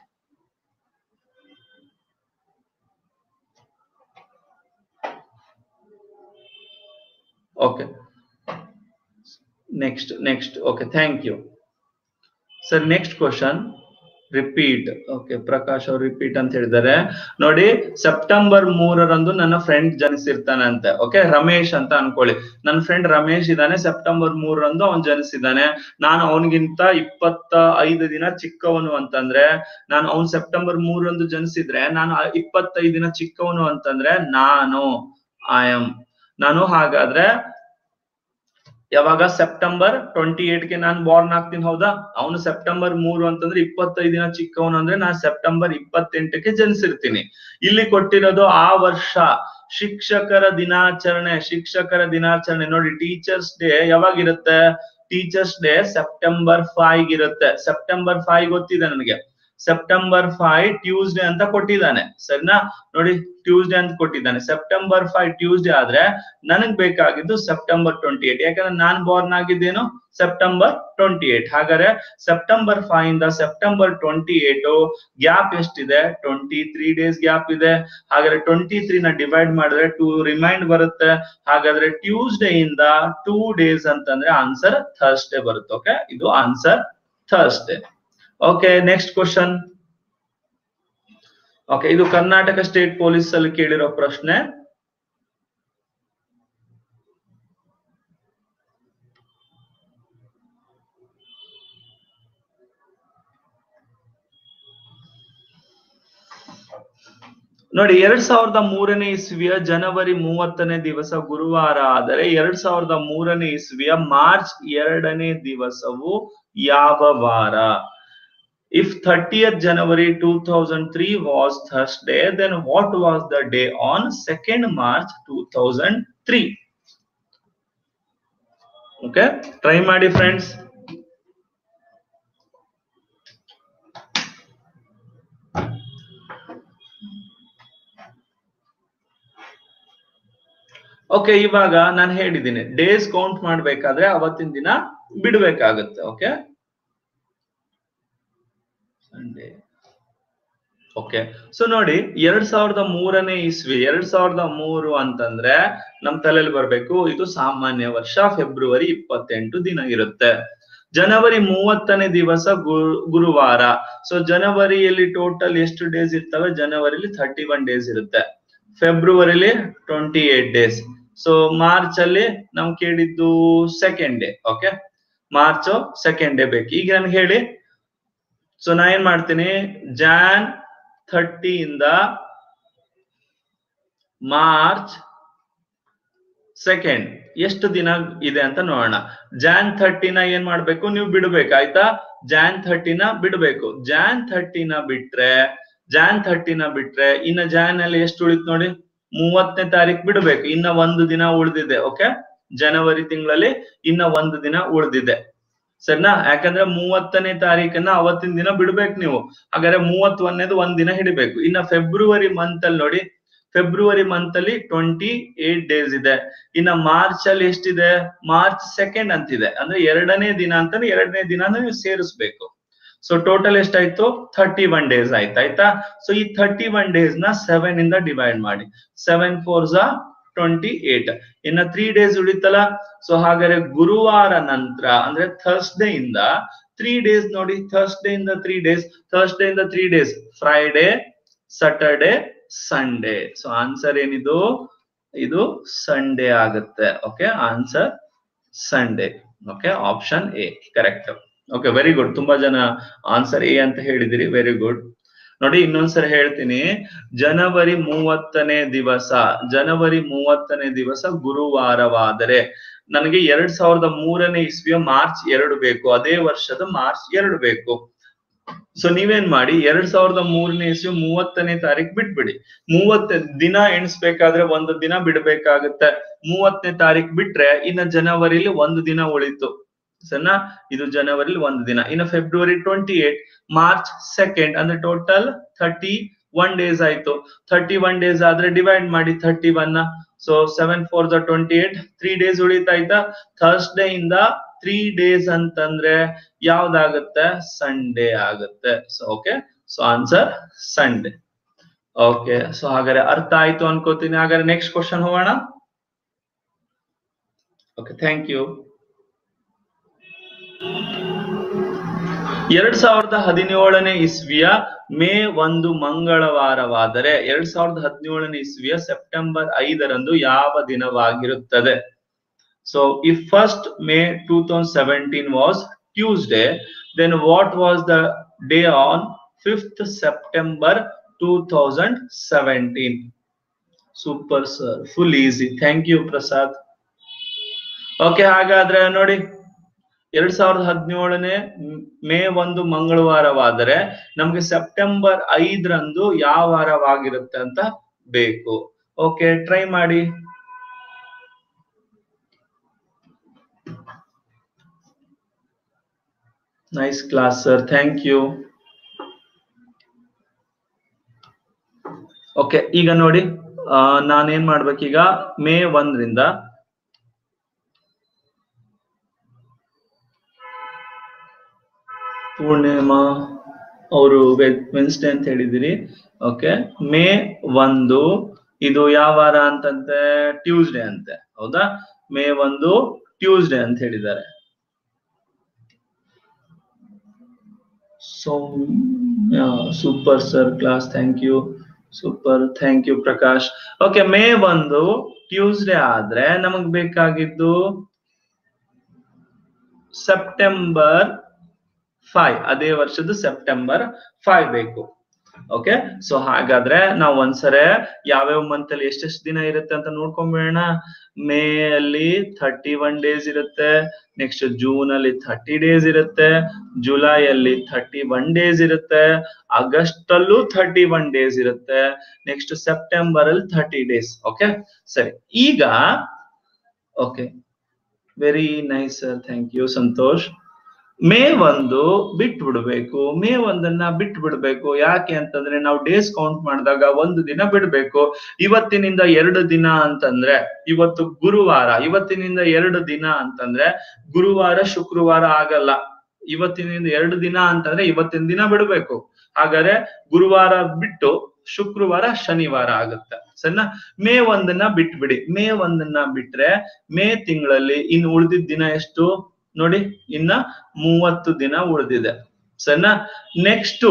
okay next next okay thank you sir next question repeat okay Prakash ಅವ್ರು ರಿಪೀಟ್ ಅಂತ ಹೇಳಿದ್ದಾರೆ ನೋಡಿ ಸೆಪ್ಟೆಂಬರ್ ಮೂರರಂದು ನನ್ನ ಫ್ರೆಂಡ್ ಜನಿಸಿರ್ತಾನಂತೆ ಓಕೆ ರಮೇಶ್ ಅಂತ ಅನ್ಕೊಳ್ಳಿ ನನ್ನ ಫ್ರೆಂಡ್ ರಮೇಶ್ ಇದ್ದಾನೆ ಸೆಪ್ಟೆಂಬರ್ ಮೂರರಂದು ಅವನ್ ಜನಿಸಿದ್ದಾನೆ ನಾನು ಅವನಿಗಿಂತ ಇಪ್ಪತ್ತ ಐದು ದಿನ ಚಿಕ್ಕವನು ಅಂತಂದ್ರೆ ನಾನು ಅವ್ನ್ ಸೆಪ್ಟೆಂಬರ್ ಮೂರರಂದು ಜನಿಸಿದ್ರೆ ನಾನು ಇಪ್ಪತ್ತೈದು ದಿನ ಚಿಕ್ಕವನು ಅಂತಂದ್ರೆ ನಾನು ಐ ಎಂ ನಾನು ಹಾಗಾದ್ರೆ ಯಾವಾಗ ಸೆಪ್ಟೆಂಬರ್ ಟ್ವೆಂಟಿ ಗೆ ನಾನು ಬಾರ್ನ್ ಆಗ್ತೀನಿ ಹೌದಾ ಅವನು ಸೆಪ್ಟೆಂಬರ್ ಮೂರು ಅಂತಂದ್ರೆ ಇಪ್ಪತ್ತೈದು ದಿನ ಚಿಕ್ಕವನು ಅಂದ್ರೆ ನಾನು ಸೆಪ್ಟೆಂಬರ್ ಇಪ್ಪತ್ತೆಂಟಕ್ಕೆ ಜನಿಸಿರ್ತೀನಿ ಇಲ್ಲಿ ಕೊಟ್ಟಿರೋದು ಆ ವರ್ಷ ಶಿಕ್ಷಕರ ದಿನಾಚರಣೆ ಶಿಕ್ಷಕರ ದಿನಾಚರಣೆ ನೋಡಿ ಟೀಚರ್ಸ್ ಡೇ ಯಾವಾಗಿರುತ್ತೆ ಟೀಚರ್ಸ್ ಡೇ ಸೆಪ್ಟೆಂಬರ್ ಫೈವ್ ಇರುತ್ತೆ ಸೆಪ್ಟೆಂಬರ್ ಫೈವ್ ಗೊತ್ತಿದೆ ನನಗೆ ಸೆಪ್ಟೆಂಬರ್ ಫೈವ್ ಟ್ಯೂಸ್ಡೇ ಅಂತ ಕೊಟ್ಟಿದ್ದಾನೆ ಸರಿನಾ ನೋಡಿ ಟ್ಯೂಸ್ಡೇ ಅಂತ ಕೊಟ್ಟಿದ್ದಾನೆ ಸೆಪ್ಟೆಂಬರ್ ಫೈವ್ ಟ್ಯೂಸ್ಡೇ ಆದ್ರೆ ನನಗ್ ಬೇಕಾಗಿದ್ದು ಸೆಪ್ಟೆಂಬರ್ ಟ್ವೆಂಟಿ ಏಟ್ ಯಾಕಂದ್ರೆ ನಾನ್ ಬಾರ್ನ್ ಆಗಿದ್ದೇನು ಸೆಪ್ಟೆಂಬರ್ ಟ್ವೆಂಟಿ ಏಟ್ ಹಾಗಾದ್ರೆ ಸೆಪ್ಟೆಂಬರ್ ಫೈವ್ ಇಂದ ಸೆಪ್ಟೆಂಬರ್ ಟ್ವೆಂಟಿ ಏಟ್ ಗ್ಯಾಪ್ ಎಷ್ಟಿದೆ ಟ್ವೆಂಟಿ ತ್ರೀ ಡೇಸ್ ಗ್ಯಾಪ್ ಇದೆ ಹಾಗಾದ್ರೆ ಟ್ವೆಂಟಿ ತ್ರೀ ನ ಡಿವೈಡ್ ಮಾಡಿದ್ರೆ ಟೂ ರಿಮೈಂಡ್ ಬರುತ್ತೆ ಹಾಗಾದ್ರೆ ಟ್ಯೂಸ್ಡೇ ಇಂದ ಟೂ ಡೇಸ್ ಅಂತಂದ್ರೆ ಆನ್ಸರ್ ಥರ್ಸ್ಡೇ ಬರುತ್ತೆ ಓಕೆ ಇದು answer Thursday okay next question okay ಇದು ಕರ್ನಾಟಕ ಸ್ಟೇಟ್ ಪೊಲೀಸ್ ಅಲ್ಲಿ ಕೇಳಿರೋ ಪ್ರಶ್ನೆ ನೋಡಿ ಎರಡ್ ಸಾವಿರದ ಮೂರನೇ ಇಸ್ವಿಯ ಜನವರಿ ಮೂವತ್ತನೇ ದಿವಸ ಗುರುವಾರ ಆದರೆ ಎರಡ್ ಸಾವಿರದ ಮೂರನೇ ಇಸ್ವಿಯ ಮಾರ್ಚ್ ಎರಡನೇ ದಿವಸವು ಯಾವ ವಾರ If 30th January 2003 was Thursday, then what was the day on 2nd March 2003? Okay, try ಮಾಡಿ friends. ಓಕೆ ಇವಾಗ ನಾನು ಹೇಳಿದ್ದೀನಿ ಡೇಸ್ ಕೌಂಟ್ ಮಾಡ್ಬೇಕಾದ್ರೆ ಅವತ್ತಿನ ದಿನ ಬಿಡ್ಬೇಕಾಗತ್ತೆ ಓಕೆ ಸಂಡೇ ಓಕೆ ಸೊ ನೋಡಿ ಎರಡ್ ಸಾವಿರದ ಮೂರನೇ ಇಸ್ವಿ ಎರಡ್ ಸಾವಿರದ ಮೂರು ಅಂತಂದ್ರೆ ನಮ್ ತಲೆಯಲ್ಲಿ ಬರ್ಬೇಕು ಇದು ಸಾಮಾನ್ಯ ವರ್ಷ ಫೆಬ್ರವರಿ ಇಪ್ಪತ್ತೆಂಟು ದಿನ ಇರುತ್ತೆ ಜನವರಿ ಮೂವತ್ತನೇ ದಿವಸ ಗುರು ಗುರುವಾರ ಸೊ ಜನವರಿಯಲ್ಲಿ ಟೋಟಲ್ ಎಷ್ಟು ಡೇಸ್ ಇರ್ತವೆ ಜನವರಿಲಿ ಥರ್ಟಿ ಒನ್ ಡೇಸ್ ಇರುತ್ತೆ ಫೆಬ್ರವರಿಲಿ twenty eight days so March ಅಲ್ಲಿ ನಮ್ ಕೇಳಿದ್ದು second day okay March second day ಬೇಕು ಈಗ ನನ್ಗೆ ಹೇಳಿ ಸೊ ನಾ ಏನ್ ಮಾಡ್ತೀನಿ ಜಾನ್ ಥರ್ಟಿ ಇಂದ ಮಾರ್ಚ್ ಸೆಕೆಂಡ್ ಎಷ್ಟು ದಿನ ಇದೆ ಅಂತ ನೋಡೋಣ ಜಾನ್ ಥರ್ಟಿನ ಏನ್ ಮಾಡ್ಬೇಕು ನೀವು ಬಿಡ್ಬೇಕು ಆಯ್ತಾ ಜಾನ್ ಥರ್ಟಿನ ಬಿಡ್ಬೇಕು ಜಾನ್ ಥರ್ಟಿನ ಬಿಟ್ರೆ ಜಾನ್ ಥರ್ಟಿನ ಬಿಟ್ರೆ ಇನ್ನ ಜಾನ್ ಅಲ್ಲಿ ಎಷ್ಟು ಉಳಿತು ನೋಡಿ ಮೂವತ್ತನೇ ತಾರೀಕು ಬಿಡ್ಬೇಕು ಇನ್ನ ಒಂದು ದಿನ ಉಳಿದಿದೆ ಓಕೆ ಜನವರಿ ತಿಂಗಳಲ್ಲಿ ಇನ್ನ ಒಂದು ದಿನ ಉಳಿದಿದೆ ಸರಿನಾ ಯಾಕಂದ್ರೆ ಮೂವತ್ತನೇ ತಾರೀಕನ್ನ ಅವತ್ತಿನ ದಿನ ಬಿಡ್ಬೇಕು ನೀವು ಹಾಗಾದ್ರೆ ಮೂವತ್ತೊಂದನೇದು ಒಂದ್ ದಿನ ಹಿಡಿಬೇಕು ಇನ್ನ ಫೆಬ್ರವರಿ ಮಂತ್ ಅಲ್ಲಿ ನೋಡಿ ಫೆಬ್ರವರಿ ಮಂತ್ ಅಲ್ಲಿ ಟ್ವೆಂಟಿ ಏಟ್ ಡೇಸ್ ಇದೆ ಇನ್ನ ಮಾರ್ಚ್ ಅಲ್ಲಿ ಎಷ್ಟಿದೆ ಮಾರ್ಚ್ ಸೆಕೆಂಡ್ ಅಂತಿದೆ ಅಂದ್ರೆ ಎರಡನೇ ದಿನ ಅಂತಾನೆ ಎರಡನೇ ದಿನಾನು ನೀವು ಸೇರಿಸ್ಬೇಕು ಸೊ ಟೋಟಲ್ ಎಷ್ಟಾಯ್ತು ಥರ್ಟಿ ಒನ್ ಡೇಸ್ ಆಯ್ತು ಆಯ್ತಾ ಸೊ ಈ ಥರ್ಟಿ ಒನ್ ಡೇಸ್ ನ ಸೆವೆನ್ ಇಂದ ಡಿವೈಡ್ ಮಾಡಿ ಸೆವೆನ್ ಫೋರ್ ಝಾ ಟ್ವೆಂಟಿ ಏಟ್ ಇನ್ನ ತ್ರೀ ಡೇಸ್ ಉಳಿತಲ್ಲ ಸೊ ಹಾಗಾದ್ರೆ ಗುರುವಾರ ನಂತರ ಅಂದ್ರೆ ಥರ್ಸ್ಡೇ ಇಂದ ತ್ರೀ ಡೇಸ್ ನೋಡಿ ಥರ್ಸ್ಡೇ ಇಂದ ತ್ರೀ ಡೇಸ್ ಥರ್ಸ್ಡೇ ಇಂದ three days Friday Saturday Sunday so answer ಏನಿದು ಇದು ಸಂಡೇ ಆಗುತ್ತೆ okay answer Sunday okay option A correct okay very good ತುಂಬಾ ಜನ ಆನ್ಸರ್ ಎ ಅಂತ ಹೇಳಿದಿರಿ ವೆರಿ ಗುಡ್ ನೋಡಿ ಇನ್ನೊಂದ್ಸರಿ ಹೇಳ್ತೀನಿ ಜನವರಿ ಮೂವತ್ತನೇ ದಿವಸ ಜನವರಿ ಮೂವತ್ತನೇ ದಿವಸ ಗುರುವಾರವಾದರೆ ನನಗೆ ಎರಡ್ ಸಾವಿರದ ಮೂರನೇ ಇಸ್ವಿಯ ಮಾರ್ಚ್ ಎರಡು ಬೇಕು ಅದೇ ವರ್ಷದ ಮಾರ್ಚ್ ಎರಡು ಬೇಕು ಸೊ ನೀವೇನ್ ಮಾಡಿ ಎರಡ್ ಸಾವಿರದ ಮೂರನೇ ಇಸ್ವಿ ಮೂವತ್ತನೇ ತಾರೀಕು ಬಿಟ್ಬಿಡಿ ಮೂವತ್ತ ದಿನ ಎಣಿಸ್ಬೇಕಾದ್ರೆ ಒಂದು ದಿನ ಬಿಡ್ಬೇಕಾಗತ್ತೆ ಮೂವತ್ತನೇ ತಾರೀಕು ಬಿಟ್ರೆ ಇನ್ನ ಜನವರಿಲಿ ಒಂದು ದಿನ ಉಳಿತು ಸರಿನಾ ಇದು ಜನವರಿಲಿ ಒಂದು ದಿನ ಇನ್ನು February twenty eight March second ಅಂದ್ರೆ ಟೋಟಲ್ ಥರ್ಟಿ ಒನ್ ಡೇಸ್ ಆಯ್ತು ಥರ್ಟಿ ಒನ್ ಡೇಸ್ ಆದ್ರೆ ಡಿವೈಡ್ ಮಾಡಿ thirty one so seven four ದ ಟ್ವೆಂಟಿ ಏಟ್ ತ್ರೀ ಡೇಸ್ ಉಳಿತಾಯ್ತಾ ಥರ್ಸ್ಡೇ ಇಂದ ತ್ರೀ ಡೇಸ್ ಅಂತಂದ್ರೆ ಯಾವ್ದಾಗುತ್ತೆ ಸಂಡೇ ಆಗುತ್ತೆ so okay so answer Sunday okay so ಹಾಗಾದ್ರೆ ಅರ್ಥ ಆಯ್ತು ಅನ್ಕೋತೀನಿ ಹಾಗಾದ್ರೆ ನೆಕ್ಸ್ಟ್ ಕ್ವಶನ್ ಹೋಗೋಣ ಓಕೆ ಥ್ಯಾಂಕ್ ಯು ಎರಡ್ ಸಾವಿರದ ಹದಿನೇಳನೇ ಇಸ್ವಿಯ ಮೇ ಒಂದು ಮಂಗಳವಾರವಾದರೆ ಎರಡ್ ಸಾವಿರದ ಹದಿನೇಳನೇ ಇಸ್ವಿಯ ಸೆಪ್ಟೆಂಬರ್ ಐದರಂದು ಯಾವ ದಿನವಾಗಿರುತ್ತದೆ so if first May two thousand seventeen was Tuesday then what was the day on fifth September two thousand seventeen super sir full easy thank you Prasad okay ಹಾಗಾದ್ರೆ ನೋಡಿ ಎರಡ್ ಸಾವಿರದ ಹದಿನೇಳನೇ ಮೇ ಒಂದು ಮಂಗಳವಾರವಾದರೆ ನಮ್ಗೆ ಸೆಪ್ಟೆಂಬರ್ ಐದರಂದು ಯಾವ ವಾರವಾಗಿರುತ್ತೆ ಅಂತ ಬೇಕು ಓಕೆ ಟ್ರೈ ಮಾಡಿ nice class sir thank you okay ಈಗ ನೋಡಿ ಆ, ನಾನೇನ್ ಮಾಡ್ಬೇಕೀಗ ಮೇ ಒಂದರಿಂದ ಪೂರ್ಣಿಮಾ ಅವರು ವೆನ್ಸ್ಡೇ ಅಂತ ಹೇಳಿದಿರಿ ಓಕೆ ಮೇ ಒಂದು ಇದು ಯಾವ ವಾರ ಅಂತಂತೆ ಟ್ಯೂಸ್ಡೇ ಅಂತೆ ಹೌದಾ ಮೇ ಒಂದು ಟ್ಯೂಸ್ಡೇ ಅಂತ ಹೇಳಿದ್ದಾರೆ so super sir class thank you super thank you Prakash okay May ಒಂದು ಟ್ಯೂಸ್ಡೇ ಆದ್ರೆ ನಮಗ್ ಬೇಕಾಗಿದ್ದು ಸೆಪ್ಟೆಂಬರ್ ಫೈವ್ ಅದೇ ವರ್ಷದ ಸೆಪ್ಟೆಂಬರ್ ಫೈವ್ ಬೇಕು ಓಕೆ ಸೊ ಹಾಗಾದ್ರೆ ನಾವು ಒಂದ್ಸರೆ ಯಾವ್ಯಾವ ಮಂತ್ ಅಲ್ಲಿ ಎಷ್ಟೆಷ್ಟು ದಿನ ಇರುತ್ತೆ ಅಂತ ನೋಡ್ಕೊಂಡ್ಬಿಡೋಣ ಮೇ ಅಲ್ಲಿ ಥರ್ಟಿ ಒನ್ ಡೇಸ್ ಇರುತ್ತೆ ನೆಕ್ಸ್ಟ್ ಜೂನ್ ಅಲ್ಲಿ ಥರ್ಟಿ ಡೇಸ್ ಇರುತ್ತೆ ಜುಲೈ ಅಲ್ಲಿ ಥರ್ಟಿ ಒನ್ ಡೇಸ್ ಇರುತ್ತೆ ಆಗಸ್ಟ್ ಅಲ್ಲೂ ಥರ್ಟಿ ಒನ್ ಡೇಸ್ ಇರುತ್ತೆ ನೆಕ್ಸ್ಟ್ ಸೆಪ್ಟೆಂಬರ್ ಅಲ್ಲಿ ಥರ್ಟಿ ಡೇಸ್ ಓಕೆ ಸರಿ ಈಗ okay very nice sir thank you Santosh May ಒಂದು ಬಿಟ್ಟು ಬಿಡ್ಬೇಕು ಮೇ ಒಂದನ್ನ ಬಿಟ್ಟು ಬಿಡ್ಬೇಕು ಯಾಕೆ ಅಂತಂದ್ರೆ ನಾವು ಡೇಸ್ ಕೌಂಟ್ ಮಾಡಿದಾಗ ಒಂದು ದಿನ ಬಿಡ್ಬೇಕು ಇವತ್ತಿನಿಂದ ಎರಡು ದಿನ ಅಂತಂದ್ರೆ ಇವತ್ತು ಗುರುವಾರ ಇವತ್ತಿನಿಂದ ಎರಡು ದಿನ ಅಂತಂದ್ರೆ ಗುರುವಾರ ಶುಕ್ರವಾರ ಆಗಲ್ಲ ಇವತ್ತಿನಿಂದ ಎರಡು ದಿನ ಅಂತಂದ್ರೆ ಇವತ್ತಿನ ದಿನ ಬಿಡ್ಬೇಕು ಹಾಗಾದ್ರೆ ಗುರುವಾರ ಬಿಟ್ಟು ಶುಕ್ರವಾರ ಶನಿವಾರ ಆಗುತ್ತೆ ಸರಿನಾ ಮೇ ಒಂದನ್ನ ಬಿಟ್ಬಿಡಿ ಮೇ ಒಂದನ್ನ ಬಿಟ್ರೆ ಮೇ ತಿಂಗಳಲ್ಲಿ ಇನ್ನು ಉಳಿದಿದ್ದ ದಿನ ಎಷ್ಟು ನೋಡಿ ಇನ್ನ ಮೂವತ್ತು ದಿನ ಉಳಿದಿದೆ ಸರಿನಾ ನೆಕ್ಸ್ಟ್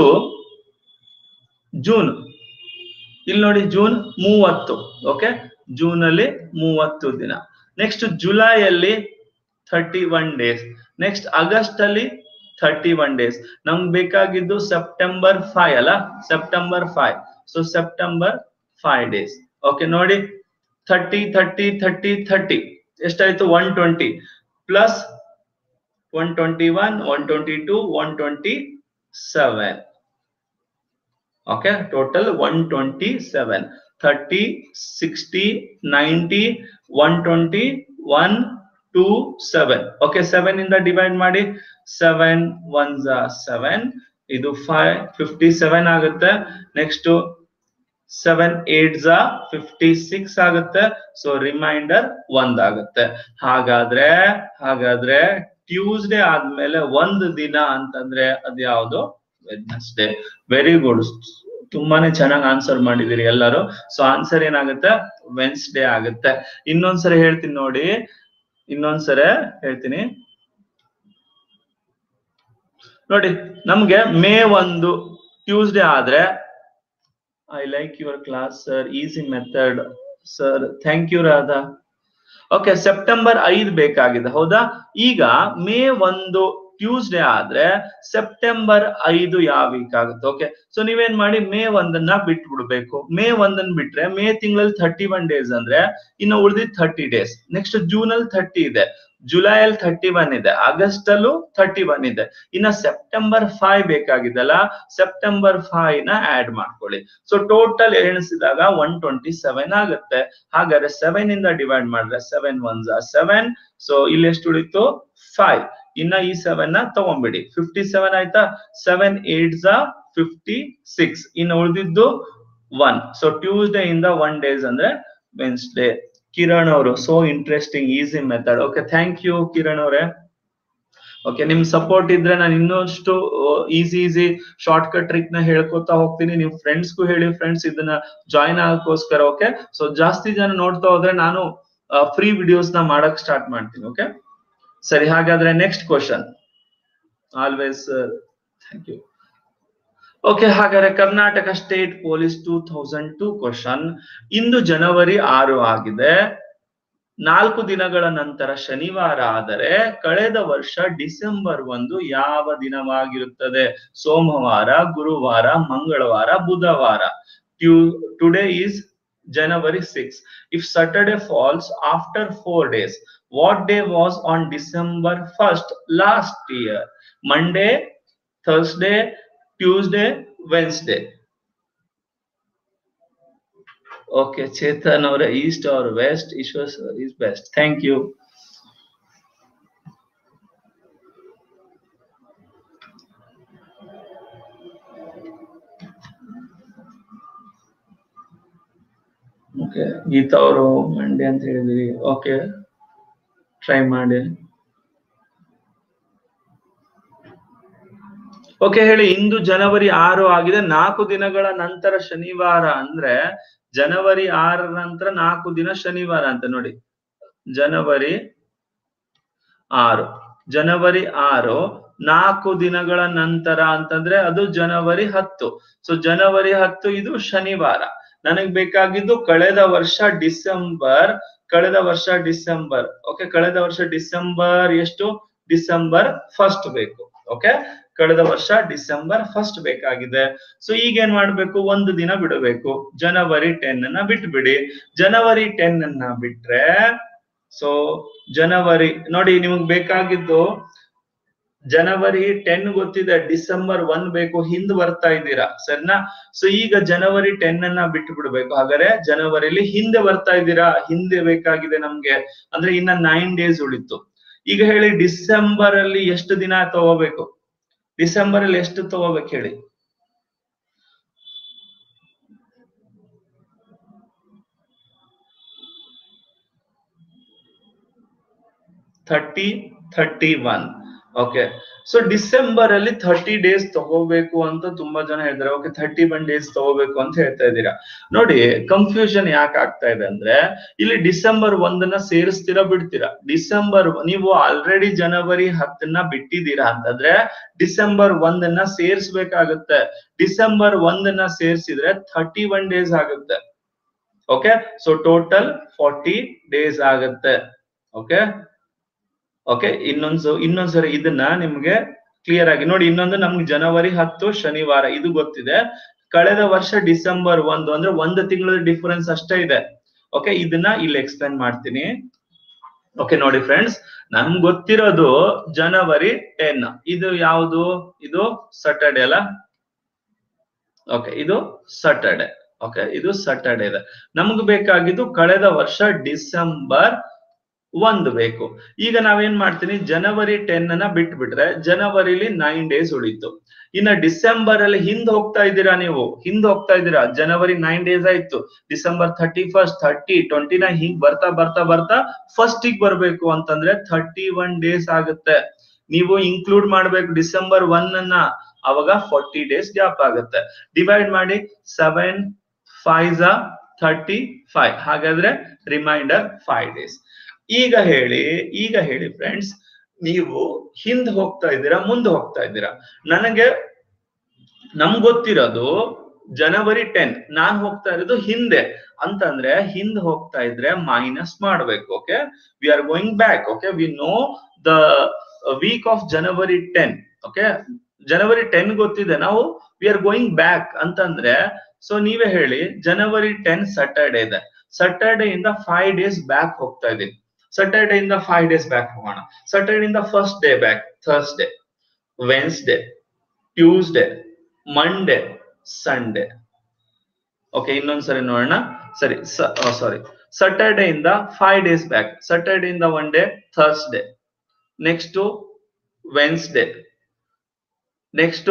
ಜೂನ್ ಇಲ್ಲಿ ನೋಡಿ ಜೂನ್ ಮೂವತ್ತು ಓಕೆ ಜೂನ್ ಅಲ್ಲಿ ಮೂವತ್ತು ದಿನ ನೆಕ್ಸ್ಟ್ ಜುಲೈ ಅಲ್ಲಿ thirty one days next August ಅಲ್ಲಿ ಥರ್ಟಿ ಒನ್ ಡೇಸ್ ನಮ್ಗೆ ಬೇಕಾಗಿದ್ದು ಸೆಪ್ಟೆಂಬರ್ ಫೈವ್ ಅಲ್ಲ September five so September five days okay ನೋಡಿ ಥರ್ಟಿ ಥರ್ಟಿ ಥರ್ಟಿ ಥರ್ಟಿ ಎಷ್ಟಾಯ್ತು one twenty plus one twenty one one twenty two one twenty seven okay total one twenty seven thirty sixty ninety one twenty one two seven okay seven ಇಂದ divide ಮಾಡಿ seven one seven ಇದು five fifty seven ಆಗುತ್ತೆ next seven eight ಝಾ fifty six ಆಗುತ್ತೆ so reminder ಒಂದಾಗುತ್ತೆ ಹಾಗಾದ್ರೆ ಹಾಗಾದ್ರೆ Tuesday ಆದ್ಮೇಲೆ ಒಂದು ದಿನ ಅಂತಂದ್ರೆ ಅದ್ಯಾವುದು ವೆಡ್ನೆಸ್ಡೇ ವೆರಿ ಗುಡ್ ತುಂಬಾನೇ ಚೆನ್ನಾಗಿ ಆನ್ಸರ್ ಮಾಡಿದಿರಿ ಎಲ್ಲರೂ ಸೊ ಆನ್ಸರ್ ಏನಾಗುತ್ತೆ ವೆನ್ಸ್ಡೇ ಆಗುತ್ತೆ ಇನ್ನೊಂದ್ಸರಿ ಹೇಳ್ತೀನಿ ನೋಡಿ ಇನ್ನೊಂದ್ಸರಿ ಹೇಳ್ತೀನಿ ನೋಡಿ ನಮ್ಗೆ ಮೇ ಒಂದು ಟ್ಯೂಸ್ಡೇ ಆದ್ರೆ I like your class sir easy method sir thank you Radha okay September ಐದ್ ಬೇಕಾಗಿದೆ ಹೌದಾ ಈಗ ಮೇ ಒಂದು ಟ್ಯೂಸ್ಡೇ ಆದ್ರೆ ಸೆಪ್ಟೆಂಬರ್ ಐದು ಯಾವ ವೀಕ್ ಆಗುತ್ತೆ ಓಕೆ ಸೊ ನೀವೇನ್ ಮಾಡಿ ಮೇ ಒಂದನ್ನ ಬಿಟ್ಬಿಡ್ಬೇಕು ಮೇ ಒಂದನ್ನ ಬಿಟ್ರೆ ಮೇ ತಿಂಗಳಲ್ಲಿ ಥರ್ಟಿ ಒನ್ ಡೇಸ್ ಅಂದ್ರೆ ಇನ್ನು ಉಳಿದಿದ್ ಥರ್ಟಿ ಡೇಸ್ ನೆಕ್ಸ್ಟ್ ಜೂನ್ ಅಲ್ಲಿ ಥರ್ಟಿ ಇದೆ ಜುಲೈ ಅಲ್ಲಿ ಥರ್ಟಿ ಒನ್ ಇದೆ ಆಗಸ್ಟ್ ಅಲ್ಲೂ ಥರ್ಟಿ ಒನ್ ಇದೆ ಇನ್ನ ಸೆಪ್ಟೆಂಬರ್ ಫೈವ್ ಬೇಕಾಗಿದೆಲ್ಲ ಸೆಪ್ಟೆಂಬರ್ ಫೈವ್ ನ ಆಡ್ ಮಾಡ್ಕೊಳ್ಳಿ ಸೊ ಟೋಟಲ್ ಎಣಿಸಿದಾಗ ಒನ್ ಟ್ವೆಂಟಿ ಸೆವೆನ್ ಆಗುತ್ತೆ ಹಾಗಾದ್ರೆ ಸೆವೆನ್ ಇಂದ ಡಿವೈಡ್ ಮಾಡಿದ್ರೆ ಸೆವೆನ್ ಒನ್ ಸೆವೆನ್ ಸೊ ಇಲ್ಲಿ ಎಷ್ಟು ಉಳಿತು ಫೈವ್ ಇನ್ನ ಈ ಸೆವೆನ್ ನ ತಗೊಂಡ್ಬಿಡಿ ಫಿಫ್ಟಿ ಸೆವೆನ್ ಆಯ್ತಾ ಸೆವೆನ್ ಏಟ್ ಝಾ ಫಿಫ್ಟಿ ಸಿಕ್ಸ್ ಇನ್ನು ಉಳಿದಿದ್ದು ಒನ್ ಸೊ ಟ್ಯೂಸ್ಡೇ ಇಂದ ಒನ್ ಡೇಸ್ ಅಂದ್ರೆ ವೆನ್ಸ್ಡೇ ಕಿರಣ್ ಅವರು so interesting easy method okay thank you Kiran ಅವರೇ ಓಕೆ ನಿಮ್ ಸಪೋರ್ಟ್ ಇದ್ರೆ ನಾನು ಇನ್ನಷ್ಟು easy easy shortcut trick ನ ಹೇಳ್ಕೊತಾ ಹೋಗ್ತೀನಿ ನಿಮ್ ಫ್ರೆಂಡ್ಸ್ಗೂ ಹೇಳಿ ಫ್ರೆಂಡ್ಸ್ ಇದನ್ನ ಜಾಯಿನ್ ಆಗಕ್ಕೋಸ್ಕರ ಓಕೆ ಸೊ ಜಾಸ್ತಿ ಜನ ನೋಡ್ತಾ ಹೋದ್ರೆ ನಾನು ಫ್ರೀ ವಿಡಿಯೋಸ್ ನ ಮಾಡಕ್ ಸ್ಟಾರ್ಟ್ ಮಾಡ್ತೀನಿ ಓಕೆ ಸರಿ ಹಾಗಾದ್ರೆ next question always thank you okay ಹಾಗಾದ್ರೆ Karnataka state police two thousand two question ಇಂದು ಜನವರಿ ಆರು ಆಗಿದೆ ನಾಲ್ಕು ದಿನಗಳ ನಂತರ ಶನಿವಾರ ಆದರೆ ಕಳೆದ ವರ್ಷ ಡಿಸೆಂಬರ್ ಒಂದು ಯಾವ ದಿನವಾಗಿರುತ್ತದೆ ಸೋಮವಾರ ಗುರುವಾರ ಮಂಗಳವಾರ ಬುಧವಾರ today is January six if Saturday falls after four days, what day was on December 1st last year? Monday, Thursday, Tuesday, Wednesday. Okay, Chetan or east or west, Ishwar sir is best. Thank you. Okay Geetha ಅವರು ಮಂಡ್ಯ ಅಂತ ಹೇಳಿದ್ರಿ okay try ಮಾಡಿ okay ಹೇಳಿ ಇಂದು ಜನವರಿ ಆರು ಆಗಿದೆ ನಾಲ್ಕು ದಿನಗಳ ನಂತರ ಶನಿವಾರ ಅಂದ್ರೆ ಜನವರಿ ಆರರ ನಂತರ ನಾಲ್ಕು ದಿನ ಶನಿವಾರ ಅಂತ ನೋಡಿ ಜನವರಿ ಆರು ಜನವರಿ ಆರು ನಾಲ್ಕು ದಿನಗಳ ನಂತರ ಅಂತಂದ್ರೆ ಅದು ಜನವರಿ ಹತ್ತು ಸೊ ಜನವರಿ ಹತ್ತು ಇದು ಶನಿವಾರ ನನಗ್ ಬೇಕಾಗಿದ್ದು ಕಳೆದ ವರ್ಷ ಡಿಸೆಂಬರ್ ಕಳೆದ ವರ್ಷ ಡಿಸೆಂಬರ್ ಓಕೆ ಕಳೆದ ವರ್ಷ ಡಿಸೆಂಬರ್ ಎಷ್ಟು ಡಿಸೆಂಬರ್ ಫಸ್ಟ್ ಬೇಕು ಓಕೆ ಕಳೆದ ವರ್ಷ ಡಿಸೆಂಬರ್ ಫಸ್ಟ್ ಬೇಕಾಗಿದೆ ಸೊ ಈಗ ಏನ್ ಮಾಡ್ಬೇಕು ಒಂದು ದಿನ ಬಿಡಬೇಕು ಜನವರಿ ಟೆನ್ ಅನ್ನ ಬಿಟ್ಬಿಡಿ ಜನವರಿ ಟೆನ್ ಅನ್ನ ಬಿಟ್ರೆ ಸೊ ಜನವರಿ ನೋಡಿ ನಿಮಗ್ ಬೇಕಾಗಿದ್ದು ಜನವರಿ ಟೆನ್ ಗೊತ್ತಿದೆ ಡಿಸೆಂಬರ್ ಒನ್ ಬೇಕು ಹಿಂದ್ ಬರ್ತಾ ಇದ್ದೀರಾ ಸರಿನಾ ಸೊ ಈಗ ಜನವರಿ ಟೆನ್ ಅನ್ನ ಬಿಟ್ಟು ಬಿಡ್ಬೇಕು ಹಾಗಾದ್ರೆ ಜನವರಿಲಿ ಹಿಂದೆ ಬರ್ತಾ ಇದ್ದೀರಾ ಹಿಂದೆ ಬೇಕಾಗಿದೆ ನಮ್ಗೆ ಅಂದ್ರೆ ಇನ್ನ ನೈನ್ ಡೇಸ್ ಉಳಿತು ಈಗ ಹೇಳಿ ಡಿಸೆಂಬರ್ ಅಲ್ಲಿ ಎಷ್ಟು ದಿನ ತಗೋಬೇಕು ಡಿಸೆಂಬರ್ ಅಲ್ಲಿ ಎಷ್ಟು ತಗೋಬೇಕು ಹೇಳಿ thirty thirty one okay so December ಅಲ್ಲಿ ಥರ್ಟಿ ಡೇಸ್ ತಗೋಬೇಕು ಅಂತ ತುಂಬಾ ಜನ ಹೇಳ್ತಾರೆ ಓಕೆ ಥರ್ಟಿ ಒನ್ ಡೇಸ್ ತಗೋಬೇಕು ಅಂತ ಹೇಳ್ತಾ ಇದ್ದೀರಾ ನೋಡಿ ಕನ್ಫ್ಯೂಷನ್ ಯಾಕೆ ಆಗ್ತಾ ಇದೆ ಅಂದ್ರೆ ಇಲ್ಲಿ ಡಿಸೆಂಬರ್ ಒಂದನ್ನ ಸೇರಿಸ್ತೀರಾ ಬಿಡ್ತೀರಾ ಡಿಸೆಂಬರ್ ನೀವು ಆಲ್ರೆಡಿ ಜನವರಿ ಹತ್ತನ್ನ ಬಿಟ್ಟಿದ್ದೀರಾ ಅಂತಂದ್ರೆ ಡಿಸೆಂಬರ್ ಒಂದನ್ನ ಸೇರಿಸ್ಬೇಕಾಗುತ್ತೆ ಡಿಸೆಂಬರ್ ಒಂದನ್ನ ಸೇರಿಸಿದ್ರೆ ಥರ್ಟಿ ಒನ್ ಡೇಸ್ ಆಗುತ್ತೆ okay so total forty days ಆಗುತ್ತೆ ಓಕೆ ಓಕೆ ಇನ್ನೊಂದ್ಸು ಇನ್ನೊಂದ್ಸರಿ ಇದನ್ನ ನಿಮ್ಗೆ ಕ್ಲಿಯರ್ ಆಗಿ ನೋಡಿ ಇನ್ನೊಂದು ನಮ್ಗೆ ಜನವರಿ ಹತ್ತು ಶನಿವಾರ ಇದು ಗೊತ್ತಿದೆ ಕಳೆದ ವರ್ಷ ಡಿಸೆಂಬರ್ ಒಂದು ಅಂದ್ರೆ ಒಂದು ತಿಂಗಳ ಡಿಫರೆನ್ಸ್ ಅಷ್ಟೇ ಇದೆ ಓಕೆ ಇದನ್ನ ಇಲ್ಲಿ ಎಕ್ಸ್ಪ್ಲೈನ್ ಮಾಡ್ತೀನಿ ಓಕೆ ನೋಡಿ ಫ್ರೆಂಡ್ಸ್ ನಮ್ಗೆ ಗೊತ್ತಿರೋದು ಜನವರಿ ಟೆನ್ ಇದು ಯಾವುದು ಇದು ಸಟರ್ಡೆ ಅಲ್ಲ ಓಕೆ ಇದು ಸಟರ್ಡೆ ಓಕೆ ಇದು ಸಟರ್ಡೆ ಇದೆ ನಮ್ಗೆ ಬೇಕಾಗಿದ್ದು ಕಳೆದ ವರ್ಷ ಡಿಸೆಂಬರ್ ಒಂದು ಬೇಕು ಈಗ ನಾವೇನ್ ಮಾಡ್ತೀನಿ ಜನವರಿ ಟೆನ್ ಅನ್ನ ಬಿಟ್ಬಿಟ್ರೆ ಜನವರಿಲಿ ನೈನ್ ಡೇಸ್ ಉಳಿತು ಇನ್ನ ಡಿಸೆಂಬರ್ ಅಲ್ಲಿ ಹಿಂದ್ ಹೋಗ್ತಾ ಇದ್ದೀರಾ ನೀವು ಹಿಂದ್ ಹೋಗ್ತಾ ಇದ್ದೀರಾ ಜನವರಿ ನೈನ್ ಡೇಸ್ ಆಯ್ತು December thirty first thirty twenty nine ಹಿಂಗ್ ಬರ್ತಾ ಬರ್ತಾ ಬರ್ತಾ ಫಸ್ಟ್ ಬರ್ಬೇಕು ಅಂತಂದ್ರೆ ಥರ್ಟಿ ಒನ್ ಡೇಸ್ ಆಗುತ್ತೆ ನೀವು ಇನ್ಕ್ಲೂಡ್ ಮಾಡ್ಬೇಕು ಡಿಸೆಂಬರ್ ಒನ್ ಅನ್ನ ಅವಾಗ ಫಾರ್ಟಿ ಡೇಸ್ ಗ್ಯಾಪ್ ಆಗುತ್ತೆ ಡಿವೈಡ್ ಮಾಡಿ ಸೆವೆನ್ ಫೈವ್ ಥರ್ಟಿ ಫೈವ್ ಹಾಗಾದ್ರೆ ರಿಮೈಂಡರ್ ಫೈವ್ ಡೇಸ್ ಈಗ ಹೇಳಿ ಈಗ ಹೇಳಿ ಫ್ರೆಂಡ್ಸ್ ನೀವು ಹಿಂದ್ ಹೋಗ್ತಾ ಇದ್ದೀರಾ ಮುಂದೆ ಹೋಗ್ತಾ ಇದ್ದೀರಾ ನನಗೆ ನಮ್ಗ್ ಗೊತ್ತಿರೋದು ಜನವರಿ ಟೆನ್ ನಾನ್ ಹೋಗ್ತಾ ಇರೋದು ಹಿಂದೆ ಅಂತಂದ್ರೆ ಹಿಂದ್ ಹೋಗ್ತಾ ಇದ್ರೆ ಮೈನಸ್ ಮಾಡ್ಬೇಕು okay we are going back okay we know the week of January ten okay January ten ಗೊತ್ತಿದೆ ನಾವು ವಿ ಆರ್ ಗೋಯಿಂಗ್ ಬ್ಯಾಕ್ ಅಂತಂದ್ರೆ ಸೊ ನೀವೇ ಹೇಳಿ ಜನವರಿ ಟೆನ್ ಸ್ಯಾಟರ್ಡೆ ಇದೆ ಸ್ಯಾಟರ್ಡೆ ಇಂದ ಫೈವ್ ಡೇಸ್ ಬ್ಯಾಕ್ ಹೋಗ್ತಾ ಇದೀನಿ ಸ್ಯಾಟರ್ಡೆ ಇಂದ ಫೈವ್ ಡೇಸ್ ಬ್ಯಾಕ್ ಹೋಗೋಣ ಸ್ಯಾಟರ್ಡೆ ಇಂದ first day back Thursday Wednesday Tuesday Monday Sunday okay ಇನ್ನೊಂದ್ಸರಿ ನೋಡೋಣ ಸರಿ ಸಾರಿ ಸ್ಯಾಟರ್ಡೆ ಇಂದ ಫೈವ್ ಡೇಸ್ ಬ್ಯಾಕ್ ಸ್ಯಾಟರ್ಡೆ ಇಂದ one day Thursday next Wednesday next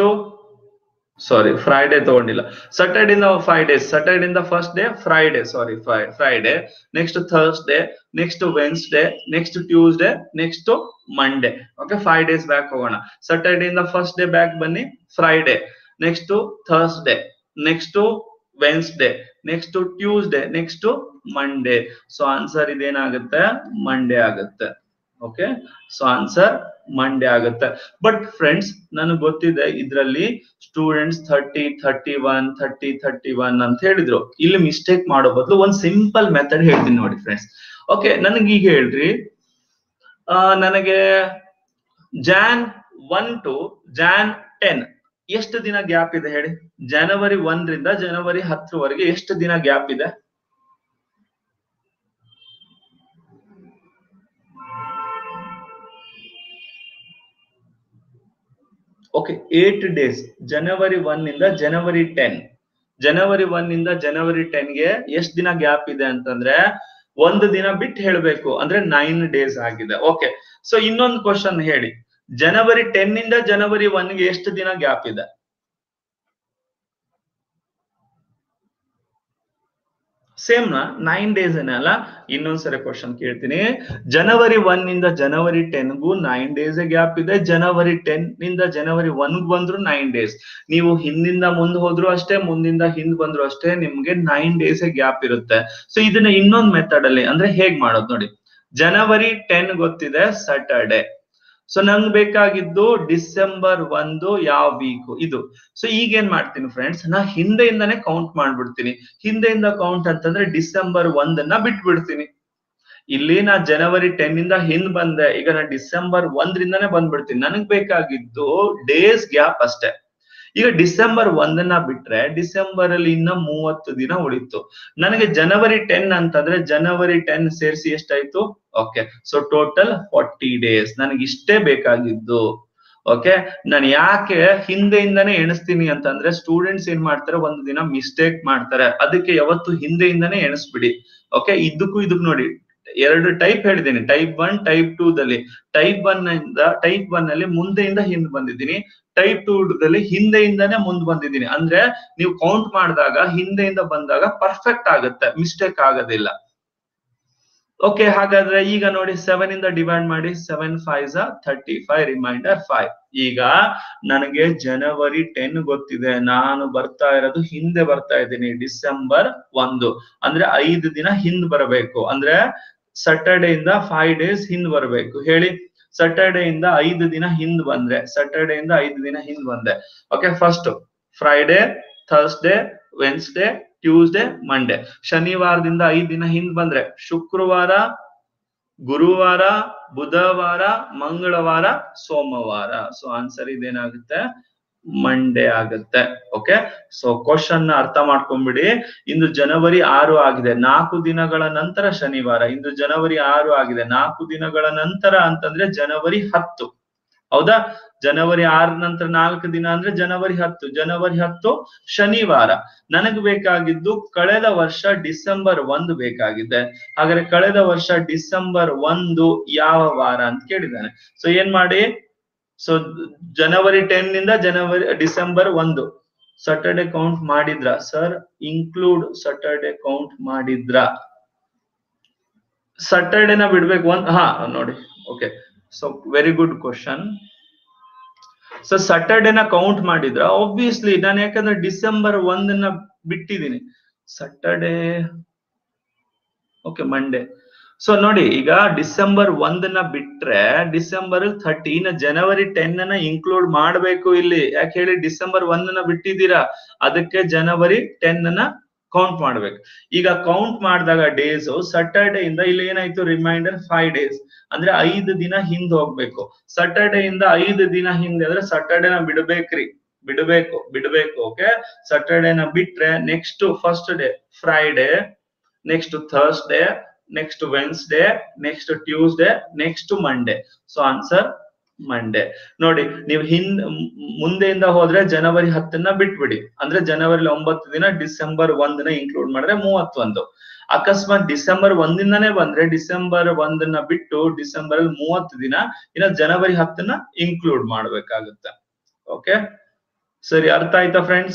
sorry Friday ತಗೊಂಡಿಲ್ಲ ಸ್ಯಾಟರ್ಡೆ ಇಂದ ಫೈವ್ ಡೇಸ್ ಸ್ಯಾಟರ್ಡೆ ಇಂದ first day Friday sorry Friday next Thursday next Wednesday next Tuesday next Monday okay five days back ಹೋಗೋಣ Saturday ಇಂದ first day back ಬನ್ನಿ Friday next Thursday next Wednesday next Tuesday next Monday so answer ಇದೇನಾಗುತ್ತೆ Monday ಆಗುತ್ತೆ okay so answer Monday ಆಗುತ್ತೆ but friends ನನಗೆ ಗೊತ್ತಿದೆ ಇದ್ರಲ್ಲಿ students thirty thirty one thirty thirty one ಅಂತ ಹೇಳಿದ್ರು ಇಲ್ಲಿ ಮಿಸ್ಟೇಕ್ ಮಾಡೋ ಬದಲು ಒಂದ್ ಸಿಂಪಲ್ ಮೆಥಡ್ ಹೇಳ್ತೀನಿ ನೋಡಿ ಫ್ರೆಂಡ್ಸ್ ಓಕೆ ನನಗೆ ಈಗ ಹೇಳ್ರಿ ಆ, ನನಗೆ Jan one two Jan ten ಎಷ್ಟು ದಿನ ಗ್ಯಾಪ್ ಇದೆ ಹೇಳಿ ಜನವರಿ ಒಂದರಿಂದ ಜನವರಿ ಹತ್ತರವರೆಗೆ ಎಷ್ಟು ದಿನ ಗ್ಯಾಪ್ ಇದೆ okay eight days January one ಇಂದ ಜನವರಿ ಟೆನ್ ಜನವರಿ ಒನ್ ಇಂದ ಜನವರಿ ಟೆನ್ಗೆ ಎಷ್ಟು ದಿನ ಗ್ಯಾಪ್ ಇದೆ ಅಂತಂದ್ರೆ ಒಂದು ದಿನ ಬಿಟ್ಟು ಹೇಳ್ಬೇಕು ಅಂದ್ರೆ ನೈನ್ ಡೇಸ್ ಆಗಿದೆ ಓಕೆ ಸೊ ಇನ್ನೊಂದು ಕ್ವಶನ್ ಹೇಳಿ ಜನವರಿ ಟೆನ್ ಇಂದ ಜನವರಿ ಒನ್ಗೆ ಎಷ್ಟು ದಿನ ಗ್ಯಾಪ್ ಇದೆ ಸೇಮ್ ನೈನ್ ಡೇಸ್ ಅಲ್ಲ ಇನ್ನೊಂದ್ಸರಿ ಕ್ವಶನ್ ಕೇಳ್ತೀನಿ ಜನವರಿ ಒನ್ ಇಂದ ಜನವರಿ ಟೆನ್ಗೂ ನೈನ್ ಡೇಸ್ ಗ್ಯಾಪ್ ಇದೆ ಜನವರಿ ಟೆನ್ ನಿಂದ ಜನವರಿ ಒನ್ ಬಂದ್ರು ನೈನ್ ಡೇಸ್ ನೀವು ಹಿಂದಿಂದ ಮುಂದ್ ಹೋದ್ರು ಅಷ್ಟೇ ಮುಂದಿಂದ ಹಿಂದ್ ಬಂದ್ರು ಅಷ್ಟೇ ನಿಮ್ಗೆ ನೈನ್ ಡೇಸ್ ಗ್ಯಾಪ್ ಇರುತ್ತೆ ಸೊ ಇದನ್ನ ಇನ್ನೊಂದ್ ಮೆಥಡ್ ಅಲ್ಲಿ ಅಂದ್ರೆ ಹೇಗ್ ಮಾಡೋದು ನೋಡಿ ಜನವರಿ ಟೆನ್ ಗೊತ್ತಿದೆ ಸ್ಯಾಟರ್ಡೆ ಸೊ ನಂಗೆ ಬೇಕಾಗಿದ್ದು ಡಿಸೆಂಬರ್ ಒಂದು ಯಾವ ವೀಕ್ ಇದು ಸೊ ಈಗ ಏನ್ ಮಾಡ್ತೀನಿ ಫ್ರೆಂಡ್ಸ್ ನಾ ಹಿಂದೆಯಿಂದಾನೇ ಕೌಂಟ್ ಮಾಡ್ಬಿಡ್ತೀನಿ ಹಿಂದೆಯಿಂದ ಕೌಂಟ್ ಅಂತಂದ್ರೆ ಡಿಸೆಂಬರ್ ಒಂದನ್ನ ಬಿಟ್ಬಿಡ್ತೀನಿ ಇಲ್ಲಿ ನಾ ಜನವರಿ ಟೆನ್ ಇಂದ ಹಿಂದ್ ಬಂದೆ ಈಗ ನಾ ಡಿಸೆಂಬರ್ ಒಂದ್ರಿಂದಾನೇ ಬಂದ್ಬಿಡ್ತೀನಿ ನನಗ್ ಬೇಕಾಗಿದ್ದು ಡೇಸ್ ಗ್ಯಾಪ್ ಅಷ್ಟೇ ಈಗ ಡಿಸೆಂಬರ್ ಒಂದನ್ನ ಬಿಟ್ರೆ ಡಿಸೆಂಬರ್ ಅಲ್ಲಿ ಇನ್ನ ಮೂವತ್ತು ದಿನ ಉಳಿತು ನನಗೆ ಜನವರಿ ಟೆನ್ ಅಂತಂದ್ರೆ ಜನವರಿ ಟೆನ್ ಸೇರಿಸಿ ಎಷ್ಟಾಯ್ತು okay so total forty days ನನಗೆ ಇಷ್ಟೇ ಬೇಕಾಗಿದ್ದು ಓಕೆ ನಾನು ಯಾಕೆ ಹಿಂದೆಯಿಂದಾನೇ ಎಣಿಸ್ತೀನಿ ಅಂತಂದ್ರೆ ಸ್ಟೂಡೆಂಟ್ಸ್ ಏನ್ ಮಾಡ್ತಾರೆ ಒಂದು ದಿನ ಮಿಸ್ಟೇಕ್ ಮಾಡ್ತಾರೆ ಅದಕ್ಕೆ ಯಾವತ್ತು ಹಿಂದೆಯಿಂದಾನೇ ಎಣಿಸ್ಬಿಡಿ ಓಕೆ ಇದಕ್ಕೂ ಇದಕ್ಕೂ ನೋಡಿ ಎರಡು ಟೈಪ್ ಹೇಳಿದ್ದೀನಿ ಟೈಪ್ ಒನ್ ಟೈಪ್ ಟೂ ದಲ್ಲಿ ಟೈಪ್ ಒನ್ ಇಂದ ಟೈಪ್ ಒನ್ ಅಲ್ಲಿ ಮುಂದೆಯಿಂದ ಹಿಂದ್ ಬಂದಿದ್ದೀನಿ ಟೈಪ್ ಟೂ ದಲ್ಲಿ ಹಿಂದೆಯಿಂದಾನೇ ಮುಂದ್ ಬಂದಿದ್ದೀನಿ ಅಂದ್ರೆ ನೀವು ಕೌಂಟ್ ಮಾಡಿದಾಗ ಹಿಂದೆಯಿಂದ ಬಂದಾಗ ಪರ್ಫೆಕ್ಟ್ ಆಗುತ್ತೆ ಮಿಸ್ಟೇಕ್ ಆಗೋದಿಲ್ಲ ಓಕೆ ಹಾಗಾದ್ರೆ ಈಗ ನೋಡಿ ಸೆವೆನ್ ಇಂದ ಡಿವೈಡ್ ಮಾಡಿ seven five thirty five remainder five ಈಗ ನನಗೆ ಜನವರಿ ಟೆನ್ ಗೊತ್ತಿದೆ ನಾನು ಬರ್ತಾ ಇರೋದು ಹಿಂದೆ ಬರ್ತಾ ಇದ್ದೀನಿ ಡಿಸೆಂಬರ್ ಒಂದು ಅಂದ್ರೆ ಐದು ದಿನ ಹಿಂದ್ ಬರಬೇಕು ಅಂದ್ರೆ ಸ್ಯಾಟರ್ಡೆ ಇಂದ ಫೈವ್ ಡೇಸ್ ಹಿಂದ್ ಬರಬೇಕು ಹೇಳಿ ಸ್ಯಾಟರ್ಡೆ ಇಂದ ಐದು ದಿನ ಹಿಂದ್ ಬಂದ್ರೆ ಸ್ಯಾಟರ್ಡೆ ಇಂದ ಐದು ದಿನ ಹಿಂದ್ ಬಂದೆ okay first Friday Thursday Wednesday Tuesday Monday ಶನಿವಾರದಿಂದ ಐದ್ ದಿನ ಹಿಂದ್ ಬಂದ್ರೆ ಶುಕ್ರವಾರ ಗುರುವಾರ ಬುಧವಾರ ಮಂಗಳವಾರ ಸೋಮವಾರ ಸೊ ಆನ್ಸರ್ ಇದೇನಾಗುತ್ತೆ ಮಂಡೇ ಆಗುತ್ತೆ ಓಕೆ ಸೊ ಕ್ವಶನ್ ಅರ್ಥ ಮಾಡ್ಕೊಂಡ್ಬಿಡಿ ಇಂದು ಜನವರಿ ಆರು ಆಗಿದೆ ನಾಲ್ಕು ದಿನಗಳ ನಂತರ ಶನಿವಾರ ಇಂದು ಜನವರಿ ಆರು ಆಗಿದೆ ನಾಲ್ಕು ದಿನಗಳ ನಂತರ ಅಂತಂದ್ರೆ ಜನವರಿ ಹತ್ತು ಹೌದಾ ಜನವರಿ ಆರ ನಂತರ ನಾಲ್ಕು ದಿನ ಅಂದ್ರೆ ಜನವರಿ ಹತ್ತು ಜನವರಿ ಹತ್ತು ಶನಿವಾರ ನನಗ್ ಬೇಕಾಗಿದ್ದು ಕಳೆದ ವರ್ಷ ಡಿಸೆಂಬರ್ ಒಂದು ಬೇಕಾಗಿದೆ ಹಾಗಾದ್ರೆ ಕಳೆದ ವರ್ಷ ಡಿಸೆಂಬರ್ ಒಂದು ಯಾವ ವಾರ ಅಂತ ಕೇಳಿದ್ದಾನೆ ಸೊ ಏನ್ ಮಾಡಿ ಸೊ ಜನವರಿ ಟೆನ್ ನಿಂದ ಜನವರಿ ಡಿಸೆಂಬರ್ ಒಂದು ಸಟರ್ಡೆ ಕೌಂಟ್ ಮಾಡಿದ್ರ ಸರ್ ಇನ್ಕ್ಲೂಡ್ ಸಟರ್ಡೆ ಕೌಂಟ್ ಮಾಡಿದ್ರ ಸಟರ್ಡೆನ ಬಿಡ್ಬೇಕು ಒಂದ್ ಹಾ ನೋಡಿ okay so very good question so ಸಟರ್ಡೆನ ಕೌಂಟ್ ಮಾಡಿದ್ರ ಆಬ್ವಿಯಸ್ಲಿ ನಾನು ಯಾಕಂದ್ರೆ ಡಿಸೆಂಬರ್ ಒಂದನ್ನ ಬಿಟ್ಟಿದ್ದೀನಿ ಸಟರ್ಡೆ ಓಕೆ ಮಂಡೇ ಸೊ ನೋಡಿ ಈಗ ಡಿಸೆಂಬರ್ ಒಂದನ್ನ ಬಿಟ್ರೆ ಡಿಸೆಂಬರ್ ಥರ್ಟಿ ಇನ್ನು ಜನವರಿ ಟೆನ್ ಅನ್ನ ಇನ್ಕ್ಲೂಡ್ ಮಾಡ್ಬೇಕು ಇಲ್ಲಿ ಯಾಕೆ ಹೇಳಿ ಡಿಸೆಂಬರ್ ಒಂದನ್ನ ಬಿಟ್ಟಿದ್ದೀರಾ ಅದಕ್ಕೆ ಜನವರಿ ಟೆನ್ ಅನ್ನ ಕೌಂಟ್ ಮಾಡ್ಬೇಕು ಈಗ ಕೌಂಟ್ ಮಾಡಿದಾಗ ಡೇಸ್ ಸಟರ್ಡೆ ಇಂದ ಇಲ್ಲಿ ಏನಾಯ್ತು ರಿಮೈಂಡರ್ ಫೈವ್ ಡೇಸ್ ಅಂದ್ರೆ ಐದು ದಿನ ಹಿಂದ್ ಹೋಗ್ಬೇಕು ಸಟರ್ಡೆ ಇಂದ ಐದು ದಿನ ಹಿಂದೆ ಅಂದ್ರೆ ಸಟರ್ಡೆನ ಬಿಡ್ಬೇಕ್ರಿ ಬಿಡ್ಬೇಕು ಬಿಡ್ಬೇಕು ಓಕೆ ಸಟರ್ಡೆನ ಬಿಟ್ರೆ next first day Friday next Thursday next Wednesday next Tuesday next Monday so answer Monday ನೋಡಿ ನೀವು ಹಿಂದ್ ಮುಂದೆಯಿಂದ ಹೋದ್ರೆ ಜನವರಿ ಹತ್ತನ್ನ ಬಿಟ್ಬಿಡಿ ಅಂದ್ರೆ ಜನವರಿ ಒಂಬತ್ತು ದಿನ ಡಿಸೆಂಬರ್ ಒಂದನ್ನ ಇನ್ಕ್ಲೂಡ್ ಮಾಡಿದ್ರೆ ಮೂವತ್ತೊಂದು ಅಕಸ್ಮಾತ್ ಡಿಸೆಂಬರ್ ಒಂದಿಂದನೇ ಬಂದ್ರೆ ಡಿಸೆಂಬರ್ ಒಂದನ್ನ ಬಿಟ್ಟು ಡಿಸೆಂಬರ್ ಅಲ್ಲಿ ಮೂವತ್ತು ದಿನ ಇನ್ನ ಜನವರಿ ಹತ್ತನ್ನ ಇನ್ಕ್ಲೂಡ್ ಮಾಡ್ಬೇಕಾಗುತ್ತೆ ಓಕೆ ಸರಿ ಅರ್ಥ ಆಯ್ತಾ ಫ್ರೆಂಡ್ಸ್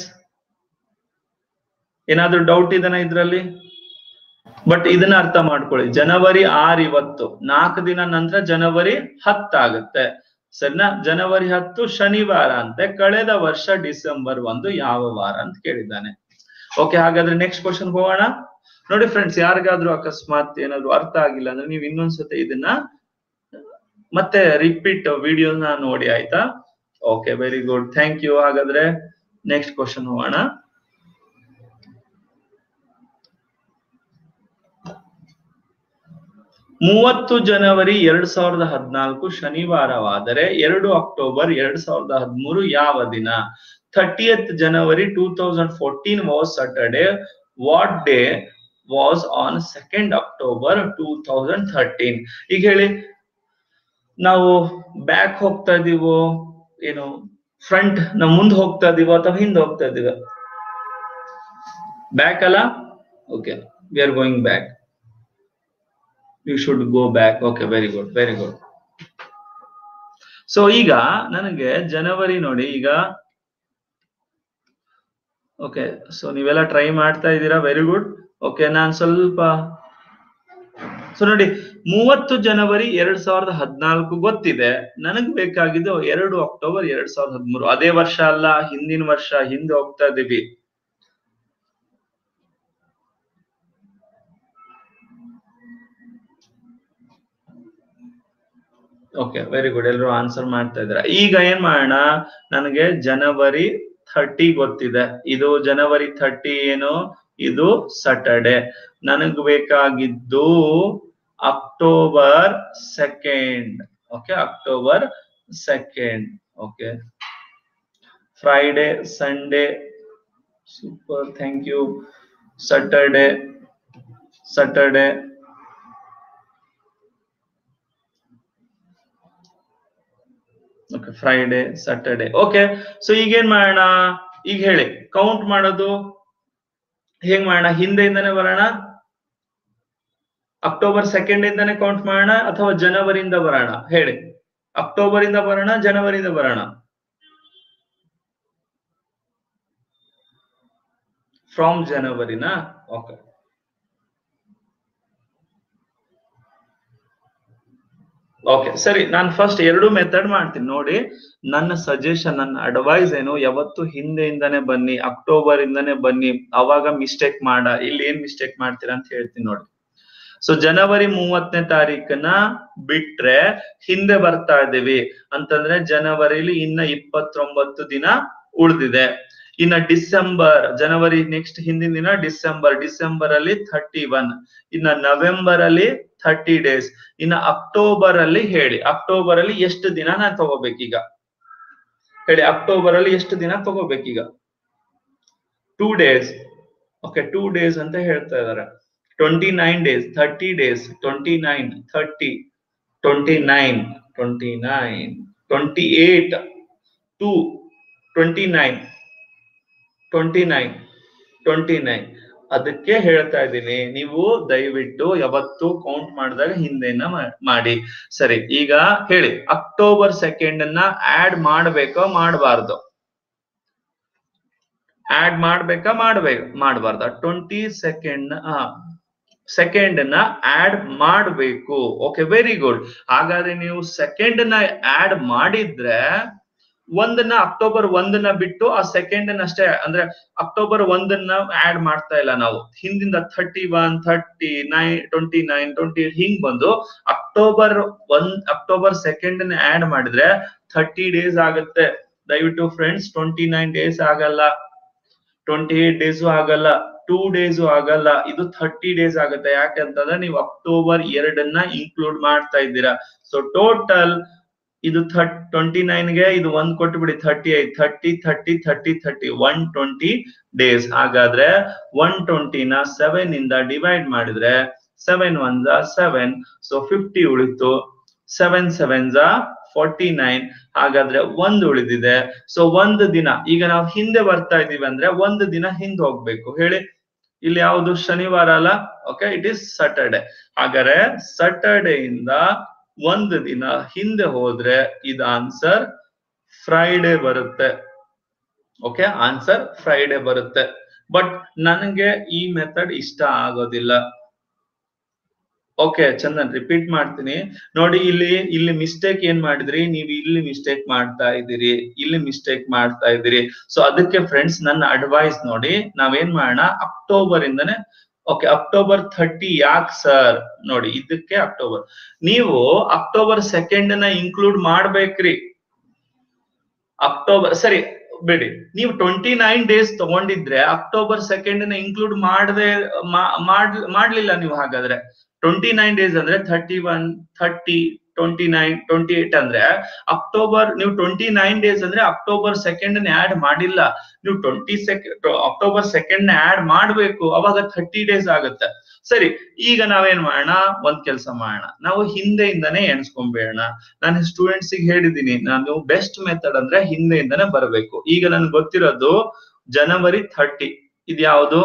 ಏನಾದ್ರೂ ಡೌಟ್ ಇದನ್ನ ಇದ್ರಲ್ಲಿ ಬಟ್ ಇದನ್ನ ಅರ್ಥ ಮಾಡ್ಕೊಳ್ಳಿ ಜನವರಿ ಆರ್ ಇವತ್ತು ನಾಲ್ಕು ದಿನ ನಂತರ ಜನವರಿ ಹತ್ತಾಗುತ್ತೆ ಸರಿನಾ ಜನವರಿ ಹತ್ತು ಶನಿವಾರ ಅಂತೆ ಕಳೆದ ವರ್ಷ ಡಿಸೆಂಬರ್ ಒಂದು ಯಾವ ವಾರ ಅಂತ ಕೇಳಿದ್ದಾನೆ ಓಕೆ ಹಾಗಾದ್ರೆ ನೆಕ್ಸ್ಟ್ ಕ್ವಶನ್ ಹೋಗೋಣ ನೋಡಿ ಫ್ರೆಂಡ್ಸ್ ಯಾರಿಗಾದ್ರೂ ಅಕಸ್ಮಾತ್ ಏನಾದ್ರು ಅರ್ಥ ಆಗಿಲ್ಲ ಅಂದ್ರೆ ನೀವು ಇನ್ನೊಂದ್ಸತಿ ಇದನ್ನ ಮತ್ತೆ ರಿಪೀಟ್ ವಿಡಿಯೋನ ನೋಡಿ ಆಯ್ತಾ okay very good thank you ಹಾಗಾದ್ರೆ ನೆಕ್ಸ್ಟ್ ಕ್ವಶನ್ ಹೋಗೋಣ ಮೂವತ್ತು ಜನವರಿ ಎರಡ್ ಸಾವಿರದ ಹದಿನಾಲ್ಕು ಶನಿವಾರವಾದರೆ ಎರಡು ಅಕ್ಟೋಬರ್ ಎರಡ್ ಸಾವಿರದ ಹದಿಮೂರು ಯಾವ ದಿನ thirtieth January two thousand fourteen was Saturday what day was on second October two thousand thirteen ಈಗ ಹೇಳಿ ನಾವು ಬ್ಯಾಕ್ ಹೋಗ್ತಾ ಇದೀವೋ ಏನು ಫ್ರಂಟ್ ನಾವು ಮುಂದೆ ಹೋಗ್ತಾ ಇದೀವೋ ಅಥವಾ ಹಿಂದೆ ಹೋಗ್ತಾ ಇದೀವ ಬ್ಯಾಕ್ ಅಲ್ಲ okay we are going back you should go back okay very good very good so ಈಗ ನನಗೆ ಜನವರಿ ನೋಡಿ ಈಗ ಓಕೆ ಸೊ ನೀವೆಲ್ಲ ಟ್ರೈ ಮಾಡ್ತಾ ಇದ್ದೀರಾ ವೆರಿ ಗುಡ್ ಓಕೆ ನಾನ್ ಸ್ವಲ್ಪ ಸೊ ನೋಡಿ ಮೂವತ್ತು ಜನವರಿ ಎರಡ್ ಸಾವಿರದ ಹದಿನಾಲ್ಕು ಗೊತ್ತಿದೆ ನನಗ್ ಬೇಕಾಗಿದ್ದು ಎರಡು ಅಕ್ಟೋಬರ್ ಎರಡ್ ಸಾವಿರದ ಹದಿಮೂರು ಅದೇ ವರ್ಷ ಅಲ್ಲ ಹಿಂದಿನ ವರ್ಷ ಹಿಂದೆ ಹೋಗ್ತಾ ಇದೀವಿ ಓಕೆ ವೆರಿ ಗುಡ್ ಎಲ್ಲರೂ ಆನ್ಸರ್ ಮಾಡ್ತಾ ಇದ್ರ ಈಗ ಏನ್ ಮಾಡೋಣ ನನಗೆ ಜನವರಿ ಥರ್ಟಿ ಗೊತ್ತಿದೆ ಇದು ಜನವರಿ ಥರ್ಟಿ ಏನು ಇದು ಸಟರ್ಡೆ ನನಗ್ ಬೇಕಾಗಿದ್ದು October second okay October second okay Friday Sunday super thank you Saturday Saturday okay Friday Saturday okay so ಈಗ ಏನ್ ಮಾಡೋಣ ಈಗ ಹೇಳಿ ಕೌಂಟ್ ಮಾಡೋದು ಹೇಗ್ ಮಾಡೋಣ ಹಿಂದೆಯಿಂದನೇ ಬರೋಣ ಅಕ್ಟೋಬರ್ ಸೆಕೆಂಡ್ ಇಂದಾನೆ ಕೌಂಟ್ ಮಾಡೋಣ ಅಥವಾ ಜನವರಿಯಿಂದ ಬರೋಣ ಹೇಳಿ ಅಕ್ಟೋಬರ್ ಇಂದ ಬರೋಣ ಜನವರಿಯಿಂದ ಬರೋಣ ಫ್ರಮ್ ಜನವರಿನಾ ಓಕೆ ಓಕೆ ಸರಿ ನಾನು ಫಸ್ಟ್ ಎರಡು ಮೆಥಡ್ ಮಾಡ್ತೀನಿ ನೋಡಿ ನನ್ನ ಸಜೆಷನ್ ನನ್ನ ಅಡ್ವೈಸ್ ಏನು ಯಾವತ್ತು ಹಿಂದೆಯಿಂದಾನೆ ಬನ್ನಿ ಅಕ್ಟೋಬರ್ ಇಂದಾನೆ ಬನ್ನಿ ಅವಾಗ ಮಿಸ್ಟೇಕ್ ಮಾಡ ಇಲ್ಲಿ ಏನ್ ಮಿಸ್ಟೇಕ್ ಮಾಡ್ತೀರಾ ಅಂತ ಹೇಳ್ತೀನಿ ನೋಡಿ ಸೊ ಜನವರಿ ಮೂವತ್ತನೇ ತಾರೀಕನ್ನ ಬಿಟ್ರೆ ಹಿಂದೆ ಬರ್ತಾ ಇದೀವಿ ಅಂತಂದ್ರೆ ಜನವರಿಲಿ ಇನ್ನ ಇಪ್ಪತ್ತೊಂಬತ್ತು ದಿನ ಉಳಿದಿದೆ ಇನ್ನ ಡಿಸೆಂಬರ್ ಜನವರಿ ನೆಕ್ಸ್ಟ್ ಹಿಂದಿನ ದಿನ ಡಿಸೆಂಬರ್ ಡಿಸೆಂಬರ್ ಅಲ್ಲಿ ಥರ್ಟಿ ಒನ್ ಇನ್ನ ನವೆಂಬರ್ ಅಲ್ಲಿ ಥರ್ಟಿ ಡೇಸ್ ಇನ್ನ ಅಕ್ಟೋಬರ್ ಅಲ್ಲಿ ಹೇಳಿ ಅಕ್ಟೋಬರ್ ಅಲ್ಲಿ ಎಷ್ಟು ದಿನ ನಾನು ತಗೋಬೇಕೀಗ ಹೇಳಿ ಅಕ್ಟೋಬರ್ ಅಲ್ಲಿ ಎಷ್ಟು ದಿನ ತಗೋಬೇಕೀಗ two days okay two days ಅಂತ ಹೇಳ್ತಾ ಇದಾರೆ twenty nine days thirty days twenty nine thirty twenty nine twenty nine twenty eight to twenty nine twenty nine twenty nine ಅದಕ್ಕೆ ಹೇಳ್ತಾ ಇದ್ದೀನಿ ನೀವು ದಯವಿಟ್ಟು ಯಾವತ್ತು ಕೌಂಟ್ ಮಾಡಿದಾಗ ಹಿಂದೆನ ಮಾ- ಮಾಡಿ ಸರಿ ಈಗ ಹೇಳಿ ಅಕ್ಟೋಬರ್ ಸೆಕೆಂಡ್ ಅನ್ನ ಆಡ್ ಮಾಡ್ಬೇಕೋ ಮಾಡಬಾರ್ದು ಆಡ್ ಮಾಡ್ಬೇಕಾ ಮಾಡ್ಬೇಕು ಮಾಡಬಾರ್ದ ಟ್ವೆಂಟಿ ಸೆಕೆಂಡ್ ಸೆಕೆಂಡ್ ನ ಆಡ್ ಮಾಡಬೇಕು ಓಕೆ ವೆರಿ ಗುಡ್ ಹಾಗಾದ್ರೆ ನೀವು ಸೆಕೆಂಡ್ ನ ಆಡ್ ಮಾಡಿದ್ರೆ ಒಂದನ್ನ ಅಕ್ಟೋಬರ್ ಒಂದನ್ನ ಬಿಟ್ಟು ಆ ಸೆಕೆಂಡ್ ಅಷ್ಟೇ ಅಂದ್ರೆ ಅಕ್ಟೋಬರ್ ಒಂದನ್ನ ಆಡ್ ಮಾಡ್ತಾ ಇಲ್ಲ ನಾವು ಹಿಂದಿಂದ thirty one thirty nine twenty nine twenty ಹಿಂಗ್ ಬಂದು ಅಕ್ಟೋಬರ್ ಒಂದ್ ಅಕ್ಟೋಬರ್ ಸೆಕೆಂಡ್ ನ ಆಡ್ ಮಾಡಿದ್ರೆ ಥರ್ಟಿ ಡೇಸ್ ಆಗುತ್ತೆ ದಯವಿಟ್ಟು ಫ್ರೆಂಡ್ಸ್ ಟ್ವೆಂಟಿ ನೈನ್ ಡೇಸ್ ಆಗಲ್ಲ ಟ್ವೆಂಟಿ ಏಟ್ ಡೇಸು ಆಗಲ್ಲ ಟೂ ಡೇಸು ಆಗಲ್ಲ ಇದು ಥರ್ಟಿ ಡೇಸ್ ಆಗುತ್ತೆ ಯಾಕಂತಂದ್ರೆ ನೀವು ಅಕ್ಟೋಬರ್ ಎರಡನ್ನ ಇನ್ಕ್ಲೂಡ್ ಮಾಡ್ತಾ ಇದ್ದೀರಾ ಸೊ ಟೋಟಲ್ ಇದು ಥರ್ಟ್ ಟ್ವೆಂಟಿ ಗೆ ಇದು ಒಂದ್ ಕೊಟ್ಬಿಡಿ thirty eight thirty thirty thirty thirty one twenty days ಹಾಗಾದ್ರೆ ಒನ್ ಟ್ವೆಂಟಿನ ಸೆವೆನ್ ಇಂದ ಡಿವೈಡ್ ಮಾಡಿದ್ರೆ ಸೆವೆನ್ ಒನ್ ಝಾ ಸೆವೆನ್ ಸೊ ಫಿಫ್ಟಿ ಉಳಿತು ಸೆವೆನ್ ಸೆವೆನ್ ಝಾ ಫಾರ್ಟಿ ನೈನ್ ಹಾಗಾದ್ರೆ ಒಂದು ಉಳಿದಿದೆ ಸೊ ಒಂದು ದಿನ ಈಗ ನಾವು ಹಿಂದೆ ಬರ್ತಾ ಇದೀವಿ ಅಂದ್ರೆ ಒಂದು ದಿನ ಹಿಂದೆ ಹೋಗ್ಬೇಕು ಹೇಳಿ ಇಲ್ಲಿ ಯಾವುದು ಶನಿವಾರ ಅಲ್ಲ ಓಕೆ ಇಟ್ ಇಸ್ ಸಟರ್ಡೆ ಹಾಗಾದ್ರೆ ಸಟರ್ಡೆ ಇಂದ ಒಂದು ದಿನ ಹಿಂದೆ ಹೋದ್ರೆ ಇದು ಆನ್ಸರ್ ಫ್ರೈಡೆ ಬರುತ್ತೆ ಓಕೆ ಆನ್ಸರ್ ಫ್ರೈಡೆ ಬರುತ್ತೆ ಬಟ್ ನನಗೆ ಈ ಮೆಥಡ್ ಇಷ್ಟ ಆಗೋದಿಲ್ಲ ಓಕೆ ಚಂದನ್ ರಿಪೀಟ್ ಮಾಡ್ತೀನಿ ನೋಡಿ ಇಲ್ಲಿ ಇಲ್ಲಿ ಮಿಸ್ಟೇಕ್ ಏನ್ ಮಾಡಿದ್ರಿ ನೀವು ಇಲ್ಲಿ ಮಿಸ್ಟೇಕ್ ಮಾಡ್ತಾ ಇದ್ದೀರಿ ಇಲ್ಲಿ ಮಿಸ್ಟೇಕ್ ಮಾಡ್ತಾ ಇದ್ದೀರಿ ಸೊ ಅದಕ್ಕೆ ಫ್ರೆಂಡ್ಸ್ ನನ್ನ ಅಡ್ವೈಸ್ ನೋಡಿ ನಾವೇನ್ ಮಾಡೋಣ ಅಕ್ಟೋಬರ್ ಇಂದನೇ ಓಕೆ ಅಕ್ಟೋಬರ್ ಥರ್ಟಿ ಯಾಕೆ ಸರ್ ನೋಡಿ ಇದಕ್ಕೆ ಅಕ್ಟೋಬರ್ ನೀವು ಅಕ್ಟೋಬರ್ ಸೆಕೆಂಡ್ ನ ಇನ್ಕ್ಲೂಡ್ ಮಾಡ್ಬೇಕ್ರಿ ಅಕ್ಟೋಬರ್ ಸರಿ ಬಿಡಿ ನೀವು ಟ್ವೆಂಟಿ ನೈನ್ ಡೇಸ್ ತಗೊಂಡಿದ್ರೆ ಅಕ್ಟೋಬರ್ ಸೆಕೆಂಡ್ ನ ಇನ್ಕ್ಲೂಡ್ ಮಾಡದೆ ಮಾಡ್ಲಿಲ್ಲ ನೀವು ಹಾಗಾದ್ರೆ ಟ್ವೆಂಟಿ ನೈನ್ ಡೇಸ್ ಅಂದ್ರೆ thirty one thirty twenty nine twenty eight ಅಂದ್ರೆ ಅಕ್ಟೋಬರ್ ನೀವು ಟ್ವೆಂಟಿ ನೈನ್ ಡೇಸ್ ಅಂದ್ರೆ ಅಕ್ಟೋಬರ್ ಸೆಕೆಂಡ್ ನ ಆಡ್ ಮಾಡಿಲ್ಲ ನೀವು ಟ್ವೆಂಟಿ ಸೆಕೆಂಡ್ ಅಕ್ಟೋಬರ್ ಸೆಕೆಂಡ್ ನ ಆಡ್ ಮಾಡ್ಬೇಕು ಅವಾಗ ಥರ್ಟಿ ಡೇಸ್ ಆಗುತ್ತೆ ಸರಿ ಈಗ ನಾವೇನ್ ಮಾಡೋಣ ಒಂದ್ ಕೆಲಸ ಮಾಡೋಣ ನಾವು ಹಿಂದೆಯಿಂದನೇ ಎಣಿಸ್ಕೊಂಬೇಡ ನಾನು ಸ್ಟೂಡೆಂಟ್ಸ್ ಗೆ ಹೇಳಿದೀನಿ ನಾನು ಬೆಸ್ಟ್ ಮೆಥಡ್ ಅಂದ್ರೆ ಹಿಂದೆಯಿಂದನೇ ಬರಬೇಕು ಈಗ ನನ್ಗೆ ಗೊತ್ತಿರೋದು ಜನವರಿ ಥರ್ಟಿ ಇದು ಯಾವುದು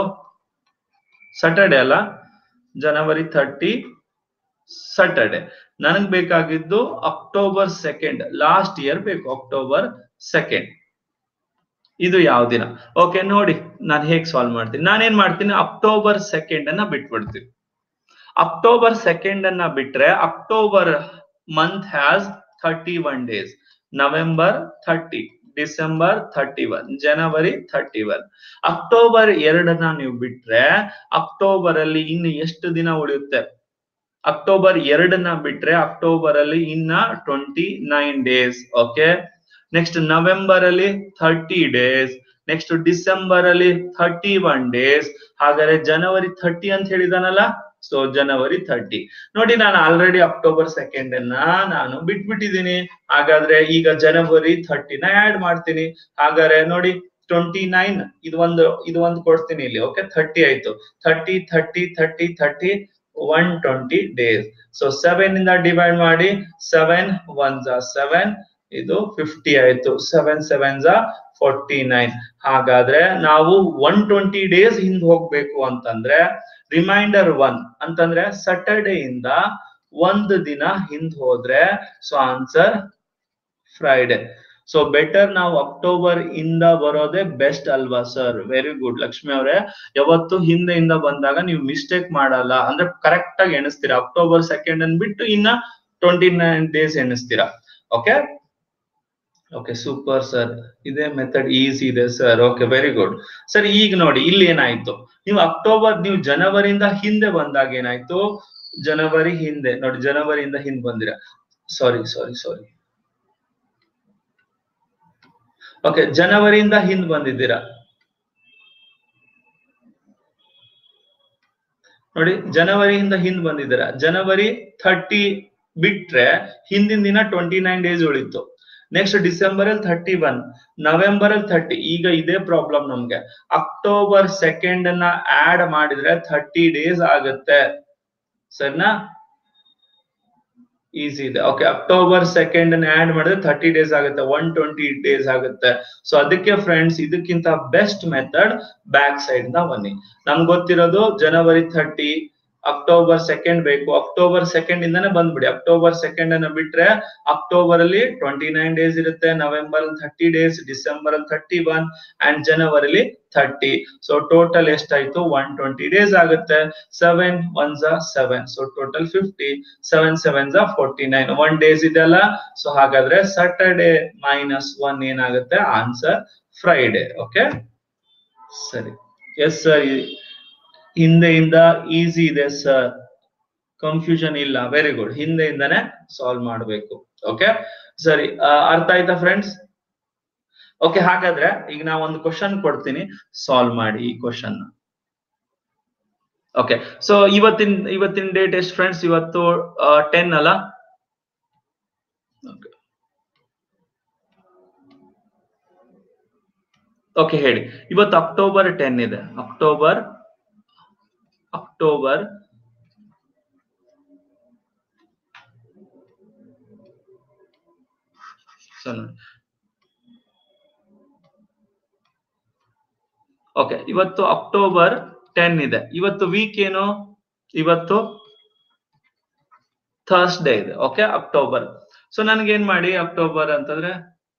ಸಟರ್ಡೆ ಅಲ್ಲ ಜನವರಿ ಥರ್ಟಿ ಸಟರ್ಡೆ ನನಗ್ ಬೇಕಾಗಿದ್ದು ಅಕ್ಟೋಬರ್ ಸೆಕೆಂಡ್ ಲಾಸ್ಟ್ ಇಯರ್ ಬೇಕು ಅಕ್ಟೋಬರ್ ಸೆಕೆಂಡ್ ಇದು ಯಾವ ದಿನ ಓಕೆ ನೋಡಿ ನಾನು ಹೇಗ್ ಸಾಲ್ವ್ ಮಾಡ್ತೀನಿ ನಾನೇನ್ ಮಾಡ್ತೀನಿ ಅಕ್ಟೋಬರ್ ಸೆಕೆಂಡ್ ಅನ್ನ ಬಿಟ್ಬಿಡ್ತೀನಿ ಅಕ್ಟೋಬರ್ ಸೆಕೆಂಡ್ ಅನ್ನ ಬಿಟ್ರೆ October month has thirty one days November thirty December thirty one January thirty one October ಎರಡನ್ನ ನೀವು ಬಿಟ್ರೆ ಅಕ್ಟೋಬರ್ ಅಲ್ಲಿ ಇನ್ನು ಎಷ್ಟು ದಿನ ಉಳಿಯುತ್ತೆ ಅಕ್ಟೋಬರ್ ಎರಡನ್ನ ಬಿಟ್ರೆ ಅಕ್ಟೋಬರ್ ಅಲ್ಲಿ ಇನ್ನ twenty nine days okay next November ಅಲ್ಲಿ ಥರ್ಟಿ ಡೇಸ್ ನೆಕ್ಸ್ಟ್ ಡಿಸೆಂಬರ್ ಅಲ್ಲಿ ಥರ್ಟಿ ಒನ್ ಡೇಸ್ ಹಾಗಾದ್ರೆ ಜನವರಿ ಥರ್ಟಿ ಅಂತ ಹೇಳಿದಾನಲ್ಲ ಸೊ ಜನವರಿ ಥರ್ಟಿ ನೋಡಿ ನಾನು ಆಲ್ರೆಡಿ ಅಕ್ಟೋಬರ್ ಸೆಕೆಂಡ್ ಅನ್ನ ನಾನು ಬಿಟ್ಬಿಟ್ಟಿದ್ದೀನಿ ಹಾಗಾದ್ರೆ ಈಗ ಜನವರಿ ಥರ್ಟಿನ ಆಡ್ ಮಾಡ್ತೀನಿ ಹಾಗಾದ್ರೆ ನೋಡಿ ಟ್ವೆಂಟಿ ನೈನ್ ಇದು ಒಂದು ಇದು ಒಂದು ಕೊಡ್ತೀನಿ ಇಲ್ಲಿ ಓಕೆ ಥರ್ಟಿ ಆಯ್ತು thirty thirty thirty thirty one twenty days so seven ಇಂದ ಡಿವೈಡ್ ಮಾಡಿ ಸೆವೆನ್ ಒನ್ ಝಾ ಸೆವೆನ್ ಇದು ಫಿಫ್ಟಿ ಆಯ್ತು ಸೆವೆನ್ ಸೆವೆನ್ ಝಾ ಫೋರ್ಟಿ ನೈನ್ ಹಾಗಾದ್ರೆ ನಾವು ಒನ್ ಟ್ವೆಂಟಿ ಡೇಸ್ ಹಿಂದ್ ಹೋಗ್ಬೇಕು ಅಂತಂದ್ರೆ ರಿಮೈಂಡರ್ ಒನ್ ಅಂತಂದ್ರೆ ಸಟರ್ಡೆ ಇಂದ ಒಂದು ದಿನ ಹಿಂದ್ ಹೋದ್ರೆ so answer Friday so better ನಾವು ಅಕ್ಟೋಬರ್ ಇಂದ ಬರೋದೇ ಬೆಸ್ಟ್ ಅಲ್ವಾ ಸರ್ ವೆರಿ ಗುಡ್ ಲಕ್ಷ್ಮಿ ಅವರೇ ಯಾವತ್ತು ಹಿಂದೆಯಿಂದ ಬಂದಾಗ ನೀವು ಮಿಸ್ಟೇಕ್ ಮಾಡಲ್ಲ ಅಂದ್ರೆ ಕರೆಕ್ಟ್ ಆಗಿ ಎಣಿಸ್ತೀರಾ ಅಕ್ಟೋಬರ್ ಸೆಕೆಂಡ್ ಅನ್ ಬಿಟ್ಟು ಇನ್ನ ಟ್ವೆಂಟಿ ನೈನ್ ಡೇಸ್ ಎಣಿಸ್ತೀರಾ ಓಕೆ ಓಕೆ ಸೂಪರ್ ಸರ್ ಇದೇ ಮೆಥಡ್ ಈಸಿ ಇದೆ sir okay very good sir ಈಗ ನೋಡಿ ಇಲ್ಲಿ ಏನಾಯ್ತು ನೀವು ಅಕ್ಟೋಬರ್ ನೀವು ಜನವರಿಯಿಂದ ಹಿಂದೆ ಬಂದಾಗ ಏನಾಯ್ತು ಜನವರಿ ಹಿಂದೆ ನೋಡಿ ಜನವರಿಯಿಂದ ಹಿಂದೆ ಬಂದಿರ ಸಾರಿ ಸಾರಿ ಸಾರಿ ಓಕೆ ಜನವರಿಯಿಂದ ಹಿಂದ್ ಬಂದಿದ್ದೀರಾ ನೋಡಿ ಜನವರಿಯಿಂದ ಹಿಂದ್ ಬಂದಿದ್ದೀರಾ ಜನವರಿ ಥರ್ಟಿ ಬಿಟ್ರೆ ಹಿಂದಿನ ದಿನ ಟ್ವೆಂಟಿ ನೈನ್ ಡೇಸ್ ಉಳಿತು ನೆಕ್ಸ್ಟ್ ಡಿಸೆಂಬರ್ ಅಲ್ಲಿ ಥರ್ಟಿ ಒನ್ ನವೆಂಬರ್ ಅಲ್ಲಿ ಥರ್ಟಿ ಈಗ ಇದೇ ಪ್ರಾಬ್ಲಮ್ ನಮ್ಗೆ ಅಕ್ಟೋಬರ್ ಸೆಕೆಂಡ್ ಅನ್ನ ಆಡ್ ಮಾಡಿದ್ರೆ ಥರ್ಟಿ ಡೇಸ್ ಆಗುತ್ತೆ ಸರಿನಾ ಈಸಿ ಇದೆ ಓಕೆ ಅಕ್ಟೋಬರ್ ಸೆಕೆಂಡ್ ಆಡ್ ಮಾಡಿದ್ರೆ ಥರ್ಟಿ ಡೇಸ್ ಆಗುತ್ತೆ ಒನ್ ಟ್ವೆಂಟಿ ಡೇಸ್ ಆಗುತ್ತೆ ಸೊ ಅದಕ್ಕೆ ಫ್ರೆಂಡ್ಸ್ ಇದಕ್ಕಿಂತ ಬೆಸ್ಟ್ ಮೆಥಡ್ ಬ್ಯಾಕ್ ಸೈಡ್ ನ ಬನ್ನಿ ನಮ್ಗೆ ಗೊತ್ತಿರೋದು ಜನವರಿ ಥರ್ಟಿ ಅಕ್ಟೋಬರ್ ಸೆಕೆಂಡ್ ಬೇಕು ಅಕ್ಟೋಬರ್ ಸೆಕೆಂಡ್ ಇಂದಾನೆ ಬಂದ್ಬಿಡಿ ಅಕ್ಟೋಬರ್ ಸೆಕೆಂಡ್ ಅನ್ನ ಬಿಟ್ರೆ ಅಕ್ಟೋಬರ್ ಅಲ್ಲಿ ಟ್ವೆಂಟಿ ನೈನ್ ಡೇಸ್ ಇರುತ್ತೆ ನವೆಂಬರ್ ಅಲ್ಲಿ ಥರ್ಟಿ ಡೇಸ್ ಡಿಸೆಂಬರ್ ಅಲ್ಲಿ ಥರ್ಟಿ ಒನ್ ಅಂಡ್ ಜನವರಿಲಿ ಥರ್ಟಿ ಸೊ ಟೋಟಲ್ ಎಷ್ಟಾಯ್ತು ಒನ್ ಟ್ವೆಂಟಿ ಡೇಸ್ ಆಗುತ್ತೆ ಸೆವೆನ್ ಒನ್ ಝ seven so total fifty seven seven ಝ ಫೋರ್ಟಿ ನೈನ್ ಒನ್ ಡೇಸ್ ಇದೆಲ್ಲ ಸೊ ಹಾಗಾದ್ರೆ ಸ್ಯಾಟರ್ಡೆ ಮೈನಸ್ ಒನ್ ಏನಾಗುತ್ತೆ ಆನ್ಸರ್ ಫ್ರೈಡೆ ಓಕೆ ಸರಿ ಎಸ್ ಸರ್ ಹಿಂದೆಯಿಂದ ಈಸಿ ಇದೆ ಸರ್ ಕನ್ಫ್ಯೂಷನ್ ಇಲ್ಲ ವೆರಿ ಗುಡ್ ಹಿಂದೆಯಿಂದಾನೆ ಸಾಲ್ವ್ ಮಾಡಬೇಕು ಓಕೆ ಸರಿ ಆ, ಅರ್ಥ ಆಯ್ತಾ ಫ್ರೆಂಡ್ಸ್ ಓಕೆ ಹಾಗಾದ್ರೆ ಈಗ ನಾ ಒಂದು ಕ್ವಶನ್ ಕೊಡ್ತೀನಿ ಸಾಲ್ವ್ ಮಾಡಿ ಈ ಕ್ವಶನ್ ಓಕೆ ಸೊ ಇವತ್ತಿನ ಇವತ್ತಿನ ಡೇಟ್ ಎಷ್ಟು ಫ್ರೆಂಡ್ಸ್ ಇವತ್ತು ಟೆನ್ ಅಲ್ಲ ಓಕೆ ಹೇಳಿ ಇವತ್ತು ಅಕ್ಟೋಬರ್ ಟೆನ್ ಇದೆ ಅಕ್ಟೋಬರ್ ಅಕ್ಟೋಬರ್ ಓಕೆ ಇವತ್ತು ಅಕ್ಟೋಬರ್ ಟೆನ್ ಇದೆ ಇವತ್ತು ವೀಕ್ ಏನು ಇವತ್ತು ಥರ್ಸ್ಡೇ ಇದೆ ಓಕೆ ಅಕ್ಟೋಬರ್ ಸೊ ನನ್ಗೇನ್ ಮಾಡಿ ಅಕ್ಟೋಬರ್ ಅಂತಂದ್ರೆ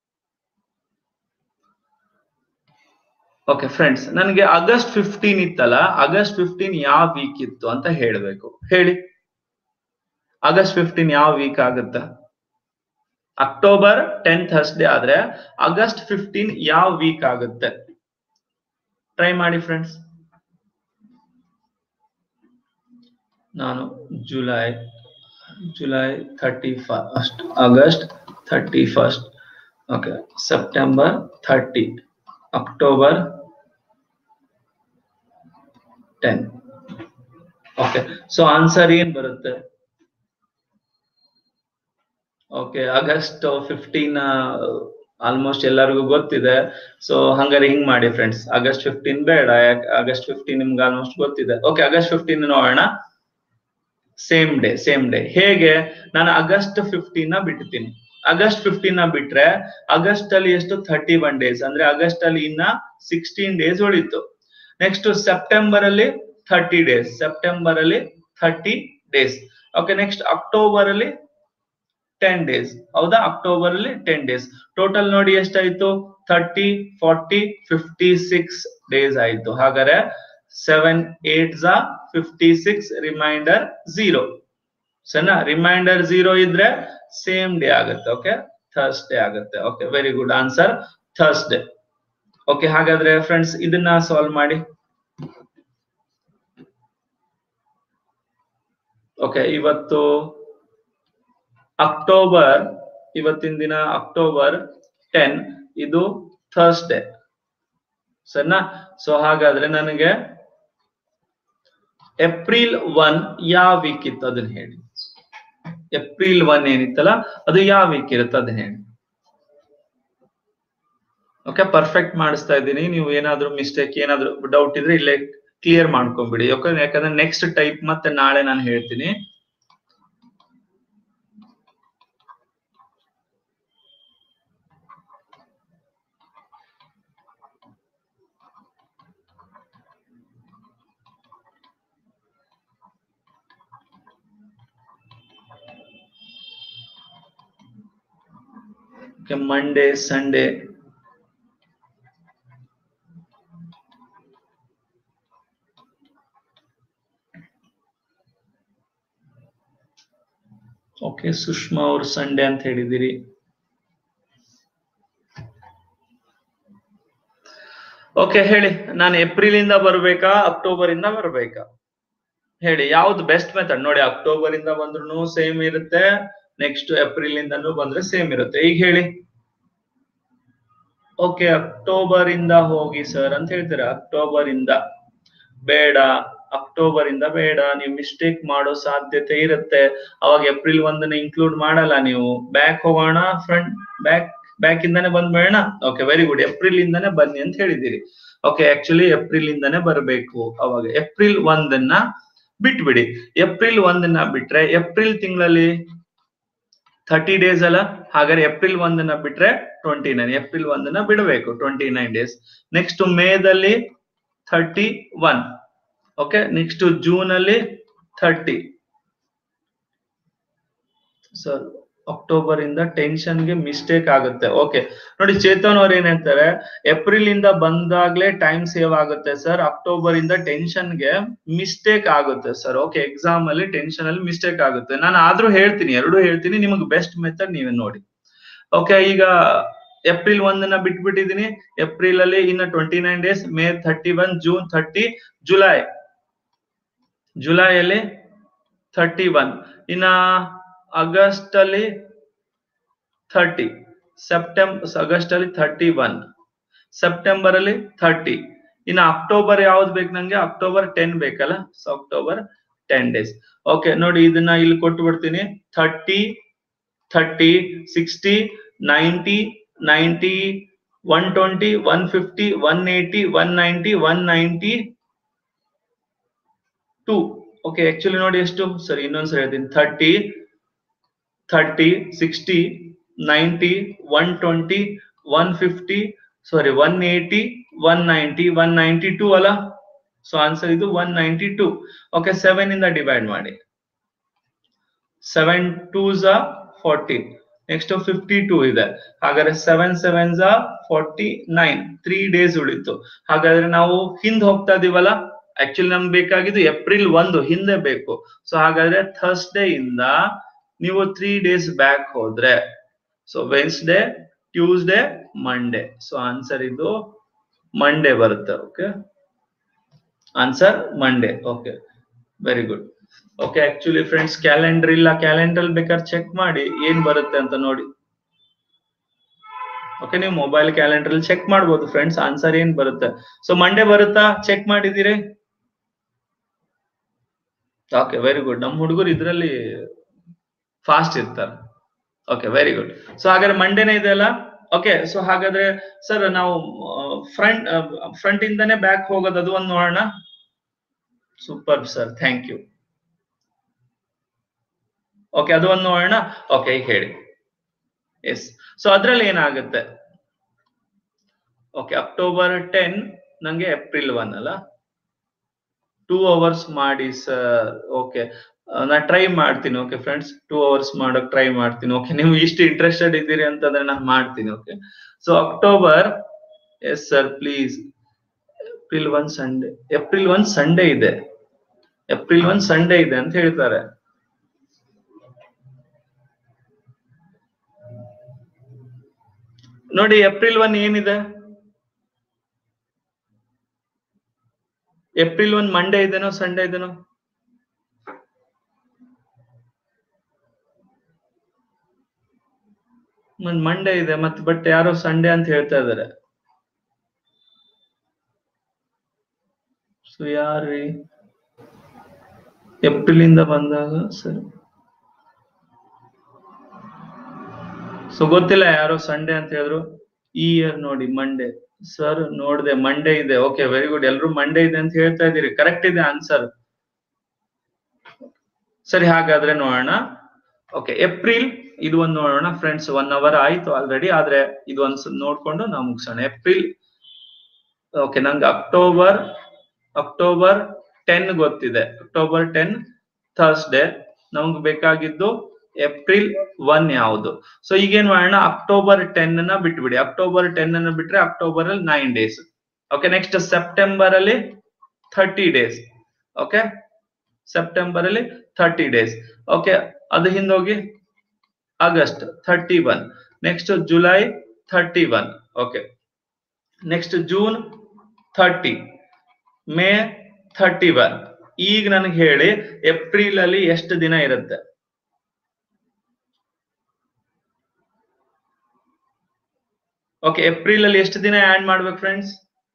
ಓಕೆ ಫ್ರೆಂಡ್ಸ್ ನನಗೆ ಆಗಸ್ಟ್ ಫಿಫ್ಟೀನ್ ಇತ್ತಲ್ಲ ಆಗಸ್ಟ್ ಫಿಫ್ಟೀನ್ ಯಾವ ವೀಕ್ ಇತ್ತು ಅಂತ ಹೇಳ್ಬೇಕು ಹೇಳಿ ಆಗಸ್ಟ್ ಫಿಫ್ಟೀನ್ ಯಾವ ವೀಕ್ ಆಗುತ್ತೆ ಅಕ್ಟೋಬರ್ ಟೆನ್ ಥರ್ಸ್ಡೇ ಆದ್ರೆ ಆಗಸ್ಟ್ ಫಿಫ್ಟೀನ್ ಯಾವ ವೀಕ್ ಆಗುತ್ತೆ ಟ್ರೈ ಮಾಡಿ ಫ್ರೆಂಡ್ಸ್ ನಾನು July July thirty first August thirty first okay September thirty October ten okay so answer ಏನ್ ಬರುತ್ತೆ ಓಕೆ ಆಗಸ್ಟ್ ಫಿಫ್ಟೀನ್ ಆಲ್ಮೋಸ್ಟ್ ಎಲ್ಲರಿಗೂ ಗೊತ್ತಿದೆ ಸೊ ಹಂಗಾರೆ ಹಿಂಗ್ ಮಾಡಿ ಫ್ರೆಂಡ್ಸ್ ಆಗಸ್ಟ್ ಫಿಫ್ಟೀನ್ ಬೇಡ ಆಗಸ್ಟ್ ಫಿಫ್ಟೀನ್ ನಿಮ್ಗೆ ಆಲ್ಮೋಸ್ಟ್ ಗೊತ್ತಿದೆ ಓಕೆ ಆಗಸ್ಟ್ ಫಿಫ್ಟೀನ್ ನೋಡೋಣ ಸೇಮ್ ಡೇ ಸೇಮ್ ಡೇ ಹೇಗೆ ನಾನು ಆಗಸ್ಟ್ ಫಿಫ್ಟೀನ್ ನ ಬಿಡ್ತೀನಿ ಆಗಸ್ಟ್ ಫಿಫ್ಟೀನ್ ನ ಬಿಟ್ರೆ ಆಗಸ್ಟ್ ಅಲ್ಲಿ ಎಷ್ಟು ಥರ್ಟಿ ಒನ್ ಡೇಸ್ ಅಂದ್ರೆ ಆಗಸ್ಟ್ ಅಲ್ಲಿ ಇನ್ನ ಸಿಕ್ಸ್ಟೀನ್ ಡೇಸ್ ಉಳಿತು ನೆಕ್ಸ್ಟ್ ಸೆಪ್ಟೆಂಬರ್ ಅಲ್ಲಿ ಥರ್ಟಿ ಡೇಸ್ ಸೆಪ್ಟೆಂಬರ್ ಅಲ್ಲಿ thirty days okay next October ಅಲ್ಲಿ ಟೆನ್ ಡೇಸ್ ಹೌದಾ ಅಕ್ಟೋಬರ್ ಅಲ್ಲಿ ಟೆನ್ ಡೇಸ್ ಟೋಟಲ್ ನೋಡಿ ಎಷ್ಟಾಯ್ತು thirty forty fifty six days ಆಯ್ತು ಹಾಗಾದ್ರೆ ಸೆವೆನ್ ಏಟ್ ಝಾ ಫಿಫ್ಟಿ ಸಿಕ್ಸ್ ರಿಮೈಂಡರ್ ಝೀರೋ ಸರಿನಾ ರಿಮೈಂಡರ್ ಝೀರೋ ಇದ್ರೆ ಸೇಮ್ ಡೇ ಆಗುತ್ತೆ ಓಕೆ ಥರ್ಸ್ಡೇ ಆಗುತ್ತೆ okay very good answer Thursday okay ಹಾಗಾದ್ರೆ ಫ್ರೆಂಡ್ಸ್ ಇದನ್ನ ಸಾಲ್ವ್ ಮಾಡಿ ಓಕೆ ಇವತ್ತು ಅಕ್ಟೋಬರ್ ಇವತ್ತಿನ ದಿನ ಅಕ್ಟೋಬರ್ ಟೆನ್ ಇದು ಥರ್ಸ್ಡೇ ಸರಿನಾ ಸೊ ಹಾಗಾದ್ರೆ ನನಗೆ ಏಪ್ರಿಲ್ ಒನ್ ಯಾವ ವೀಕ್ ಇತ್ತು ಅದನ್ನ ಹೇಳಿ ಏಪ್ರಿಲ್ ಒನ್ ಏನಿತ್ತಲ್ಲ ಅದು ಯಾವ ವೀಕ್ ಇರುತ್ತೆ ಅದನ್ನ ಹೇಳಿ ಓಕೆ ಪರ್ಫೆಕ್ಟ್ ಮಾಡಿಸ್ತಾ ಇದ್ದೀನಿ ನೀವು ಏನಾದ್ರೂ ಮಿಸ್ಟೇಕ್ ಏನಾದ್ರೂ ಡೌಟ್ ಇದ್ರೆ ಇಲ್ಲೇ ಕ್ಲಿಯರ್ ಮಾಡ್ಕೊಂಬಿಡಿ ಯಾಕಂದ್ರೆ ಯಾಕಂದ್ರೆ ನೆಕ್ಸ್ಟ್ ಟೈಪ್ ಮತ್ತೆ ನಾಳೆ ನಾನು ಹೇಳ್ತೀನಿ okay Monday Sunday okay Sushma ಅವ್ರು ಸಂಡೇ ಅಂತ ಹೇಳಿದಿರಿ ಓಕೆ ಹೇಳಿ ನಾನು ಏಪ್ರಿಲ್ ಇಂದ ಬರ್ಬೇಕಾ ಅಕ್ಟೋಬರ್ ಇಂದ ಬರ್ಬೇಕಾ ಹೇಳಿ ಯಾವ್ದು ಬೆಸ್ಟ್ ಮೆಥಡ್ ನೋಡಿ ಅಕ್ಟೋಬರ್ ಇಂದ ಬಂದ್ರು ಸೇಮ್ ಇರುತ್ತೆ ನೆಕ್ಸ್ಟ್ ಏಪ್ರಿಲ್ ಇಂದನೂ ಬಂದ್ರೆ ಸೇಮ್ ಇರುತ್ತೆ ಈಗ ಹೇಳಿ ಓಕೆ ಅಕ್ಟೋಬರ್ ಇಂದ ಹೋಗಿ ಸರ್ ಅಂತ ಹೇಳ್ತೀರಾ ಅಕ್ಟೋಬರ್ ಇಂದ ಬೇಡ ಅಕ್ಟೋಬರ್ ಇಂದ ಬೇಡ ನೀವು ಮಿಸ್ಟೇಕ್ ಮಾಡೋ ಸಾಧ್ಯತೆ ಇರುತ್ತೆ ಅವಾಗ ಏಪ್ರಿಲ್ ಒಂದನ್ನ ಇನ್ಕ್ಲೂಡ್ ಮಾಡಲ್ಲ ನೀವು ಬ್ಯಾಕ್ ಹೋಗೋಣ ಫ್ರಂಟ್ ಬ್ಯಾಕ್ ಬ್ಯಾಕ್ ಇಂದಾನೆ ಬಂದ್ಬೇಡ ಓಕೆ ವೆರಿ ಗುಡ್ ಏಪ್ರಿಲ್ ಇಂದಾನೆ ಬನ್ನಿ ಅಂತ ಹೇಳಿದಿರಿ ಓಕೆ ಆಕ್ಚುಲಿ ಏಪ್ರಿಲ್ ಇಂದಾನೆ ಬರಬೇಕು ಅವಾಗ ಏಪ್ರಿಲ್ ಒಂದನ್ನ ಬಿಟ್ಬಿಡಿ ಏಪ್ರಿಲ್ ಒಂದನ್ನ ಬಿಟ್ರೆ ಏಪ್ರಿಲ್ ತಿಂಗಳಲ್ಲಿ ಥರ್ಟಿ ಡೇಸ್ ಅಲ್ಲ ಹಾಗಾದ್ರೆ ಏಪ್ರಿಲ್ ಒಂದನ್ನ ಬಿಟ್ರೆ ಟ್ವೆಂಟಿ ನೈನ್ ಏಪ್ರಿಲ್ ಒಂದನ್ನ ಬಿಡಬೇಕು ಟ್ವೆಂಟಿ ನೈನ್ ಡೇಸ್ ನೆಕ್ಸ್ಟ್ ಮೇದಲ್ಲಿ thirty one okay next June ಅಲ್ಲಿ ಥರ್ಟಿ ಸರ್ ಅಕ್ಟೋಬರ್ ಇಂದ ಟೆನ್ಷನ್ ಗೆ ಮಿಸ್ಟೇಕ್ ಆಗುತ್ತೆ ಓಕೆ ನೋಡಿ ಚೇತನ್ ಅವ್ರು ಏನ್ ಹೇಳ್ತಾರೆ ಏಪ್ರಿಲ್ ಇಂದ ಬಂದಾಗ್ಲೇ ಟೈಮ್ ಸೇವ್ ಆಗುತ್ತೆ ಸರ್ ಅಕ್ಟೋಬರ್ ಇಂದ ಟೆನ್ಷನ್ ಗೆ ಮಿಸ್ಟೇಕ್ ಆಗುತ್ತೆ ಸರ್ ಓಕೆ ಎಕ್ಸಾಮ್ ಅಲ್ಲಿ ಟೆನ್ಷನ್ ಅಲ್ಲಿ ಮಿಸ್ಟೇಕ್ ಆಗುತ್ತೆ ನಾನು ಆದ್ರೂ ಹೇಳ್ತೀನಿ ಎರಡು ಹೇಳ್ತೀನಿ ನಿಮಗೆ ಬೆಸ್ಟ್ ಮೆಥಡ್ ನೀವೇ ನೋಡಿ ಓಕೆ ಈಗ ಏಪ್ರಿಲ್ ಒಂದನ್ನ ಬಿಟ್ಬಿಟ್ಟಿದೀನಿ ಏಪ್ರಿಲ್ ಅಲ್ಲಿ ಇನ್ನ twenty nine days May thirty one June thirty July July ಅಲ್ಲಿ ಥರ್ಟಿ ಒನ್ ಇನ್ನ ಆಗಸ್ಟ್ ಅಲ್ಲಿ ಥರ್ಟಿ ಸೆಪ್ಟೆಂಬರ್ ಆಗಸ್ಟ್ ಅಲ್ಲಿ ಥರ್ಟಿ ಒನ್ ಸೆಪ್ಟೆಂಬರ್ ಅಲ್ಲಿ ಥರ್ಟಿ ಇನ್ನು ಅಕ್ಟೋಬರ್ ಯಾವ್ದು ಬೇಕು ನಂಗೆ ಅಕ್ಟೋಬರ್ ಟೆನ್ ಬೇಕಲ್ಲ so October ten days okay ನೋಡಿ ಇದನ್ನ ಇಲ್ಲಿ ಕೊಟ್ಟು ಬಿಡ್ತೀನಿ thirty thirty sixty ninety ninety one twenty one fifty one eighty one ninety one ninety two okay actually ನೋಡಿ ಎಷ್ಟು ಸರಿ ಇನ್ನೊಂದ್ಸರಿ ಹೇಳ್ತೀನಿ thirty thirty sixty ninety one twenty one fifty sorry one eighty one ninety one ninety two ಅಲ್ಲ so answer ಇದು one ninety two okay seven ಇಂದ divide ಮಾಡಿ seven two ಝಾ ಫಾರ್ಟೀನ್ ನೆಕ್ಸ್ಟ್ ಫಿಫ್ಟಿ ಟೂ ಇದೆ ಹಾಗಾದ್ರೆ ಸೆವೆನ್ ಸೆವೆನ್ ಝಾ forty nine three days ಉಳಿತು ಹಾಗಾದ್ರೆ ನಾವು ಹಿಂದ್ ಹೋಗ್ತಾ ಇದೀವಲ್ಲ ಆಕ್ಚುಲಿ ನಮ್ಗೆ ಬೇಕಾಗಿದ್ದು ಏಪ್ರಿಲ್ ಒಂದು ಹಿಂದೆ ಬೇಕು ಸೊ ಹಾಗಾದ್ರೆ ಥರ್ಸ್ಡೇ ಇಂದ ನೀವು ತ್ರೀ ಡೇಸ್ ಬ್ಯಾಕ್ ಹೋದ್ರೆ so Wednesday Tuesday Monday so answer ಇದು ಮಂಡೇ ಬರುತ್ತೆ okay answer Monday okay very good okay actually friends calendar ಇಲ್ಲ ಕ್ಯಾಲೆಂಡರ್ ಬೇಕಾದ್ರೆ ಚೆಕ್ ಮಾಡಿ ಏನ್ ಬರುತ್ತೆ ಅಂತ ನೋಡಿ ಓಕೆ ನೀವು ಮೊಬೈಲ್ ಕ್ಯಾಲೆಂಡರ್ ಅಲ್ಲಿ ಚೆಕ್ ಮಾಡ್ಬೋದು ಫ್ರೆಂಡ್ಸ್ ಆನ್ಸರ್ ಏನ್ ಬರುತ್ತೆ ಸೊ ಮಂಡೇ ಬರುತ್ತಾ ಚೆಕ್ ಮಾಡಿದಿರಿ ಓಕೆ ವೆರಿ ಗುಡ್ ನಮ್ಮ ಹುಡುಗರು ಇದ್ರಲ್ಲಿ ಫಾಸ್ಟ್ ಇರ್ತಾರೆ ಓಕೆ ವೆರಿ ಗುಡ್ ಸೊ ಹಾಗಾದ್ರೆ ಮಂಡೇನೇ ಇದೆ ಅಲ್ಲ ಓಕೆ ಸೊ ಹಾಗಾದ್ರೆ ಸರ್ ನಾವು ಫ್ರಂಟ್ ಫ್ರಂಟ್ ಇಂದಾನೆ ಬ್ಯಾಕ್ ಹೋಗೋದು ಅದು ಒಂದು ನೋಡೋಣ super sir thank you okay ಅದು ಒಂದು ನೋಡೋಣ ಓಕೆ ಈಗ ಹೇಳಿ ಎಸ್ ಸೊ ಅದ್ರಲ್ಲಿ ಏನಾಗುತ್ತೆ ಓಕೆ ಅಕ್ಟೋಬರ್ ಟೆನ್ ನಂಗೆ ಏಪ್ರಿಲ್ ಒನ್ ಅಲ್ಲ ಟೂ ಅವರ್ಸ್ ಮಾಡಿ ಸರ್ ಓಕೆ ನಾ ಟ್ರೈ ಮಾಡ್ತೀನಿ ಓಕೆ ಫ್ರೆಂಡ್ಸ್ ಟೂ ಅವರ್ಸ್ ಮಾಡೋಕ್ ಟ್ರೈ ಮಾಡ್ತೀನಿ ಓಕೆ ನೀವು ಇಷ್ಟು ಇಂಟ್ರೆಸ್ಟೆಡ್ ಇದ್ದೀರಿ ಅಂತಂದ್ರೆ ನಾನು ಮಾಡ್ತೀನಿ okay so October yes sir please April one Sunday April one Sunday ಇದೆ ಏಪ್ರಿಲ್ ಒನ್ ಸಂಡೇ ಇದೆ ಅಂತ ಹೇಳ್ತಾರೆ ನೋಡಿ ಏಪ್ರಿಲ್ ಒನ್ ಏನಿದೆ ಏಪ್ರಿಲ್ ಒನ್ ಮಂಡೇ ಇದೆನೋ ಸಂಡೇ ಇದೆನೋ ಮಂಡೇ ಇದೆ ಮತ್ತೆ ಬಟ್ ಯಾರೋ ಸಂಡೇ ಅಂತ ಹೇಳ್ತಾ ಇದಾರೆ ಸೊ ಯಾರ್ರಿ ಏಪ್ರಿಲ್ ಇಂದ ಬಂದಾಗ ಸರಿ ಸೊ ಗೊತ್ತಿಲ್ಲ ಯಾರೋ ಸಂಡೇ ಅಂತ ಹೇಳಿದ್ರು ಈ ಇಯರ್ ನೋಡಿ ಮಂಡೇ ಸರ್ ನೋಡ್ದೆ ಮಂಡೇ ಇದೆ ಓಕೆ ವೆರಿ ಗುಡ್ ಎಲ್ರು ಮಂಡೇ ಇದೆ ಅಂತ ಹೇಳ್ತಾ ಇದೀರಿ ಕರೆಕ್ಟ್ ಇದೆ ಆನ್ಸರ್ ಸರಿ ಹಾಗಾದ್ರೆ ನೋಡೋಣ ಓಕೆ ಏಪ್ರಿಲ್ ಇದು ಒಂದು ನೋಡೋಣ ಫ್ರೆಂಡ್ಸ್ ಒನ್ ಅವರ್ ಆಯ್ತು ಆಲ್ರೆಡಿ ಆದ್ರೆ ಇದು ಒಂದ್ ನೋಡ್ಕೊಂಡು ನಾವು ಮುಗಿಸೋಣ ಏಪ್ರಿಲ್ ಓಕೆ ನಂಗೆ ಅಕ್ಟೋಬರ್ ಅಕ್ಟೋಬರ್ ಟೆನ್ ಗೊತ್ತಿದೆ ಅಕ್ಟೋಬರ್ ಟೆನ್ ಥರ್ಸ್ಡೇ ನಮ್ಗೆ ಬೇಕಾಗಿದ್ದು ಏಪ್ರಿಲ್ ಒನ್ ಯಾವುದು ಸೊ ಈಗೇನ್ ಮಾಡೋಣ ಅಕ್ಟೋಬರ್ ಟೆನ್ ನ ಬಿಟ್ಬಿಡಿ ಅಕ್ಟೋಬರ್ ಟೆನ್ ಅನ್ನ ಬಿಟ್ರೆ ಅಕ್ಟೋಬರ್ ಅಲ್ಲಿ nine days okay next September ಅಲ್ಲಿ ಥರ್ಟಿ ಡೇಸ್ ಓಕೆ ಸೆಪ್ಟೆಂಬರ್ ಅಲ್ಲಿ ಥರ್ಟಿ ಡೇಸ್ ಓಕೆ ಅದು ಹಿಂದೋಗಿ August thirty one next July thirty one okay next June thirty May thirty one ಈಗ ನನಗೆ ಹೇಳಿ ಏಪ್ರಿಲ್ ಅಲ್ಲಿ ಎಷ್ಟು ದಿನ ಇರುತ್ತೆ ಓಕೆ ಏಪ್ರಿಲ್ ಅಲ್ಲಿ ಎಷ್ಟು ದಿನ ಆಡ್ ಮಾಡ್ಬೇಕು friends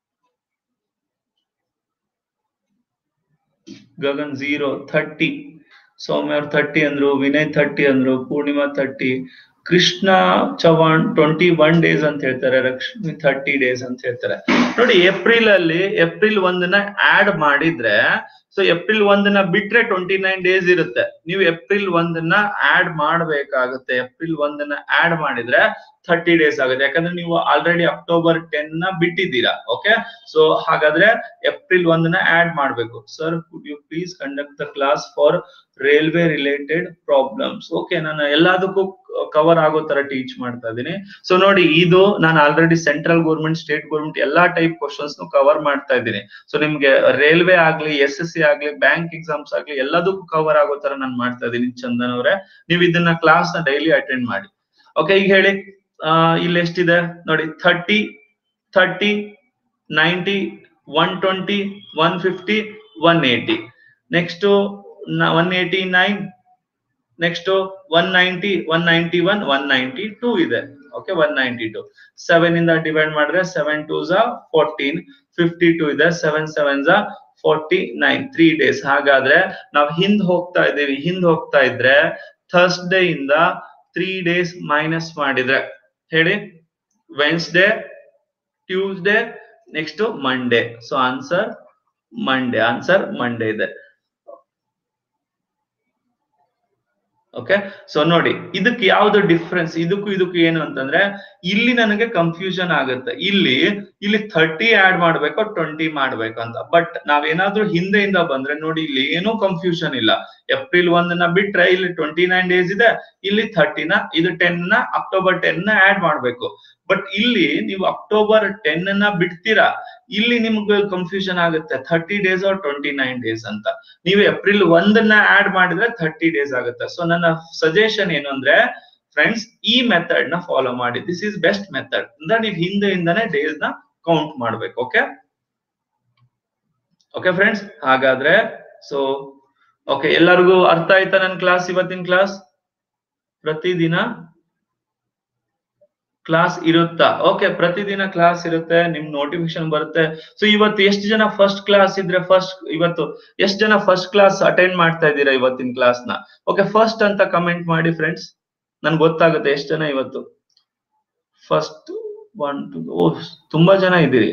Gagan zero thirty Soumya ಅವ್ರು ಥರ್ಟಿ ಅಂದ್ರು ವಿನಯ್ ಥರ್ಟಿ ಅಂದ್ರು Poornima thirty Krishna Chavan twenty one days ಅಂತ ಹೇಳ್ತಾರೆ ಲಕ್ಷ್ಮಿ ಥರ್ಟಿ ಡೇಸ್ ಅಂತ ಹೇಳ್ತಾರೆ ನೋಡಿ ಏಪ್ರಿಲ್ ಅಲ್ಲಿ ಏಪ್ರಿಲ್ ಒಂದನ್ನ ಆಡ್ ಮಾಡಿದ್ರೆ ಸೊ ಏಪ್ರಿಲ್ ಒಂದನ್ನ ಬಿಟ್ರೆ ಟ್ವೆಂಟಿ ನೈನ್ ಡೇಸ್ ಇರುತ್ತೆ ನೀವು ಏಪ್ರಿಲ್ ಒಂದನ್ನ ಆಡ್ ಮಾಡ್ಬೇಕಾಗುತ್ತೆ ಏಪ್ರಿಲ್ ಒಂದನ್ನ ಆಡ್ ಮಾಡಿದ್ರೆ ಥರ್ಟಿ ಡೇಸ್ ಆಗುತ್ತೆ ಯಾಕಂದ್ರೆ ನೀವು ಆಲ್ರೆಡಿ ಅಕ್ಟೋಬರ್ ಟೆನ್ ನ ಬಿಟ್ಟಿದ್ದೀರಾ ಓಕೆ ಸೊ ಹಾಗಾದ್ರೆ ಏಪ್ರಿಲ್ ಒಂದನ್ನ ಆಡ್ ಮಾಡ್ಬೇಕು sir could you please conduct the class for railway related problems okay ನಾನು ಎಲ್ಲದಕ್ಕೂ ಕವರ್ ಆಗೋ ತರ ಟೀಚ್ ಮಾಡ್ತಾ ಇದ್ದೀನಿ ಸೊ ನೋಡಿ ಇದು ನಾನು already central government state government ಎಲ್ಲಾ ಟೈಪ್ ಕ್ವಶನ್ಸ್ ಕವರ್ ಮಾಡ್ತಾ ಇದ್ದೀನಿ ಸೊ ನಿಮ್ಗೆ ರೈಲ್ವೆ ಆಗ್ಲಿ ಎಸ್ ಎಸ್ ಸಿ ಆಗ್ಲಿ ಬ್ಯಾಂಕ್ ಎಕ್ಸಾಮ್ಸ್ ಆಗ್ಲಿ ಎಲ್ಲದಕ್ಕೂ ಕವರ್ ಆಗೋ ತರ ನಾನು ಮಾಡ್ತಾ ಇದ್ದೀನಿ ಚಂದನ್ ಅವರೇ ನೀವು ಇದನ್ನ ಕ್ಲಾಸ್ ನ ಡೈಲಿ ಅಟೆಂಡ್ ಮಾಡಿ ಓಕೆ ಈಗ ಹೇಳಿ ಆ, ಇಲ್ಲಿ ಎಷ್ಟಿದೆ ನೋಡಿ thirty thirty ninety one twenty one fifty one eighty next one eighty nine next one ninety one ninety one one ninety two ಇದೆ okay one ninety two seven ಇಂದ ಡಿವೈಡ್ ಮಾಡಿದ್ರೆ ಸೆವೆನ್ ಟೂ ಝಾ ಫೋರ್ಟೀನ್ ಫಿಫ್ಟಿ ಟೂ ಇದೆ seven seven ಝಾ forty nine three days ಹಾಗಾದ್ರೆ ನಾವು ಹಿಂದ್ ಹೋಗ್ತಾ ಇದ್ದೀವಿ ಹಿಂದ್ ಹೋಗ್ತಾ ಇದ್ರೆ ಥರ್ಸ್ಡೇ ಇಂದ ತ್ರೀ ಡೇಸ್ ಮೈನಸ್ ಮಾಡಿದ್ರೆ ಹೇಳಿ Wednesday Tuesday next Monday so answer Monday answer Monday ಇದೆ ಓಕೆ ಸೊ ನೋಡಿ ಇದಕ್ಕೆ ಯಾವ್ದು ಡಿಫ್ರೆನ್ಸ್ ಇದಕ್ಕೂ ಇದಕ್ಕೂ ಏನು ಅಂತಂದ್ರೆ ಇಲ್ಲಿ ನನಗೆ ಕನ್ಫ್ಯೂಷನ್ ಆಗುತ್ತೆ ಇಲ್ಲಿ ಇಲ್ಲಿ ಥರ್ಟಿ ಆಡ್ ಮಾಡ್ಬೇಕು ಟ್ವೆಂಟಿ ಮಾಡ್ಬೇಕು ಅಂತ ಬಟ್ ನಾವೇನಾದ್ರೂ ಹಿಂದೆಯಿಂದ ಬಂದ್ರೆ ನೋಡಿ ಇಲ್ಲಿ ಏನೂ ಕನ್ಫ್ಯೂಷನ್ ಇಲ್ಲ ಏಪ್ರಿಲ್ ಒಂದನ್ನ ಬಿಟ್ರೆ ಇಲ್ಲಿ ಟ್ವೆಂಟಿ ನೈನ್ ಡೇಸ್ ಇದೆ ಇಲ್ಲಿ ಥರ್ಟಿನ ಇದು ಟೆನ್ ನ ಅಕ್ಟೋಬರ್ ಟೆನ್ ನ ಆಡ್ ಮಾಡ್ಬೇಕು ಬಟ್ ಇಲ್ಲಿ ನೀವು ಅಕ್ಟೋಬರ್ ಟೆನ್ ನ ಬಿಡ್ತೀರಾ ಇಲ್ಲಿ ನಿಮ್ಗೆ ಕನ್ಫ್ಯೂಷನ್ ಆಗುತ್ತೆ thirty days or twenty nine days ಅಂತ ನೀವು ಏಪ್ರಿಲ್ ಒಂದನ್ನ ಆಡ್ ಮಾಡಿದ್ರೆ ಥರ್ಟಿ ಡೇಸ್ ಆಗುತ್ತೆ ಸೊ ನನ್ನ ಸಜೆಷನ್ ಏನು ಅಂದ್ರೆ ಫ್ರೆಂಡ್ಸ್ ಈ ಮೆಥಡ್ ನ ಫಾಲೋ ಮಾಡಿ ದಿಸ್ ಇಸ್ ಬೆಸ್ಟ್ ಮೆಥಡ್ ಅಂದ್ರೆ ನೀವು ಹಿಂದೆಯಿಂದಾನೆ ಡೇಸ್ ನ ಕೌಂಟ್ ಮಾಡ್ಬೇಕು ಓಕೆ ಓಕೆ ಫ್ರೆಂಡ್ಸ್ ಹಾಗಾದ್ರೆ ಸೊ ಓಕೆ ಎಲ್ಲರಿಗೂ ಅರ್ಥ ಆಯ್ತಾ ನನ್ನ ಕ್ಲಾಸ್ ಇವತ್ತಿನ ಕ್ಲಾಸ್ ಪ್ರತಿದಿನ ಕ್ಲಾಸ್ ಇರುತ್ತಾ ಓಕೆ ಪ್ರತಿದಿನ ಕ್ಲಾಸ್ ಇರುತ್ತೆ ನಿಮ್ ನೋಟಿಫಿಕೇಶನ್ ಬರುತ್ತೆ ಸೊ ಇವತ್ತು ಎಷ್ಟು ಜನ ಫಸ್ಟ್ ಕ್ಲಾಸ್ ಇದ್ರೆ ಫಸ್ಟ್ ಇವತ್ತು ಎಷ್ಟು ಜನ ಫಸ್ಟ್ ಕ್ಲಾಸ್ ಅಟೆಂಡ್ ಮಾಡ್ತಾ ಇದ್ದೀರಾ ಇವತ್ತಿನ ಕ್ಲಾಸ್ ನ ಓಕೆ ಫಸ್ಟ್ ಅಂತ ಕಮೆಂಟ್ ಮಾಡಿ ಫ್ರೆಂಡ್ಸ್ ನನ್ಗೆ ಗೊತ್ತಾಗುತ್ತೆ ಎಷ್ಟು ಜನ ಇವತ್ತು ಫಸ್ಟ್ ಒನ್ ಟು ಓ ತುಂಬಾ ಜನ ಇದ್ದೀರಿ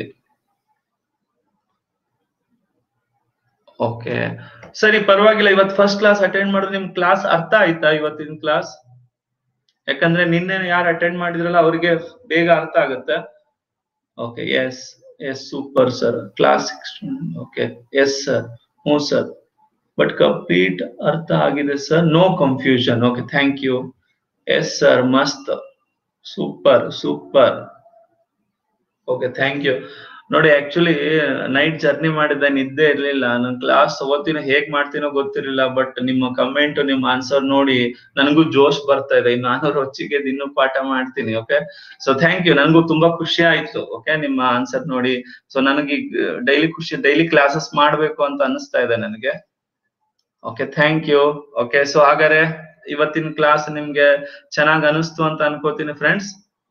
ಓಕೆ ಸರಿ ಪರವಾಗಿಲ್ಲ ಇವತ್ತು ಫಸ್ಟ್ ಕ್ಲಾಸ್ ಅಟೆಂಡ್ ಮಾಡಿದ್ರೆ ನಿಮ್ ಕ್ಲಾಸ್ ಅರ್ಥ ಆಯ್ತಾ ಇವತ್ತಿನ ಕ್ಲಾಸ್ ಯಾಕಂದ್ರೆ ನಿನ್ನೆ ಯಾರು ಅಟೆಂಡ್ ಮಾಡಿದ್ರಲ್ಲ ಅವ್ರಿಗೆ ಬೇಗ ಅರ್ಥ ಆಗುತ್ತೆ okay S yes super sir class okay yes sir ಹ್ಞೂ ಸರ್ ಬಟ್ ಕಂಪ್ಲೀಟ್ ಅರ್ಥ ಆಗಿದೆ sir no confusion okay thank you yes sir ಮಸ್ತ್ super super okay thank you ನೋಡಿ ಆಕ್ಚುಲಿ ನೈಟ್ ಜರ್ನಿ ಮಾಡಿದ್ದೆ ನಿದ್ದೆ ಇರ್ಲಿಲ್ಲ ನನ್ ಕ್ಲಾಸ್ ಓದ್ತೀನೋ ಹೇಗ್ ಮಾಡ್ತೀನೋ ಗೊತ್ತಿರಲಿಲ್ಲ ಬಟ್ ನಿಮ್ಮ ಕಮೆಂಟ್ ನಿಮ್ಮ ಆನ್ಸರ್ ನೋಡಿ ನನಗೂ ಜೋಶ್ ಬರ್ತಾ ಇದೆ ಇನ್ನು ನಾನೂರು ಹೊಚ್ಚಿಗೆ ಇನ್ನೂ ಪಾಠ ಮಾಡ್ತೀನಿ ಓಕೆ ಸೊ ಥ್ಯಾಂಕ್ ಯು ನನಗೂ ತುಂಬಾ ಖುಷಿ ಆಯ್ತು ಓಕೆ ನಿಮ್ಮ ಆನ್ಸರ್ ನೋಡಿ ಸೊ ನನಗೆ ಡೈಲಿ ಖುಷಿ ಡೈಲಿ ಕ್ಲಾಸಸ್ ಮಾಡ್ಬೇಕು ಅಂತ ಅನಿಸ್ತಾ ಇದೆ ನನಗೆ okay thank you okay so ಹಾಗಾದ್ರೆ ಇವತ್ತಿನ ಕ್ಲಾಸ್ ನಿಮ್ಗೆ ಚೆನ್ನಾಗ್ ಅನಿಸ್ತು ಅಂತ ಅನ್ಕೋತೀನಿ friends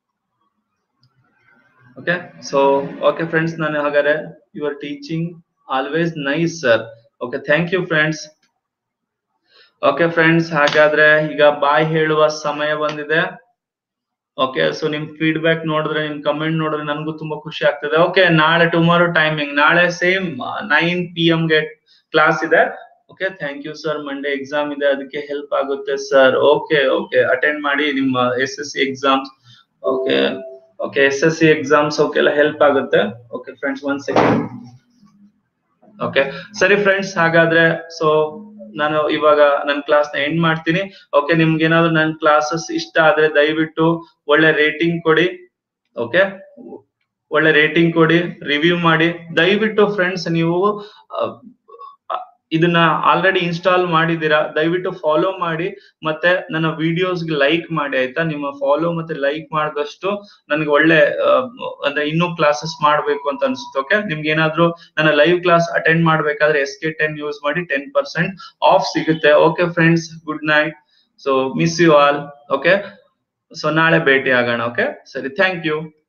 okay so okay friends ನಾನು ಹಾಗಾದ್ರೆ your teaching always nice sir okay thank you friends okay friends ಹಾಗಾದ್ರೆ ಈಗ ಬಾಯ್ ಹೇಳುವ ಸಮಯ ಬಂದಿದೆ ಓಕೆ ಸೊ ನಿಮ್ ಫೀಡ್ಬ್ಯಾಕ್ ನೋಡಿದ್ರೆ ನಿಮ್ ಕಮೆಂಟ್ ನೋಡಿದ್ರೆ ನನಗೂ ತುಂಬಾ ಖುಷಿ ಆಗ್ತದೆ ಓಕೆ ನಾಳೆ ಟುಮಾರೋ ಟೈಮಿಂಗ್ ನಾಳೆ ಸೇಮ್ ನೈನ್ ಪಿ ಎಂ ಗೆ ಕ್ಲಾಸ್ ಇದೆ okay thank you sir Monday exam ಇದೆ ಅದಕ್ಕೆ ಹೆಲ್ಪ್ ಆಗುತ್ತೆ ಸರ್ ಓಕೆ ಓಕೆ ಅಟೆಂಡ್ ಮಾಡಿ ನಿಮ್ಮ S S C exams okay okay S S C exams ಎಲ್ಲ ಹೆಲ್ಪ್ ಆಗುತ್ತೆ okay friends one second okay ಸರಿ ಫ್ರೆಂಡ್ಸ್ ಹಾಗಾದ್ರೆ ಸೊ ನಾನು ಇವಾಗ ನನ್ನ ಕ್ಲಾಸ್ ನ ಎಂಡ್ ಮಾಡ್ತೀನಿ ಓಕೆ ನಿಮ್ಗೆ ಏನಾದ್ರು ನನ್ನ ಕ್ಲಾಸಸ್ ಇಷ್ಟ ಆದ್ರೆ ದಯವಿಟ್ಟು ಒಳ್ಳೆ ರೇಟಿಂಗ್ ಕೊಡಿ ಓಕೆ ಒಳ್ಳೆ ರೇಟಿಂಗ್ ಕೊಡಿ ರಿವ್ಯೂ ಮಾಡಿ ದಯವಿಟ್ಟು ಫ್ರೆಂಡ್ಸ್ ನೀವು ಇದನ್ನ ಆಲ್ರೆಡಿ ಇನ್ಸ್ಟಾಲ್ ಮಾಡಿದೀರಾ ದಯವಿಟ್ಟು ಫಾಲೋ ಮಾಡಿ ಮತ್ತೆ ನನ್ನ ವಿಡಿಯೋಸ್ಗೆ ಲೈಕ್ ಮಾಡಿ ಆಯ್ತಾ ನಿಮ್ಮ ಫಾಲೋ ಮತ್ತೆ ಲೈಕ್ ಮಾಡಿದಷ್ಟು ನನಗೆ ಒಳ್ಳೆ ಅಂದ್ರೆ ಇನ್ನೂ ಕ್ಲಾಸಸ್ ಮಾಡ್ಬೇಕು ಅಂತ ಅನ್ಸುತ್ತೆ ಓಕೆ ನಿಮ್ಗೆ ಏನಾದ್ರು ನನ್ನ ಲೈವ್ ಕ್ಲಾಸ್ ಅಟೆಂಡ್ ಮಾಡ್ಬೇಕಾದ್ರೆ ಎಸ್ ಕೆ ಟೆನ್ ಯೂಸ್ ಮಾಡಿ ಟೆನ್ ಪರ್ಸೆಂಟ್ ಆಫ್ ಸಿಗುತ್ತೆ okay friends good night so miss you all okay so ನಾಳೆ ಭೇಟಿ ಆಗೋಣ ಓಕೆ ಸರಿ ಥ್ಯಾಂಕ್ ಯು